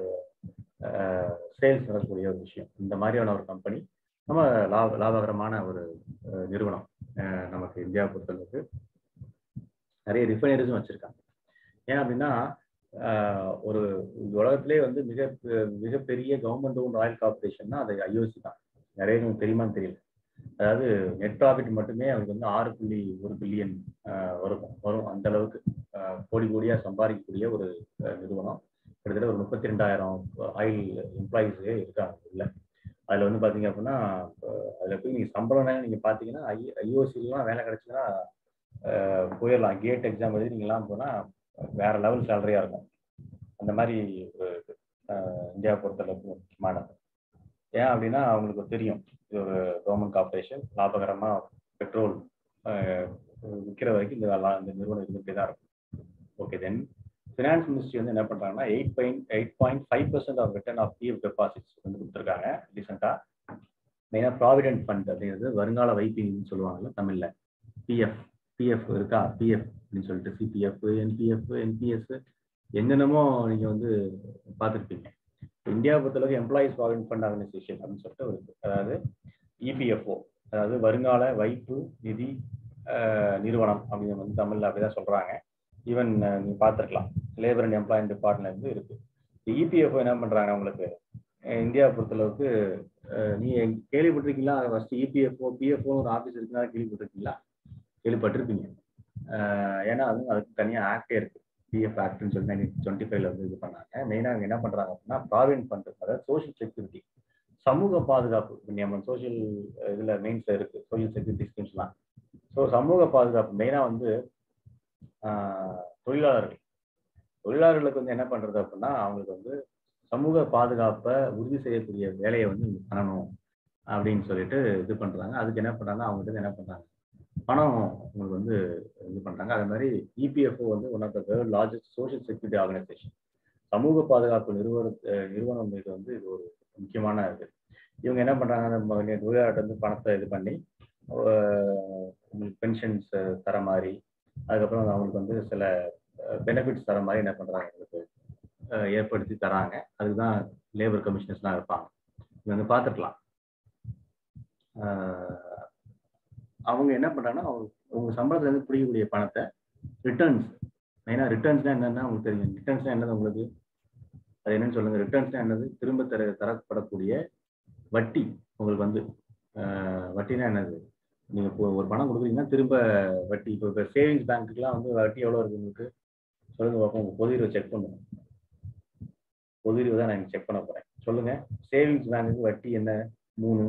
[SPEAKER 1] சேல்ஸ் நடக்கக்கூடிய ஒரு விஷயம் இந்த மாதிரியான ஒரு கம்பெனி நம்ம லாப லாபகரமான ஒரு நிறுவனம் நமக்கு இந்தியா பொறுத்தளவுக்கு நிறைய ரிஃபைனரிஸும் வச்சிருக்காங்க ஏன் அப்படின்னா ஒரு உலகத்திலே வந்து மிக மிகப்பெரிய கவர்மெண்ட் ஓன் ஆயில் கார்பரேஷன்னா அது ஐஓசி தான் நிறைய தெரியுமான்னு தெரியல அதாவது நெட் ப்ராஃபிட் மட்டுமே அவருக்கு வந்து ஆறு புள்ளி ஒரு பில்லியன் வரும் வரும் அந்த அளவுக்கு கோடி கோடியா சம்பாதிக்கக்கூடிய ஒரு நிறுவனம் கிட்டத்தட்ட ஒரு முப்பத்தி ரெண்டாயிரம் ஆயில் எம்ப்ளாயிஸே இருக்காங்க உள்ள அதில் வந்து பார்த்தீங்க அப்படின்னா அதில் போய் நீங்கள் சம்பளம் நீங்கள் பார்த்தீங்கன்னா ஐ ஐஓசிலாம் வேலை கிடைச்சுன்னா போயிடலாம் கேட் எக்ஸாம் எழுதி நீங்களாம் போனால் வேற லெவல் சேலரியாக இருக்கும் அந்த மாதிரி ஒரு இந்தியா பொறுத்தளவுக்கு முக்கியமானது ஏன் அப்படின்னா அவங்களுக்கு தெரியும் இது ஒரு கவர்மெண்ட் கார்பரேஷன் லாபகரமாக பெட்ரோல் விற்கிற வரைக்கும் இந்த இந்த நிறுவனம் இருந்துகிட்டே தான் இருக்கும் ஓகே தென் ஃபினான்ஸ் மினிஸ்ட்ரி வந்து என்ன பண்ணுறாங்கன்னா eight point eight point five percent of return of PF deposits வந்து கொடுத்துருக்காங்க ரீசெண்டாக மெயினாக ப்ராவிடென்ட் ஃபண்ட் அப்படிங்கிறது வருங்கால வைப்பின்னு சொல்லுவாங்கல்ல தமிழில் பிஎஃப் பிஎஃப் இருக்கா பிஎஃப் அப்படின்னு சொல்லிட்டு சிபிஎஃப் என்பிஎஃப் என்பிஎஸ் என்னென்னமோ நீங்கள் வந்து பார்த்துருப்பீங்க இந்தியா பொறுத்தளவுக்கு எம்ப்ளாயிஸ் ப்ராவிடென்ட் ஃபண்ட் ஆர்கனைசேஷன் அப்படின்னு சொல்லிட்டு ஒரு அதாவது இபிஎஃப்ஓ அதாவது வருங்கால வைப்பு நிதி நிறுவனம் அப்படின்னு வந்து தமிழில் அப்படிதான் சொல்கிறாங்க ஈவன் நீங்கள் பார்த்துருக்கலாம் லேபர் அண்ட் எம்ப்ளாய்மெண்ட் டிபார்ட்மெண்ட் இருந்து இருக்கு இபிஎஃப்ஓ என்ன பண்ணுறாங்க உங்களுக்கு இந்தியா பொறுத்தளவுக்கு நீ கேள்விப்பட்டிருக்கீங்களா ஃபர்ஸ்ட் இபிஎஃப்ஓ பிஎஃப்ஓ ஒரு ஆஃபீஸ் இருக்குன்னா கேள்விப்பட்டிருக்கீங்களா கேள்விப்பட்டிருப்பீங்க ஏன்னா அது அதுக்கு தனியாக ஆக்டே இருக்கு பிஎஃப் ஆக்ட்னு சொல்லி நைன்டீன் டுவெண்ட்டி ஃபைவ்ல வந்து இது பண்ணாங்க மெயினாக அவங்க என்ன பண்ணுறாங்க அப்படின்னா ப்ராவிடென்ட் ஃபண்ட் அதாவது சோஷியல் செக்யூரிட்டி சமூக பாதுகாப்பு நம்ம சோஷியல் இதில் மெயின்ஸில் இருக்கு சோஷியல் செக்யூரிட்டி ஸ்கீம்ஸ்லாம் ஸோ சமூக பாதுகாப்பு மெயினாக வந்து தொழிலாளர்கள் தொழிலாளர்களுக்கு வந்து என்ன பண்ணுறது அப்படின்னா அவங்களுக்கு வந்து சமூக பாதுகாப்பை உறுதி செய்யக்கூடிய வேலையை வந்து பண்ணணும் அப்படின்னு சொல்லிட்டு இது பண்ணுறாங்க அதுக்கு என்ன பண்ணுறாங்க அவங்ககிட்ட என்ன பண்ணுறாங்க பணம் உங்களுக்கு வந்து இது பண்ணுறாங்க அதே மாதிரி இபிஎஃப்ஓ வந்து one of the world largest social security organisation சமூக பாதுகாப்பு நிறுவன நிறுவனம் மீது வந்து இது ஒரு முக்கியமான இது இவங்க என்ன பண்ணுறாங்க அந்த தொழிலாளர்கிட்ட வந்து பணத்தை இது பண்ணி உங்களுக்கு பென்ஷன்ஸ் தர மாதிரி அதுக்கப்புறம் அவங்களுக்கு வந்து சில பெனிஃபிட்ஸ் தர மாதிரி என்ன பண்ணுறாங்க உங்களுக்கு ஏற்படுத்தி தராங்க அதுதான் லேபர் கமிஷனர்ஸ்லாம் இருப்பாங்க இது வந்து பார்த்துக்கலாம் அவங்க என்ன பண்ணுறாங்கன்னா அவங்க உங்கள் சம்பளத்துலேருந்து பிடிக்கக்கூடிய பணத்தை ரிட்டர்ன்ஸ் மெயினாக ரிட்டர்ன்ஸ்னால் என்னென்னா உங்களுக்கு தெரியும் ரிட்டர்ன்ஸ்னால் என்னது உங்களுக்கு அது என்னன்னு சொல்லுங்கள் ரிட்டர்ன்ஸ்னால் என்னது திரும்ப தர தரப்படக்கூடிய வட்டி உங்களுக்கு வந்து வட்டினா என்னது நீங்கள் இப்போ ஒரு பணம் கொடுக்குறீங்கன்னா திரும்ப வட்டி இப்போ இப்போ சேவிங்ஸ் பேங்க்குலாம் வந்து வட்டி எவ்வளோ இருக்குது உங்களுக்கு சொல்லுங்கள் பார்ப்போம் உங்கள் பொதுவை செக் பண்ணுங்க பொதுவை தான் நான் செக் பண்ண போகிறேன் சொல்லுங்கள் சேவிங்ஸ் பேங்க்குக்கு வட்டி என்ன மூணு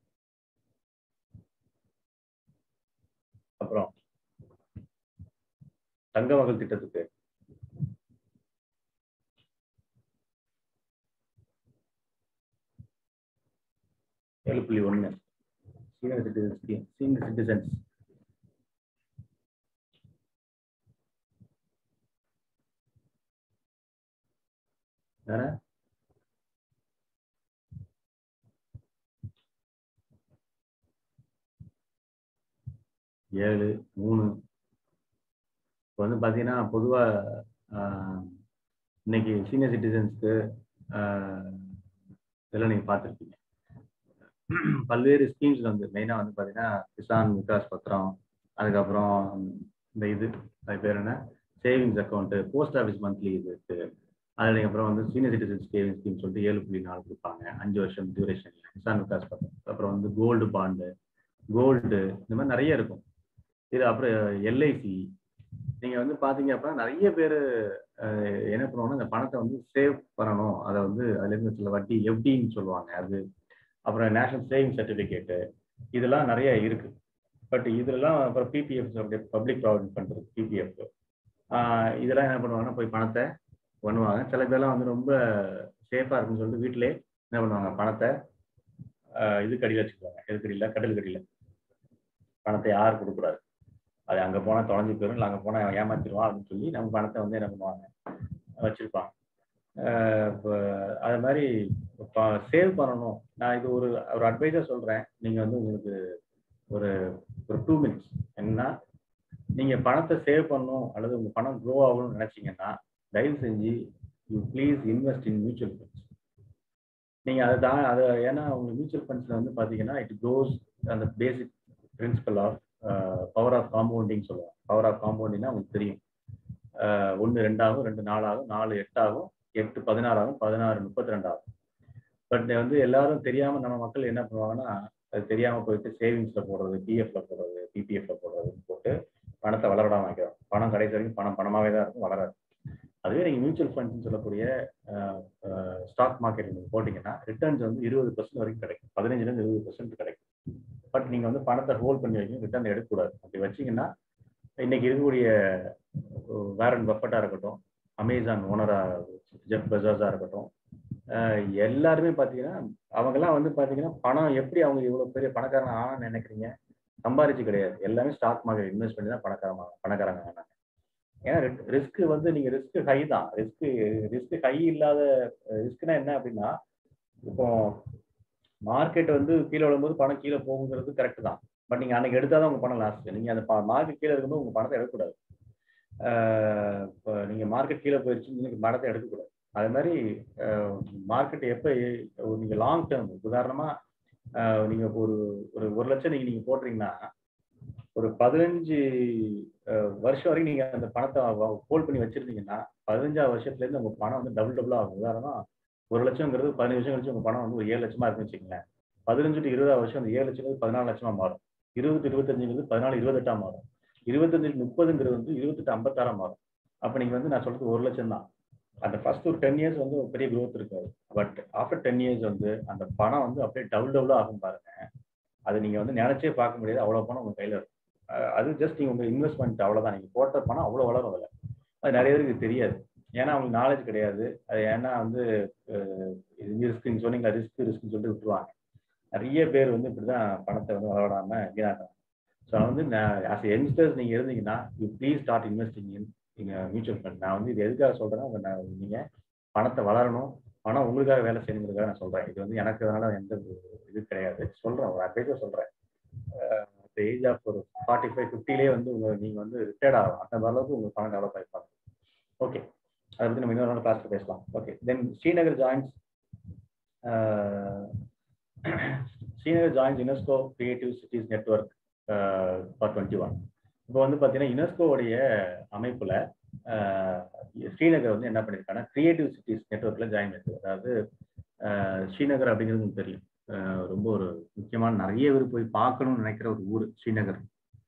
[SPEAKER 1] அப்புறம் தங்க மகள் திட்டத்துக்கு ஏழு புள்ளி ஒன்று senior citizen scheme senior citizens வேற ஏழு மூணு இப்போ வந்து பார்த்தீங்கன்னா பொதுவாக இன்னைக்கு சீனியர் சிட்டிசன்ஸ்க்கு இதெல்லாம் நீங்கள் பார்த்துருப்பீங்க பல்வேறு ஸ்கீம்ஸ் வந்து மெயினாக வந்து பார்த்தீங்கன்னா கிசான் விகாஸ் பத்திரம் அதுக்கப்புறம் இந்த இது அது பேர் என்ன savings account post office monthly இது இருக்குது அதில் அப்புறம் வந்து சீனியர் சிட்டிசன் சேவிங் ஸ்கீம் சொல்லிட்டு ஏழு புள்ளி நாலு கொடுப்பாங்க அஞ்சு வருஷம் டியூரேஷன் கிசான் விகாஸ் பத்திரம் அப்புறம் வந்து கோல்டு பாண்டு கோல்டு இந்த மாதிரி நிறைய இருக்கும் இது அப்புறம் எல்ஐசி நீங்கள் வந்து பார்த்தீங்க அப்படின்னா நிறைய பேர் என்ன பண்ணுவாங்கன்னா இந்த பணத்தை வந்து சேவ் பண்ணணும் அதை வந்து அதுலேருந்து சில வட்டி எஃப்டின்னு சொல்லுவாங்க அது அப்புறம் நேஷனல் சேவிங் சர்டிஃபிகேட்டு இதெல்லாம் நிறைய இருக்கு பட் இதெல்லாம் அப்புறம் பிபிஎஃப் பப்ளிக் ப்ராவிடன்ட் ஃபண்ட் இருக்கு பிபிஎஃப் இதெல்லாம் என்ன பண்ணுவாங்கன்னா போய் பணத்தை பண்ணுவாங்க சில பேர்லாம் வந்து ரொம்ப சேஃபாக இருக்குன்னு சொல்லிட்டு வீட்டிலே என்ன பண்ணுவாங்க பணத்தை ஆஹ் இதுக்கு அடியில் வச்சுக்குவாங்க எதுக்கு அடியில் கடலுக்கு அடியில் பணத்தை யார் கொடுக்கூடாது அது அங்கே போனால் தொலைஞ்சு போயிடும் இல்லை அங்கே போனால் ஏமாத்திடுவான் அப்படின்னு சொல்லி நம்ம பணத்தை வந்து என்ன பண்ணுவாங்க வச்சிருப்பாங்க ஆஹ் இப்போ அது மாதிரி சேவ் பண்ணணும் நான் இது ஒரு ஒரு அட்வைஸாக சொல்கிறேன் நீங்கள் வந்து உங்களுக்கு ஒரு ஒரு டூ மினிட்ஸ் என்னன்னா நீங்கள் பணத்தை சேவ் பண்ணணும் அல்லது உங்கள் பணம் க்ரோ ஆகணும்னு நினச்சிங்கன்னா தயவு செஞ்சு you please invest in mutual funds நீங்கள் அதை தான் அதை ஏன்னா உங்கள் மியூச்சுவல் ஃபண்ட்ஸில் வந்து பார்த்தீங்கன்னா இட் க்ரோஸ் அந்த basic principle of power of compounding சொல்லுவாங்க பவர் ஆஃப் காம்பவுண்டிங்னா உங்களுக்கு தெரியும் ஒன்று ரெண்டாகும் ரெண்டு நாலாகும் நாலு எட்டாகும் எட்டு பதினாறாகும் பதினாறு முப்பத்தி ரெண்டாகும் பட் வந்து எல்லாரும் தெரியாமல் நம்ம மக்கள் என்ன பண்ணுவாங்கன்னா அது தெரியாமல் போயிட்டு சேவிங்ஸில் போடுறது பிஎஃப்ல போடுறது பிபிஎஃப்ல போடுறதுன்னு போட்டு பணத்தை வளரடாம வைக்கிறோம் பணம் கடைசி வரைக்கும் பணம் பணமாகவே தான் இருக்கும் வளராது அதுவே நீங்கள் மியூச்சுவல் ஃபண்ட்ஸ்னு சொல்லக்கூடிய ஸ்டாக் மார்க்கெட் நீங்கள் போட்டிங்கன்னா ரிட்டர்ன்ஸ் வந்து இருபது பர்சன்ட் வரைக்கும் கிடைக்கும் பதினஞ்சுலேருந்து இருபது பர்சன்ட் கிடைக்கும் பட் நீங்கள் வந்து பணத்தை ஹோல்ட் பண்ணி வைக்கணும் ரிட்டர்ன் எடுக்கக்கூடாது அப்படி வச்சிங்கன்னா இன்னைக்கு இருக்கக்கூடிய வேரன் பஃபட்டாக இருக்கட்டும் அமேசான் ஓனராக ஜெஃப் பெசாஸாக இருக்கட்டும் எல்லாருமே பார்த்தீங்கன்னா அவங்கெல்லாம் வந்து பார்த்தீங்கன்னா பணம் எப்படி அவங்க இவ்வளோ பெரிய பணக்காரங்க ஆனான்னு நினைக்கிறீங்க சம்பாரிச்சு கிடையாது எல்லாமே ஸ்டாக் மார்க்கெட் இன்வெஸ்ட் பண்ணி தான் பணக்காரங்க பணக்காரங்க ஆனாங்க ஏன்னா ரிஸ்க் வந்து நீங்க ரிஸ்க் ஹை தான் ரிஸ்க் ரிஸ்க் ஹை இல்லாத ரிஸ்க்னா என்ன அப்படின்னா இப்போ மார்க்கெட் வந்து கீழே விழும்போது பணம் கீழே போகுங்கிறது கரெக்ட் தான் பட் நீங்க அன்னைக்கு எடுத்தாதான் உங்க பணம் லாஸ்ட் நீங்க அந்த மார்க்கெட் கீழே இருக்கும்போது உங்க பணத்தை எடுக்கக்கூடாது இப்போ நீங்க மார்க்கெட் கீழே போயிடுச்சு நீங்க பணத்தை எடுக்கக்கூடாது அது மாதிரி மார்க்கெட் எப்போ நீங்க லாங் டேர்ம் உதாரணமா நீங்க ஒரு ஒரு ஒரு லட்சம் நீங்க நீங்க போடுறீங்கன்னா ஒரு பதினஞ்சு வருஷம் வரைக்கும் நீங்க அந்த பணத்தை ஹோல்ட் பண்ணி வச்சிருந்தீங்கன்னா பதினஞ்சாவது வருஷத்துல இருந்து உங்க பணம் வந்து டபுள் டபுள் ஆகும் உதாரணமா ஒரு லட்சம்ங்கிறது பதினஞ்சு வருஷம் கழிச்சு உங்க பணம் வந்து ஒரு ஏழு லட்சமா இருக்குன்னு வச்சுக்கோங்களேன் பதினஞ்சு டு இருபதாவது வருஷம் அந்த ஏழு லட்சம் பதினாலு லட்சமா மாறும் இருபது டு இருபத்தஞ்சுங்கிறது பதினாலு இருபத்தெட்டா மாறும் இருபத்தஞ்சு முப்பதுங்கிறது வந்து இருபத்தெட்டு ஐம்பத்தாறா மாறும் அப்ப நீங்க வந்து நான் சொல்றது ஒரு லட்சம் தான் அந்த ஃபர்ஸ்ட் ஒரு டென் இயர்ஸ் வந்து ஒரு பெரிய க்ரோத் இருக்காது பட் ஆஃப்டர் டென் இயர்ஸ் வந்து அந்த பணம் வந்து அப்படியே டபுள் டபுள் ஆகும் பாருங்க அது நீங்க வந்து நினைச்சே பார்க்க முடியாது அவ்வளவு பணம் உங்க கையில இருக்கும் அது ஜஸ்ட் நீங்க உங்க இன்வெஸ்ட்மெண்ட் அவ்வளவுதான் நீங்க போட்ட பணம் அவ்வளவு வளரும் அதுல அது நிறைய பேருக்கு தெரியாது ஏன்னா அவங்களுக்கு நாலேஜ் கிடையாது அது ஏன்னா வந்து ரிஸ்க் சொன்னீங்களா ரிஸ்க் ரிஸ்க்னு சொல்லிட்டு விட்டுருவாங்க நிறைய பேர் வந்து இப்படிதான் பணத்தை வந்து வளராம வீணாக்குறாங்க ஸோ வந்து ஆஸ் யங்ஸ்டர்ஸ் நீங்க இருந்தீங்கன்னா you please start investing in நீங்க மியூச்சுவல் ஃபண்ட் நான் வந்து இது எதுக்காக சொல்றேன்னா நீங்க பணத்தை வளரணும் பணம் உங்களுக்காக வேலை செய்யணுங்கிறதுக்காக நான் சொல்றேன் இது வந்து எனக்கு அதனால எந்த இது கிடையாது சொல்றேன் ஒரு அட்வைஸா சொல்றேன் ஏஜ் ஆஃப் ஒரு ஃபார்ட்டி ஃபைவ் ஃபிஃப்டிலே வந்து உங்க நீங்க வந்து ரிட்டையர்ட் ஆகலாம் அந்த அளவுக்கு உங்க பணம் டெவலப் ஆகிப்பாங்க ஓகே அதை பத்தி நம்ம இன்னொரு நாள் கிளாஸ்ல பேசலாம் okay then Srinagar joins Srinagar joins UNESCO creative cities network for twenty one இப்போ வந்து பார்த்தீங்கன்னா யுனெஸ்கோவுடைய அமைப்புல ஸ்ரீநகர் வந்து என்ன பண்ணியிருக்காங்கன்னா கிரியேட்டிவ் சிட்டிஸ் நெட்ஒர்க்ல ஜாயின் பண்ணிருக்கு அதாவது ஸ்ரீநகர் அப்படிங்கிறது உங்களுக்கு தெரியும் ரொம்ப ஒரு முக்கியமான நிறைய பேர் போய் பார்க்கணும்னு நினைக்கிற ஒரு ஊர் ஸ்ரீநகர்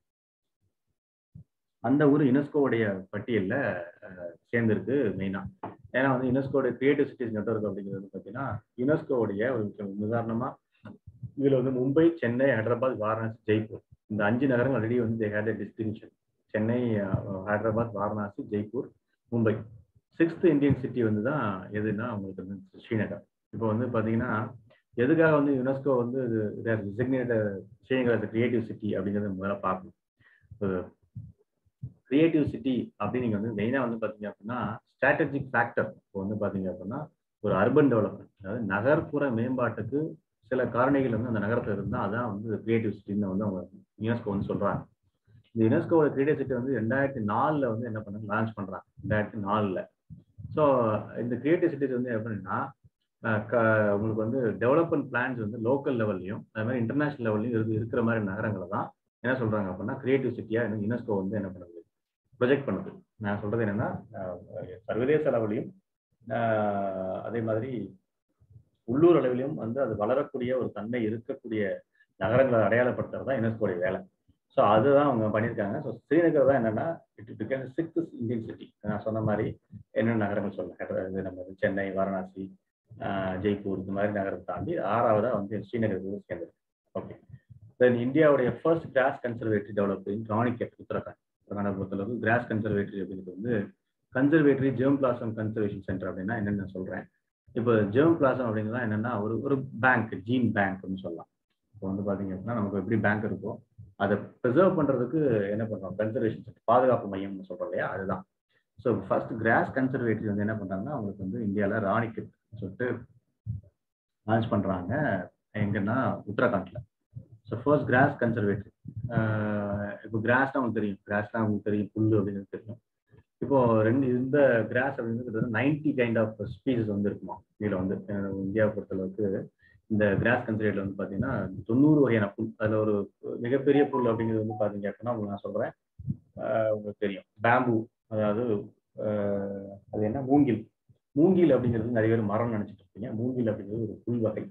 [SPEAKER 1] அந்த ஊர் யுனெஸ்கோவுடைய பட்டியலில் சேர்ந்திருக்கு மெயினா ஏன்னா வந்து யுனெஸ்கோடைய கிரியேட்டிவ் சிட்டிஸ் நெட்ஒர்க் அப்படிங்கிறது பார்த்தீங்கன்னா யுனெஸ்கோவுடைய ஒரு உதாரணமா இதுல வந்து மும்பை சென்னை ஹைதராபாத் வாரணாசி ஜெய்ப்பூர் இந்த அஞ்சு நகரங்கள் ஆல்ரெடி வந்து had a distinction Chennai Hyderabad Varanasi Jaipur Mumbai sixth Indian city வந்து தான் எதுனா உங்களுக்கு வந்து ஸ்ரீநகர் இப்போ வந்து பார்த்தீங்கன்னா எதுக்காக வந்து யுனெஸ்கோ வந்து ஸ்ரீநகர் கிரியேட்டிவ் சிட்டி அப்படிங்கிறத முதல்ல பார்க்கணும் கிரியேட்டிவ் சிட்டி அப்படின்னு நீங்கள் வந்து மெயினாக வந்து பார்த்தீங்க அப்படின்னா ஸ்ட்ராட்டஜிக் ஃபேக்டர் இப்போ வந்து பார்த்தீங்க அப்படின்னா ஒரு அர்பன் டெவலப்மெண்ட் அதாவது நகர்ப்புற மேம்பாட்டுக்கு சில காரணிகள் வந்து அந்த நகரத்தில் இருந்தால் அதான் வந்து கிரியேட்டிவ் சிட்டின்னு வந்து அவங்க யுனெஸ்கோ வந்து சொல்கிறாங்க இந்த யுனெஸ்கோவோட கிரியேட்டிவ் சிட்டி வந்து ரெண்டாயிரத்தி நாலில் வந்து என்ன பண்ணாங்க லான்ச் பண்ணுறாங்க ரெண்டாயிரத்தி நாலில் ஸோ இந்த கிரியேட்டிவ் சிட்டிஸ் வந்து எப்படின்னா உங்களுக்கு வந்து டெவலப்மெண்ட் பிளான்ஸ் வந்து லோக்கல் லெவல்லையும் அது மாதிரி இன்டர்நேஷனல் லெவல்லையும் இருக்கு இருக்கிற மாதிரி நகரங்களை தான் என்ன சொல்றாங்க அப்படின்னா கிரியேட்டிவ் சிட்டியா யுனெஸ்கோ வந்து என்ன பண்ணுது ப்ரொஜெக்ட் பண்ணுது நான் சொல்றது என்னன்னா சர்வதேச அளவிலையும் அதே மாதிரி உள்ளூர் அளவிலையும் வந்து அது வளரக்கூடிய ஒரு தன்மை இருக்கக்கூடிய நகரங்களை அடையாளப்படுத்துறது தான் யுனெஸ்கோடைய வேலை ஸோ அதுதான் அவங்க பண்ணியிருக்காங்க ஸோ ஸ்ரீநகர் தான் என்னன்னா it became sixth Indian city நான் சொன்ன மாதிரி என்னென்ன நகரங்கள் சொல்லலாம் இது நம்ம சென்னை வாரணாசி ஜெய்ப்பூர் இந்த மாதிரி நகரத்தை தாண்டி ஆறாவதா வந்து ஸ்ரீநகர் சேர்ந்திருக்கு ஓகே தென் இந்தியாவுடைய first grass conservatory develop in Ranikhet Uttarakhand உத்தரகாண்டை பொறுத்தளவுக்கு கிராஸ் கன்சர்வேட்டரி அப்படிங்கிறது வந்து conservatory germplasm conservation centre அப்படின்னா என்னென்னு சொல்றேன் இப்போ ஜெர்ம் பிளாசம் அப்படிங்கிறது என்னன்னா ஒரு ஒரு பேங்க் ஜீன் பேங்க் அப்படின்னு சொல்லலாம் இப்போ வந்து பார்த்தீங்க அப்படின்னா நமக்கு எப்படி பேங்க் இருக்கோ அதை ப்ரிசர்வ் பண்ணுறதுக்கு என்ன பண்ணுறோம் கன்சர்வேஷன் பாதுகாப்பு மையம்னு சொல்கிறோம் இல்லையா அதுதான் ஸோ ஃபர்ஸ்ட் கிராஸ் கன்சர்வேட்டரி வந்து என்ன பண்ணுறாங்கன்னா அவங்களுக்கு வந்து இந்தியாவில் ராணிக்கெட் சொல்லிட்டு லான்ச் பண்ணுறாங்க எங்கன்னா உத்தரகாண்டில் ஸோ ஃபர்ஸ்ட் கிராஸ் கன்சர்வேட்டரி இப்போ கிராஸ்னா உங்களுக்கு தெரியும் கிராஸ்னா உங்களுக்கு தெரியும் புல் அப்படிங்கிறது தெரியும் இப்போ ரெண்டு இந்த கிராஸ் அப்படிங்கிறது நைன்டி கைண்ட் ஆஃப் ஸ்பீசஸ் வந்து இருக்குமா இதில் வந்து இந்தியாவை பொறுத்தளவுக்கு இந்த கிராஸ் கன்சர்வேட்டில் வந்து பார்த்தீங்கன்னா தொண்ணூறு வகையான புல் அதில் ஒரு மிகப்பெரிய புல் அப்படிங்கிறது வந்து பார்த்தீங்க அப்படின்னா உங்களுக்கு நான் சொல்கிறேன் உங்களுக்கு தெரியும் பேம்பு அதாவது அது என்ன மூங்கில் மூங்கில் அப்படிங்கிறது நிறைய பேர் மரம் நினச்சிட்டு இருப்பீங்க மூங்கில் அப்படிங்கிறது ஒரு புல் வகை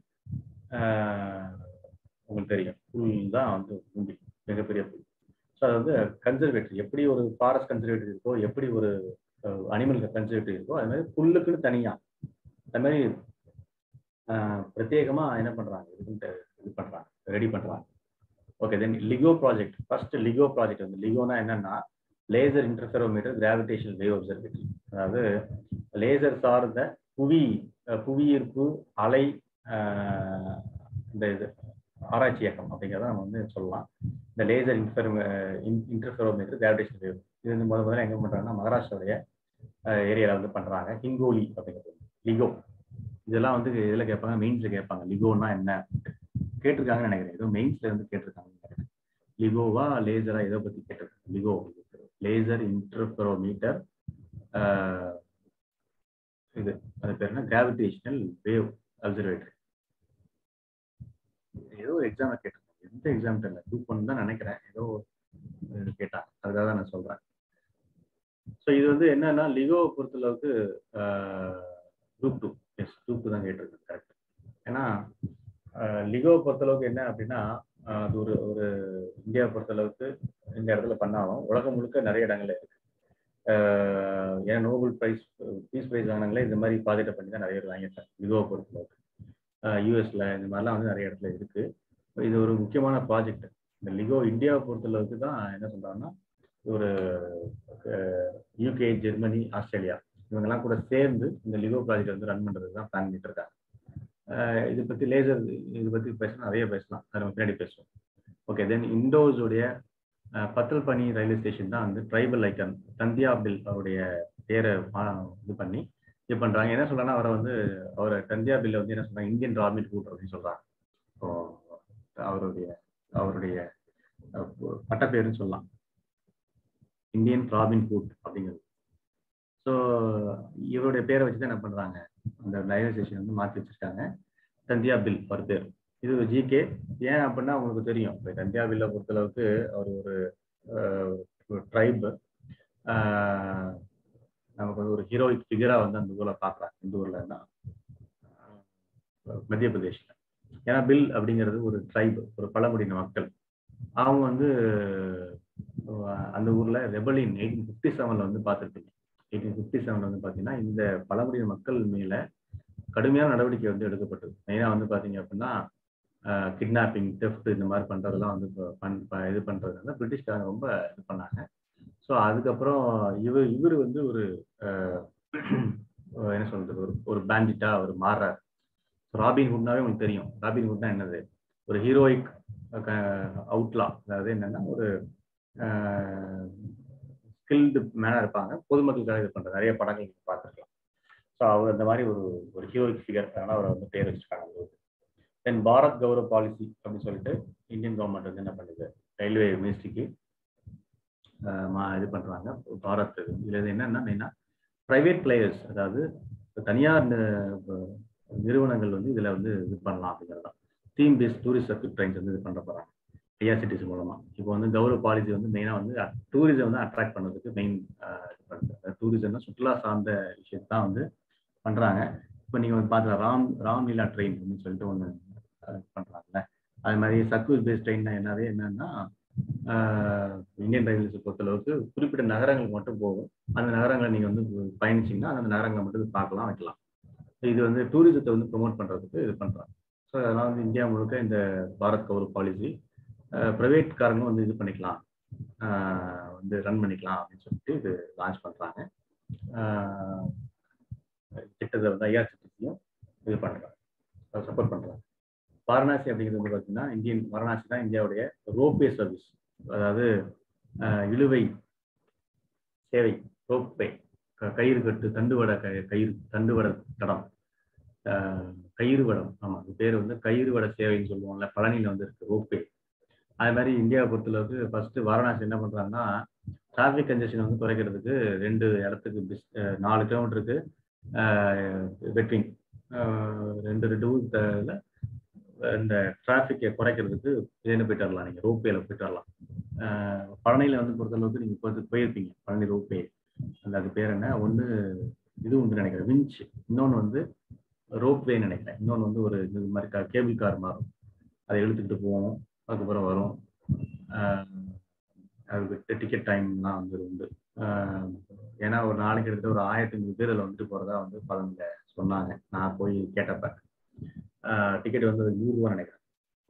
[SPEAKER 1] உங்களுக்கு தெரியும் புல் தான் வந்து மூங்கில் மிகப்பெரிய புல் ஸோ அது வந்து கன்சர்வேட்டரி எப்படி ஒரு ஃபாரஸ்ட் கன்சர்வேட்டரி இருக்கோ எப்படி ஒரு அனிமல் கன்சர்வேட்டரி இருக்கோ அது மாதிரி புல்லுக்குன்னு தனியாக அது மாதிரி பிரத்யேகமாக என்ன பண்ணுறாங்க இதுன்ட்டு இது பண்ணுறாங்க ரெடி பண்ணுறாங்க okay then LIGO project first LIGO project வந்து லிகோனா என்னன்னா laser interferometer gravitational wave observatory அதாவது லேசர் சார்ந்த புவி புவியீர்ப்பு அலை இந்த இது ஆராய்ச்சி இயக்கம் அப்படிங்கிறத நம்ம வந்து சொல்லலாம் இந்த லேசர் இன்ஃபெரோ இன்டர்ஃபெரோமீட்டர் கிராவிடேஷன் வேவ் இது வந்து முதல் முதல்ல எங்கே பண்ணுறாங்கன்னா மகாராஷ்டிராவுடைய ஏரியாவில் வந்து பண்ணுறாங்க ஹிங்கோலி அப்படிங்கிறது லிகோ இதெல்லாம் வந்து இதில் கேட்பாங்க மெயின்ஸில் கேட்பாங்க லிகோனா என்ன கேட்டிருக்காங்கன்னு நினைக்கிறேன் ஏதோ மெயின்ஸ்ல இருந்து கேட்டிருக்காங்கன்னு நினைக்கிறேன் லிகோவா லேசரா இதை பற்றி கேட்டிருக்காங்க லிகோ லேசர் இன்டர்ஃபெரோமீட்டர் இது அது பேர் என்ன கிராவிடேஷனல் வேவ் அப்சர்வேட்டரி ஏதோ ஒரு எக்ஸாம் கேட்டிருக்காங்க எந்த எக்ஸாம் தெரியல குரூப் ஒன் தான் நினைக்கிறேன் ஏதோ கேட்டாங்க அதுக்காக தான் நான் சொல்றேன் ஸோ இது வந்து என்னன்னா லிகோவை பொறுத்தளவுக்கு group two S group two தான் கேட்டிருக்கேன் கரெக்ட் ஏன்னா லிகோவை பொறுத்தளவுக்கு என்ன அப்படின்னா அது ஒரு ஒரு இந்தியாவை பொறுத்தளவுக்கு இந்த இடத்துல பண்ணாலும் உலகம் முழுக்க நிறைய இடங்கள்ல இருக்கு ஏன்னா நோபல் ப்ரைஸ் பீஸ் ப்ரைஸ் வாங்கினாங்களே இந்த மாதிரி ப்ராஜெக்டை பண்ணி தான் நிறைய பேர் வாங்கியிருக்காங்க லிகோவை பொறுத்தளவுக்கு யூஎஸ்ல இந்த மாதிரிலாம் வந்து நிறைய இடத்துல இருக்கு இது ஒரு முக்கியமான ப்ராஜெக்ட் இந்த லிகோ இந்தியாவை பொறுத்தளவுக்கு தான் என்ன சொல்றாங்கன்னா ஒரு யூகே ஜெர்மனி ஆஸ்திரேலியா இவங்கெல்லாம் கூட சேர்ந்து இந்த லிகோ ப்ராஜெக்ட் வந்து ரன் பண்றதுக்கு தான் பிளான் பண்ணிட்டு இருக்காங்க இதை பத்தி லேசர் இதை பத்தி பேசலாம் நிறைய பேசலாம் அதை நம்ம பின்னாடி பேசுவோம் ஓகே தென் இண்டோஸுடைய பத்தல் பனி ரயில்வே ஸ்டேஷன் தான் வந்து ட்ரைபல் ஐக்கன் தந்தியா பில் அவருடைய பேரை இது பண்ணி இது பண்றாங்க என்ன சொல்றாங்கன்னா அவரை வந்து அவரை தந்தியா பில்ல வந்து என்ன சொல்றாங்க இந்தியன் ராபின் ஹூட் அப்படின்னு சொல்றாங்க ஸோ அவருடைய அவருடைய பட்டப்பேருன்னு சொல்லலாம் இந்தியன் ராபின் ஹூட் அப்படிங்கிறது ஸோ இவருடைய பேரை வச்சு தான் என்ன பண்றாங்க அந்த ரயில்வே ஸ்டேஷன் வந்து மாற்றி வச்சிருக்காங்க தந்தியா பில் அவர் பேர் இது ஜிகே ஏன் அப்படின்னா உங்களுக்கு தெரியும் இப்போ தந்தியா பில்லை பொறுத்தளவுக்கு அவர் ஒரு ட்ரைப் நமக்கு வந்து ஒரு ஹீரோயிக் ஃபிகரா வந்து அந்த ஊரில் பார்க்குறாங்க இந்த ஊர்ல தான் மத்திய பிரதேஷ்ல ஏன்னா பில் அப்படிங்கிறது ஒரு ட்ரைப் ஒரு பழங்குடியின மக்கள் அவங்க வந்து அந்த ஊர்ல ரெபலின் எயிட்டீன் ஃபிஃப்டி செவன்ல வந்து பார்த்துருப்பீங்க எயிட்டீன் ஃபிஃப்டி செவன்ல வந்து பார்த்தீங்கன்னா இந்த பழங்குடியின மக்கள் மேல கடுமையான நடவடிக்கை வந்து எடுக்கப்பட்டது மெயினாக வந்து பார்த்தீங்க அப்படின்னா கிட்னாப்பிங் டெஃப்ட் இந்த மாதிரி பண்ணுறதெல்லாம் வந்து பண் இது பண்ணுறது வந்து பிரிட்டிஷ்காரங்க ரொம்ப இது பண்ணாங்க ஸோ அதுக்கப்புறம் இவர் இவர் வந்து ஒரு என்ன சொல்றது ஒரு ஒரு பேண்டிட்டா அவர் மாறுறார் ராபின் ஹுட்னாவே உங்களுக்கு தெரியும் ராபின் ஹுட்னா என்னது ஒரு ஹீரோயிக் அவுட்லா அதாவது என்னன்னா ஒரு ஸ்கில்டு மேனாக இருப்பாங்க பொதுமக்களுக்காக இது பண்ணுற நிறைய படங்கள் நீங்கள் பார்த்துருக்கலாம் ஸோ அவர் அந்த மாதிரி ஒரு ஒரு ஹீரோயிக் ஃபிகர் அதனால் அவரை வந்து பேர் வச்சுருக்காங்க தென் பாரத் கௌரவ் பாலிசி அப்படின்னு சொல்லிட்டு இந்தியன் கவர்மெண்ட் வந்து என்ன பண்ணுது ரயில்வே மினிஸ்ட்ரிக்கு இது பண்ணுறாங்க பாரத் இதில் என்னென்னா மெயினாக ப்ரைவேட் பிளேயர்ஸ் அதாவது தனியார் நிறுவனங்கள் வந்து இதில் வந்து இது பண்ணலாம் அப்படிங்கிறது தான் theme based tourist circuit trains வந்து இது பண்ண போகிறாங்க ஐஆர்சிடிசி மூலமாக இப்போ வந்து கௌரவ பாலிசி வந்து மெயினாக வந்து டூரிசம் வந்து அட்ராக்ட் பண்ணுறதுக்கு மெயின் டூரிசம்னா சுற்றுலா சார்ந்த விஷயத்தை தான் வந்து பண்ணுறாங்க இப்போ நீங்கள் வந்து பார்த்து ராம் ராம்லீலா ட்ரெயின் அப்படின்னு சொல்லிட்டு ஒன்று பண்ணுறாங்கல்ல அது மாதிரி சர்க்குஸ் பேஸ்ட் ட்ரெயின்னா என்னவே என்னன்னா இந்தியன் ரயில்வேஸை பொறுத்தளவுக்கு குறிப்பிட்ட நகரங்களுக்கு மட்டும் போகும் அந்த நகரங்களை நீங்கள் வந்து பயணிச்சிங்கன்னா அந்த நகரங்களை மட்டும் பார்க்கலாம் வைக்கலாம் இது வந்து டூரிசத்தை வந்து ப்ரொமோட் பண்ணுறதுக்கு இது பண்ணுறாங்க ஸோ அதனால் வந்து இந்தியா முழுக்க இந்த பாரத் கௌரவ் பாலிசி ப்ரைவேட் காரங்களும் வந்து இது பண்ணிக்கலாம் வந்து ரன் பண்ணிக்கலாம் அப்படின்னு சொல்லிட்டு இது லான்ச் பண்ணுறாங்க திட்டத்தை வந்து ஐஆர்சிடிசியும் இது பண்ணுறாங்க அதை சப்போர்ட் பண்ணுறாங்க வாரணாசி அப்படிங்கிறது வந்து பார்த்தீங்கன்னா இந்தியன் வாரணாசி தான் இந்தியாவுடைய ரோப்வே சர்வீஸ் அதாவது அஹ், இழுவை சேவை ரோப்வே க- கயிறு கட்டு தண்டுவட க- கயிறு தண்டுவட தடம் அஹ், கயிறு வடம் ஆமாம் அது பேர் வந்து கயிறு வட சேவைன்னு சொல்லுவோம்ல பழனியில் வந்து இருக்கு ரோப்வே அது மாதிரி இந்தியாவை பொறுத்தளவுக்கு ஃபர்ஸ்ட் வாரணாசி என்ன பண்றாங்கன்னா டிராஃபிக் கன்ஜெஷன் வந்து குறைக்கிறதுக்கு ரெண்டு இடத்துக்கு பிஸ் அஹ் நாலு கிலோமீட்டருக்கு பெட்வீன் ரெண்டு ரெண்டு ஊர் இந்த டிராஃபிக்கை குறைக்கிறதுக்கு இதுன்னு போயிட்டு வரலாம் நீங்கள் ரோப்வேல போயிட்டு வரலாம் அஹ் பழனியில் வந்து பொறுத்தளவுக்கு நீங்கள் இப்போ போயிருப்பீங்க பழனி ரோப்வே அந்த அது பேர் என்ன ஒன்று இது உண்டு நினைக்கிறேன் விஞ்ச் இன்னொன்று வந்து ரோப்வே நினைக்கிறேன் இன்னொன்று வந்து ஒரு இது மாதிரி கா கேபிள் கார் மாறும் அதை இழுத்துக்கிட்டு போவோம் அதுக்கப்புறம் வரும் ஆஹ் அதுக்கு டிக்கெட் டைம்லாம் வந்து உண்டு ஆஹ் ஏன்னா ஒரு நாளைக்கு கிட்டத்தட்ட ஒரு ஆயிரத்தி ஐநூறு பேர் அதில் வந்துட்டு போகிறதா வந்து பலங்க சொன்னாங்க நான் போய் கேட்டப்ப டிக்கெட் வந்து ஒரு நூறு ரூபா நினைக்கிறேன்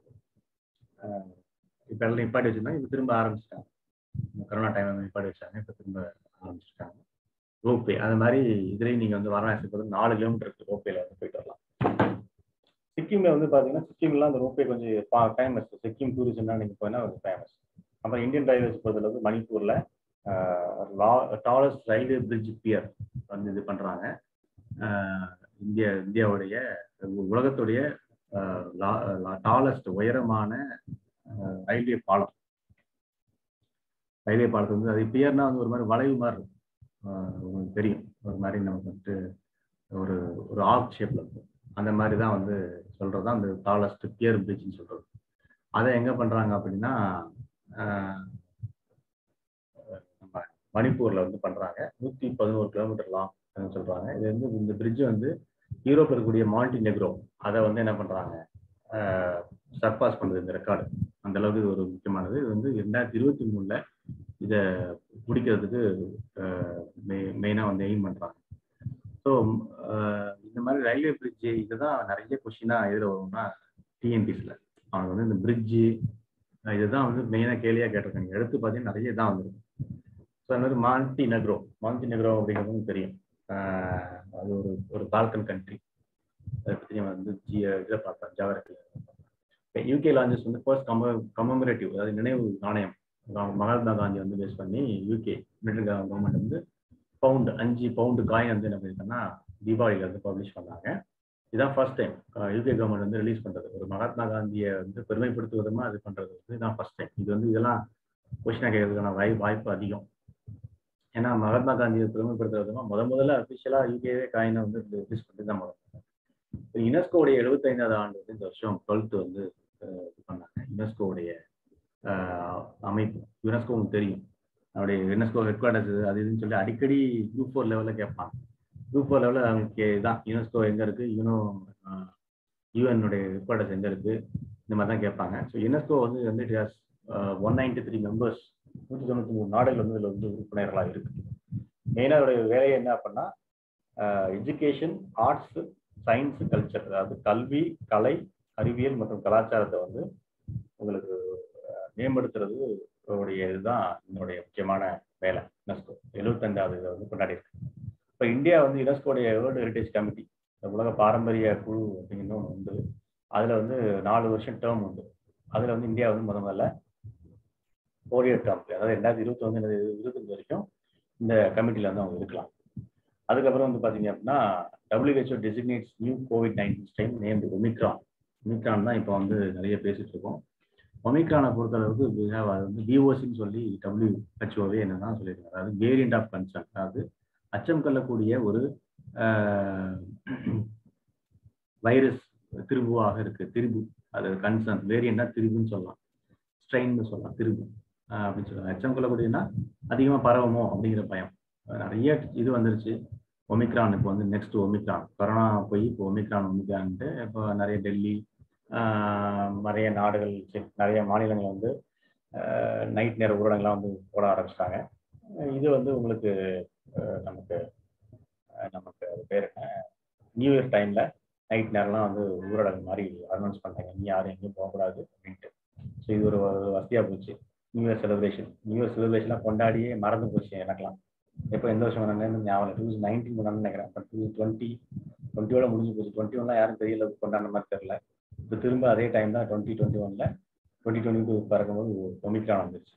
[SPEAKER 1] இப்போ எல்லாம் நிப்பாட்டி வச்சிருந்தாங்க இப்போ திரும்ப ஆரம்பிச்சிட்டாங்க இந்த கொரோனா டைம் நிப்பாட்டி வச்சாங்க இப்போ திரும்ப ஆரம்பிச்சிட்டாங்க ரோப்வே அது மாதிரி இதுலேயும் நீங்கள் வந்து வாரணாசி போகிறது நாலு கிலோமீட்டருக்கு ரோப்வேல வந்து போயிட்டு வரலாம் சிக்கிம்ல வந்து பார்த்தீங்கன்னா சிக்கிம்லாம் அந்த ரோப்வே கொஞ்சம் ஃபேமஸ் சிக்கிம் டூரிசம்லாம் நீங்கள் போனால் கொஞ்சம் ஃபேமஸ் அப்புறம் இந்தியன் ரயில்வேஸ் பொறுத்தளவுக்கு மணிப்பூரில் டாலஸ்ட் ரயில்வே பிரிட்ஜ் பியர் வந்து இது பண்ணுறாங்க இந்திய இந்தியாவுடைய உலகத்துடைய டாலஸ்ட் உயரமான ரயில்வே பாலம் ரயில்வே பாலத்து வந்து அது பியர்னா வந்து ஒரு மாதிரி வளைவு மாதிரி இருக்கும் ஆஹ் உங்களுக்கு தெரியும் ஒரு மாதிரி நமக்கு வந்துட்டு ஒரு ஒரு ஆர்க் ஷேப்ல இருக்கும் அந்த மாதிரி தான் வந்து சொல்றது தான் அந்த டாலஸ்ட் பியர் பிரிட்ஜ்னு சொல்றது அதை எங்க பண்றாங்க அப்படின்னா ஆஹ் நம்ம மணிப்பூர்ல வந்து பண்றாங்க நூத்தி பதினோரு கிலோமீட்டர் லாங் சொல்றாங்க இது வந்து இந்த பிரிட்ஜ் வந்து யூரோப் இருக்கக்கூடிய மால்டி நெக்ரோ அதை வந்து என்ன பண்றாங்க சர்பாஸ் பண்ணுது இந்த ரெக்கார்டு அந்த அளவுக்கு இது ஒரு முக்கியமானது இது வந்து ரெண்டாயிரத்தி இருபத்தி மூணுல இதை முடிக்கிறதுக்கு மெயினாக வந்து எய்ம் பண்ணுறாங்க ஸோ இந்த மாதிரி ரயில்வே பிரிட்ஜு இதுதான் நிறைய கொஷினாக எதில் வரும்னா டிஎன்பிஸில் அவங்க வந்து இந்த பிரிட்ஜு இதுதான் வந்து மெயினாக கேள்வியாக கேட்டிருக்காங்க எடுத்து பார்த்தீங்கன்னா நிறைய தான் வந்துருக்கு ஸோ அந்த மாதிரி மால்டி நெக்ரோ மால்டி நெக்ரோ அப்படிங்கிறது தெரியும் ஆஹ் அது ஒரு ஒரு பால்கன் கண்ட்ரி அதை பற்றி நம்ம வந்து ஜி இதில் பார்த்தோம் ஜாகிரபியில் யூகே லான்ச்சஸ் வந்து ஃபர்ஸ்ட் கம கமமரேட்டிவ் அதாவது நினைவு நாணயம் மகாத்மா காந்தி வந்து பேஸ் பண்ணி யூகே மிலிட்டரி கவர்மெண்ட் வந்து பவுண்டு அஞ்சு பவுண்டு காயின் வந்து என்ன பண்ணியிருக்காங்கன்னா தீபாவளியில் வந்து பப்ளிஷ் பண்ணாங்க இதுதான் ஃபர்ஸ்ட் டைம் யூகே கவர்மெண்ட் வந்து ரிலீஸ் பண்ணுறது ஒரு மகாத்மா காந்தியை வந்து பெருமைப்படுத்தும் விதமாக இது பண்ணுறது வந்து இதுதான் ஃபர்ஸ்ட் டைம் இது வந்து இதெல்லாம் கொஸ்டினாக கேட்கறதுக்கான வாய் வாய்ப்பு அதிகம் ஏன்னா மகாத்மா காந்தியை பெருமைப்படுத்துற விதமாக முத முதல்ல அஃபிஷியலாக யூகேவே காயினை வந்து ரிலீஸ் பண்ணி தான் முதல்ல யுனெஸ்கோடைய எழுபத்தைந்தாவது ஆண்டு வந்து இந்த வருஷம் டுவெல்த் வந்து இது பண்ணாங்க யுனெஸ்கோவுடைய அமைப்பு யுனெஸ்கோ உங்களுக்கு தெரியும் அவருடைய யுனெஸ்கோ ஹெட் குவார்டர்ஸ் அது இதுன்னு சொல்லி அடிக்கடி குரூப் ஃபோர் லெவலில் கேட்பாங்க குரூப் ஃபோர் லெவலில் அவங்களுக்கு தான் யுனெஸ்கோ எங்கே இருக்கு யூனோ யூஎன்னுடைய ஹெட் குவார்டர்ஸ் எங்கே இருக்கு இந்த மாதிரி தான் கேட்பாங்க ஸோ யுனெஸ்கோ வந்து வந்து it has one ninety three members நூற்றி தொண்ணூற்றி மூணு நாடுகள் வந்து இதில் வந்து உறுப்பினர்களாக இருக்கு மெயினாக அவருடைய வேலையை என்ன அப்படின்னா எஜுகேஷன் ஆர்ட்ஸ் சயின்ஸ் கல்ச்சர் அதாவது கல்வி கலை அறிவியல் மற்றும் கலாச்சாரத்தை வந்து உங்களுக்கு மேம்படுத்துறது உடைய இதுதான் என்னுடைய முக்கியமான வேலை யுனெஸ்கோ எழுபத்தஞ்சாவது இதை வந்து கொண்டாடி இருக்கு இப்போ இந்தியா வந்து யுனெஸ்கோடைய வேர்ல்டு ஹெரிட்டேஜ் கமிட்டி உலக பாரம்பரிய குழு அப்படிங்கிற ஒன்று உண்டு அதில் வந்து நாலு வருஷம் டேர்ம் உண்டு அதில் வந்து இந்தியா வந்து முத முதல்ல ஃபோர் இயர் டேர்ம் அதாவது ரெண்டாயிரத்தி இருபத்தி ஒன்று இருபத்தஞ்சு வரைக்கும் இந்த கமிட்டியில் வந்து அவங்க இருக்கலாம் அதுக்கப்புறம் வந்து பார்த்தீங்க அப்படின்னா WHO designates new COVID nineteen time named Omicron Omicron தான் இப்போ வந்து நிறைய பேசிட்டு இருக்கோம் ஒமிக்ரானை பொறுத்தளவுக்கு அது வந்து டிஓசின்னு சொல்லி டபிள்யூஹெச்ஓவே என்னதான் சொல்லியிருக்காங்க அதாவது வேரியண்ட் ஆஃப் கன்சர்ன் அதாவது அச்சம் கொள்ளக்கூடிய ஒரு வைரஸ் திரும்புவாக இருக்கு திரும்பு அது கன்சர்ன் வேரியண்டா திரும்புன்னு சொல்லலாம் ஸ்ட்ரெயின்னு சொல்லலாம் திரும்பு அப்படின்னு சொல்லலாம் அச்சம் கொள்ளக்கூடியன்னா அதிகமாக பரவுமோ அப்படிங்கிற பயம் நிறைய இது வந்துருச்சு ஒமிக்ரான் இப்போ வந்து நெக்ஸ்ட் ஒமிக்ரான் கொரோனா போய் இப்போ ஒமிக்ரான் ஒமிக்ரான்ட்டு இப்போ நிறைய டெல்லி நிறைய நாடுகள் நிறைய மாநிலங்கள் வந்து நைட் நேர ஊரடங்கெலாம் வந்து போட ஆரம்பிச்சிட்டாங்க இது வந்து உங்களுக்கு நமக்கு நமக்கு அது பேர் என்ன நியூ இயர் டைமில் நைட் நேரம்லாம் வந்து ஊரடங்கு மாதிரி அனௌன்ஸ் பண்ணிட்டாங்க இனி யாரும் எங்கேயும் போகக்கூடாது அப்படின்ட்டு ஸோ இது ஒரு வசதியாக போச்சு new year celebration new year செலிப்ரேஷன்லாம் கொண்டாடியே மறந்து போச்சு எனக்குலாம் எப்போ எந்த வருஷம் பண்ணேன்னு ஞாபகம் டூ தௌசண்ட் நைன்டீன் பண்ணான்னு நினைக்கிறேன் அப்போ டூ டுவெண்ட்டி டுவெண்ட்டியோட முடிஞ்சு போச்சு டுவெண்ட்டி ஒன்லாம் யாரும் பெரிய அளவுக்கு கொண்டாடின மாதிரி தெரியல இப்போ திரும்ப அதே டைம் தான் டுவெண்ட்டி டுவெண்ட்டி ஒன்ல டுவெண்ட்டி டுவெண்ட்டி டூ பறக்கும்போது ஒமிக்ரான் வந்துருச்சு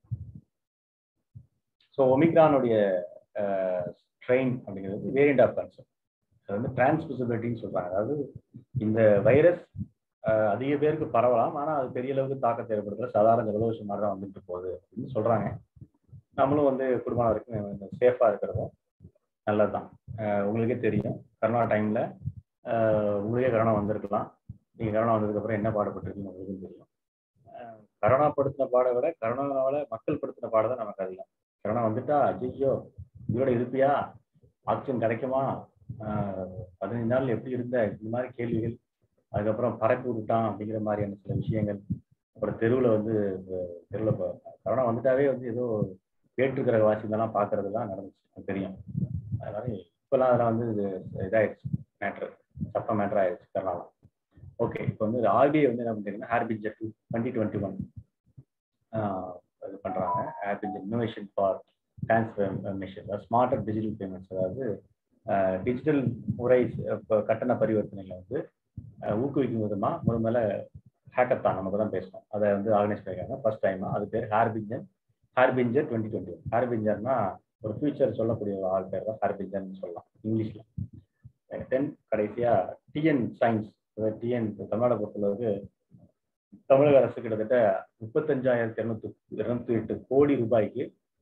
[SPEAKER 1] ஸோ ஒமிக்ரானுடைய ட்ரெயின் அப்படிங்கிறது வேரியண்ட் ஆஃப் கன்செப்ட் அது வந்து டிரான்ஸ்மிசிபிலிட்டின்னு சொல்றாங்க அதாவது இந்த வைரஸ் அதிக பேருக்கு பரவலாம் ஆனால் அது பெரிய அளவுக்கு தாக்கத்தை ஏற்படுத்தல சாதாரண ஜலதோஷம் மாதிரி தான் வந்துட்டு போகுது அப்படின்னு சொல்றாங்க நம்மளும் வந்து குடும்பம் வரைக்கும் சேஃபாக இருக்கிறதும் நல்லது தான் உங்களுக்கே தெரியும் கரோனா டைம்ல உங்களுக்கே கரோனா வந்திருக்கலாம் நீங்கள் கரோனா வந்ததுக்கப்புறம் என்ன பாடுபட்டிருக்கீங்க உங்களுக்கும் தெரியும் கரோனா படுத்தின பாடை விட கரோனாவால மக்கள் படுத்தின பாடம் தான் நமக்கு அதிகம் கரோனா வந்துட்டா அஜய்யோ இதோட இருப்பியா ஆக்சிஜன் கிடைக்குமா பதினஞ்சு நாள் எப்படி இருந்த இந்த மாதிரி கேள்விகள் அதுக்கப்புறம் பரப்பி விட்டான் அப்படிங்கிற மாதிரியான சில விஷயங்கள் அப்புறம் தெருவில் வந்து தெருவில் கரோனா வந்துட்டாவே வந்து ஏதோ வேற்றுக்கிற வாசிங்கெல்லாம் பார்க்கறதுலாம் நடந்துச்சு தெரியும் அதனால இப்போல்லாம் அதெல்லாம் வந்து இது இதாயிடுச்சு மேட்ரு சப்ப மேட்ரு ஆயிடுச்சு கரோனா ஓகே இப்போ வந்து ஆர்பிஐ வந்து என்ன பண்ணுறீங்கன்னா ஹேர்பிஜர் டுவெண்ட்டி டுவெண்ட்டி ஒன் இது பண்ணுறாங்க harbinger innovation for transformation smarter digital payments அதாவது டிஜிட்டல் முறை கட்டண பரிவர்த்தனைகளை வந்து ஊக்குவிக்கும் விதமாக முதல் மேலே ஹேக்கத்தான் நமக்கு தான் பேசணும் அதை வந்து ஆர்கனைஸ் பண்ணியிருக்காங்க ஃபர்ஸ்ட் டைமாக அது பேர் harbinger harbinger twenty twenty one ஹேர்பிஞ்சர்னா ஒரு ஃபியூச்சர் சொல்லக்கூடிய ஒரு ஆள் பேர் தான் ஹேர்பிஞ்சர்னு சொல்லலாம் இங்கிலீஷில் தென் கடைசியாக டிஎன் சயின்ஸ் டிஎன் தமிழ்நாடு பொறுத்தளவுக்கு தமிழக அரசு கிட்டத்தட்ட முப்பத்தஞ்சாயிரத்தி இரநூத்தி இருநூத்தி எட்டு கோடி ரூபாய்க்கு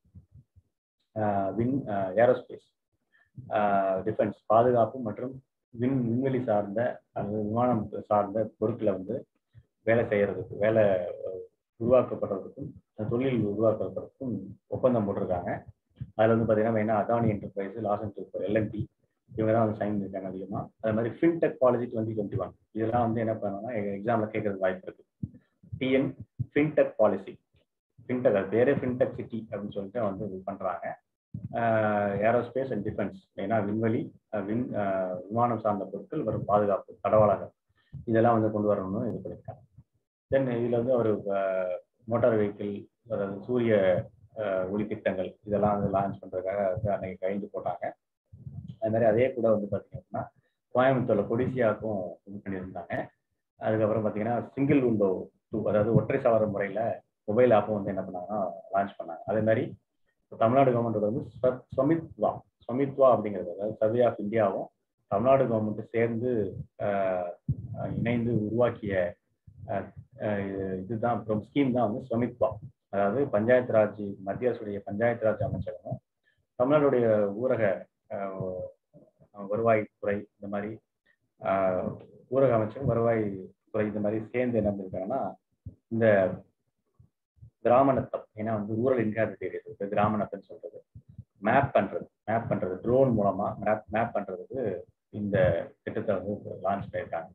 [SPEAKER 1] வின் ஏரோஸ்பேஸ் டிஃபென்ஸ் பாதுகாப்பு மற்றும் விண் விண்வெளி சார்ந்த அல்லது விமானம் சார்ந்த பொருட்களை வந்து வேலை செய்யறதுக்கு வேலை உருவாக்கப்படுறதுக்கும் தொழில் உருவாக்கப்படுறதுக்கும் ஒப்பந்தம் போட்டிருக்காங்க அதில் வந்து பார்த்தீங்கன்னா மெயினாக அதானி என்டர்பிரைஸ் லாஸ் அண்ட் சூப்பர் எல்என்டி இவங்க தான் வந்து சைன் பண்ணியிருக்காங்க அதிகமாக அதே மாதிரி fintech policy twenty twenty one இதெல்லாம் வந்து என்ன பண்ணணும்னா எக்ஸாமில் கேட்கறது வாய்ப்பு இருக்கு டிஎன் ஃபின்டெக் பாலிசி ஃபின்டெக் அது பேரே ஃபின்டெக் சிட்டி அப்படின்னு சொல்லிட்டு வந்து இது பண்ணுறாங்க ஏரோஸ்பேஸ் அண்ட் டிஃபென்ஸ் மெயினாக விண்வெளி விண் விமானம் சார்ந்த பொருட்கள் வரும் பாதுகாப்பு தடவாளர்கள் இதெல்லாம் வந்து கொண்டு வரணும்னு இது பண்ணியிருக்காங்க தென் இதில் வந்து ஒரு மோட்டார் வெஹிக்கிள் அதாவது சூரிய ஒளி திட்டங்கள் இதெல்லாம் வந்து லான்ச் பண்ணுறதுக்காக வந்து அன்னைக்கு கைந்து போட்டாங்க அது மாதிரி அதே கூட வந்து பார்த்தீங்கன்னா கோயம்புத்தூர்ல கொடிசியாவுக்கும் இது பண்ணியிருந்தாங்க அதுக்கப்புறம் பார்த்தீங்கன்னா சிங்கிள் விண்டோ டூ அதாவது ஒற்றை சவர முறையில் மொபைல் ஆப்பும் வந்து என்ன பண்ணாங்கன்னா லான்ச் பண்ணாங்க அதே மாதிரி தமிழ்நாடு கவர்மெண்ட் வந்து ஸ்வமித்வா ஸ்வமித்வா அப்படிங்கிறது அதாவது சர்வே ஆஃப் இந்தியாவும் தமிழ்நாடு கவர்மெண்ட் சேர்ந்து இணைந்து உருவாக்கிய இதுதான் அப்புறம் ஸ்கீம் தான் வந்து ஸ்வமித்வா அதாவது பஞ்சாயத்து ராஜ் மத்திய அரசுடைய பஞ்சாயத்து ராஜ் அமைச்சகமும் தமிழ்நாடுடைய ஊரக வருவாய்த்துறை இந்த மாதிரி ஊரக அமைச்சகம் வருவாய் துறை இந்த மாதிரி சேர்ந்து என்ன பண்ணிருக்காங்கன்னா இந்த கிராம நத்தம் ஏன்னா வந்து ரூரல் இன்ஹேபிட் ஏரியாஸ் இருக்கு கிராம நத்தம்னு சொல்றது மேப் பண்றது மேப் பண்றது ட்ரோன் மூலமா மேப் மேப் பண்றதுக்கு இந்த திட்டத்தை வந்து லான்ச் பண்ணியிருக்காங்க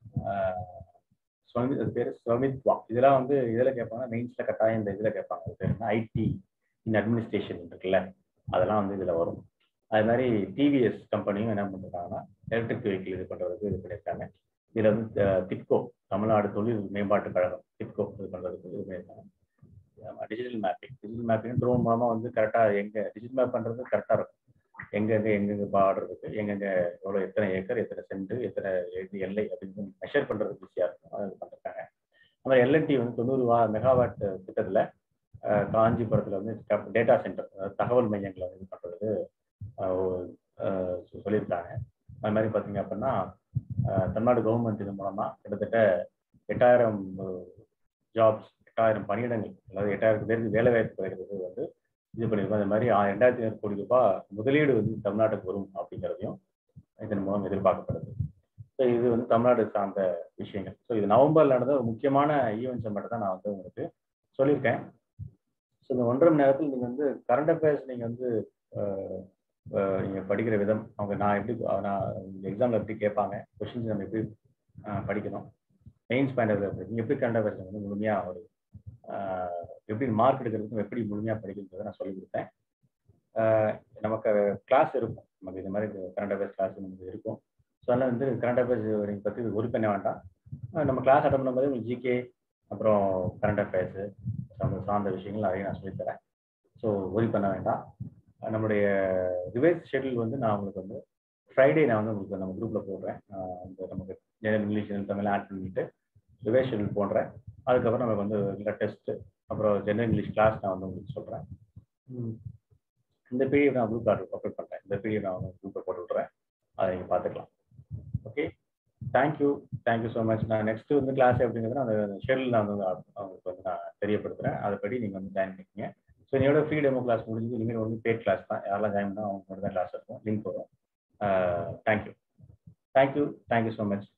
[SPEAKER 1] அது பேர் ஸ்வமித்வா இதெல்லாம் வந்து இதில் கேட்பாங்க மெயின்ஸ்ல கட்டாயம் இந்த இதில் கேட்பாங்க அது பேர் என்ன ஐடி இன் அட்மினிஸ்ட்ரேஷன் இருக்குல்ல அதெல்லாம் வந்து இதில் வரும் அது மாதிரி டிவிஎஸ் கம்பெனியும் என்ன பண்ணிருக்காங்கன்னா எலக்ட்ரிக் வெஹிக்கிள் இது பண்ணுறதுக்கு இது பண்ணியிருக்காங்க இதில் வந்து டிப்கோ தமிழ்நாடு தொழில் மேம்பாட்டு கழகம் டிப்கோ இது பண்ணுறதுக்கு இது பண்ணியிருக்காங்க digital mapping digital mapping drone மூலமாக வந்து கரெக்டாக எங்கே டிஜிட்டல் மேப் பண்ணுறது கரெக்டாக இருக்கும் எங்கெங்கே எங்கெங்கே பாடுறதுக்கு எங்கெங்கே எவ்வளோ எத்தனை ஏக்கர் எத்தனை சென்ட் எத்தனை எல்லை அப்படின்னு மெஷர் பண்ணுறதுக்கு ஈஸியாக இருக்கும் அது பண்ணிருக்காங்க அந்த எல்என்டி வந்து தொண்ணூறு வா மெகாவாட் திட்டத்தில் காஞ்சிபுரத்தில் வந்து டேட்டா சென்டர் தகவல் மையங்களை வந்து இது பண்ணுறது சொல்லியிருக்காங்க அது மாதிரி பார்த்தீங்க அப்படின்னா தமிழ்நாடு கவர்மெண்ட் இது மூலமாக கிட்டத்தட்ட எட்டாயிரம் ஜாப்ஸ் எட்டாயிரம் பணியிடங்கள் அதாவது எட்டாயிரம் பேருக்கு வேலை வாய்ப்பு கிடைக்கிறது வந்து இது பண்ணியிருக்கோம் அது மாதிரி ரெண்டாயிரத்தி ஐநூறு கோடி ரூபாய் முதலீடு வந்து தமிழ்நாட்டுக்கு வரும் அப்படிங்கிறதையும் இதன் மூலம் எதிர்பார்க்கப்படுது ஸோ இது வந்து தமிழ்நாடு சார்ந்த விஷயங்கள் ஸோ இது நவம்பர்ல நடந்த ஒரு முக்கியமான ஈவெண்ட்ஸை மட்டும் தான் நான் வந்து உங்களுக்கு சொல்லியிருக்கேன் ஸோ இந்த ஒன்றரை மணி நேரத்தில் நீங்கள் வந்து கரண்ட் அஃபேர்ஸ் நீங்கள் வந்து நீங்கள் படிக்கிற விதம் அவங்க நான் எப்படி நான் எக்ஸாமில் எப்படி கேட்பாங்க கொஷின்ஸ் நம்ம எப்படி படிக்கணும் மெயின்ஸ் பாயிண்ட் ஆஃப் நீங்கள் எப்படி கரண்ட் அஃபேர்ஸ் வந்து முழுமையாக ஒரு எப்படி மார்க் எடுக்கிறதுக்கும் எப்படி முழுமையாக படிக்கிறதை நான் சொல்லி கொடுத்தேன் நமக்கு கிளாஸ் இருக்கும் நமக்கு இது மாதிரி கரண்ட் அஃபேர்ஸ் கிளாஸ் நமக்கு இருக்கும் ஸோ அதனால் வந்து கரண்ட் அஃபேர்ஸ் நீங்கள் பற்றி ஒரு பண்ண வேண்டாம் நம்ம கிளாஸ் அட்டன் பண்ணும்போது உங்களுக்கு ஜிகே அப்புறம் கரண்ட் அஃபேர்ஸு நம்ம சார்ந்த விஷயங்கள் நிறைய நான் சொல்லித்தரேன் ஸோ ஒரி பண்ண வேண்டாம் நம்மளுடைய ரிவைஸ் ஷெடியூல் வந்து நான் உங்களுக்கு வந்து ஃப்ரைடே நான் வந்து உங்களுக்கு நம்ம குரூப்பில் போடுறேன் ஆஹ் இந்த நமக்கு general English general Tamil add பண்ணிட்டு ரிவைஸ் ஷெடியூல் போடுறேன் அதுக்கப்புறம் நமக்கு வந்து ரெகுலர் டெஸ்ட்டு அப்புறம் ஜெனரல் இங்கிலீஷ் கிளாஸ் நான் வந்து உங்களுக்கு சொல்கிறேன் இந்த பிடிஎஃப் நான் குரூப் அப்லோட் பண்ணுறேன் இந்த பிடிஎஃப் நான் வந்து குரூப்பில் போட்டு விட்றேன் அதை நீங்கள் பார்த்துக்கலாம் okay thank you thank you so much நான் நெக்ஸ்ட் வந்து கிளாஸ் எப்படிங்கிறது அந்த ஷெடியூல் நான் வந்து அவங்களுக்கு வந்து நான் தெரியப்படுத்துகிறேன் அதைப்படி நீங்கள் வந்து ஜாயின் பண்ணிக்கங்க ஸோ என்னோட ஃப்ரீ டெமோ கிளாஸ் முடிஞ்சு இனிமேல் வந்து பேட் கிளாஸ் தான் யாரெல்லாம் ஜாயின் பண்ணால் அவங்க மட்டும் தான் கிளாஸ் இருக்கும் லிங்க் வரும் thank you thank you thank you so much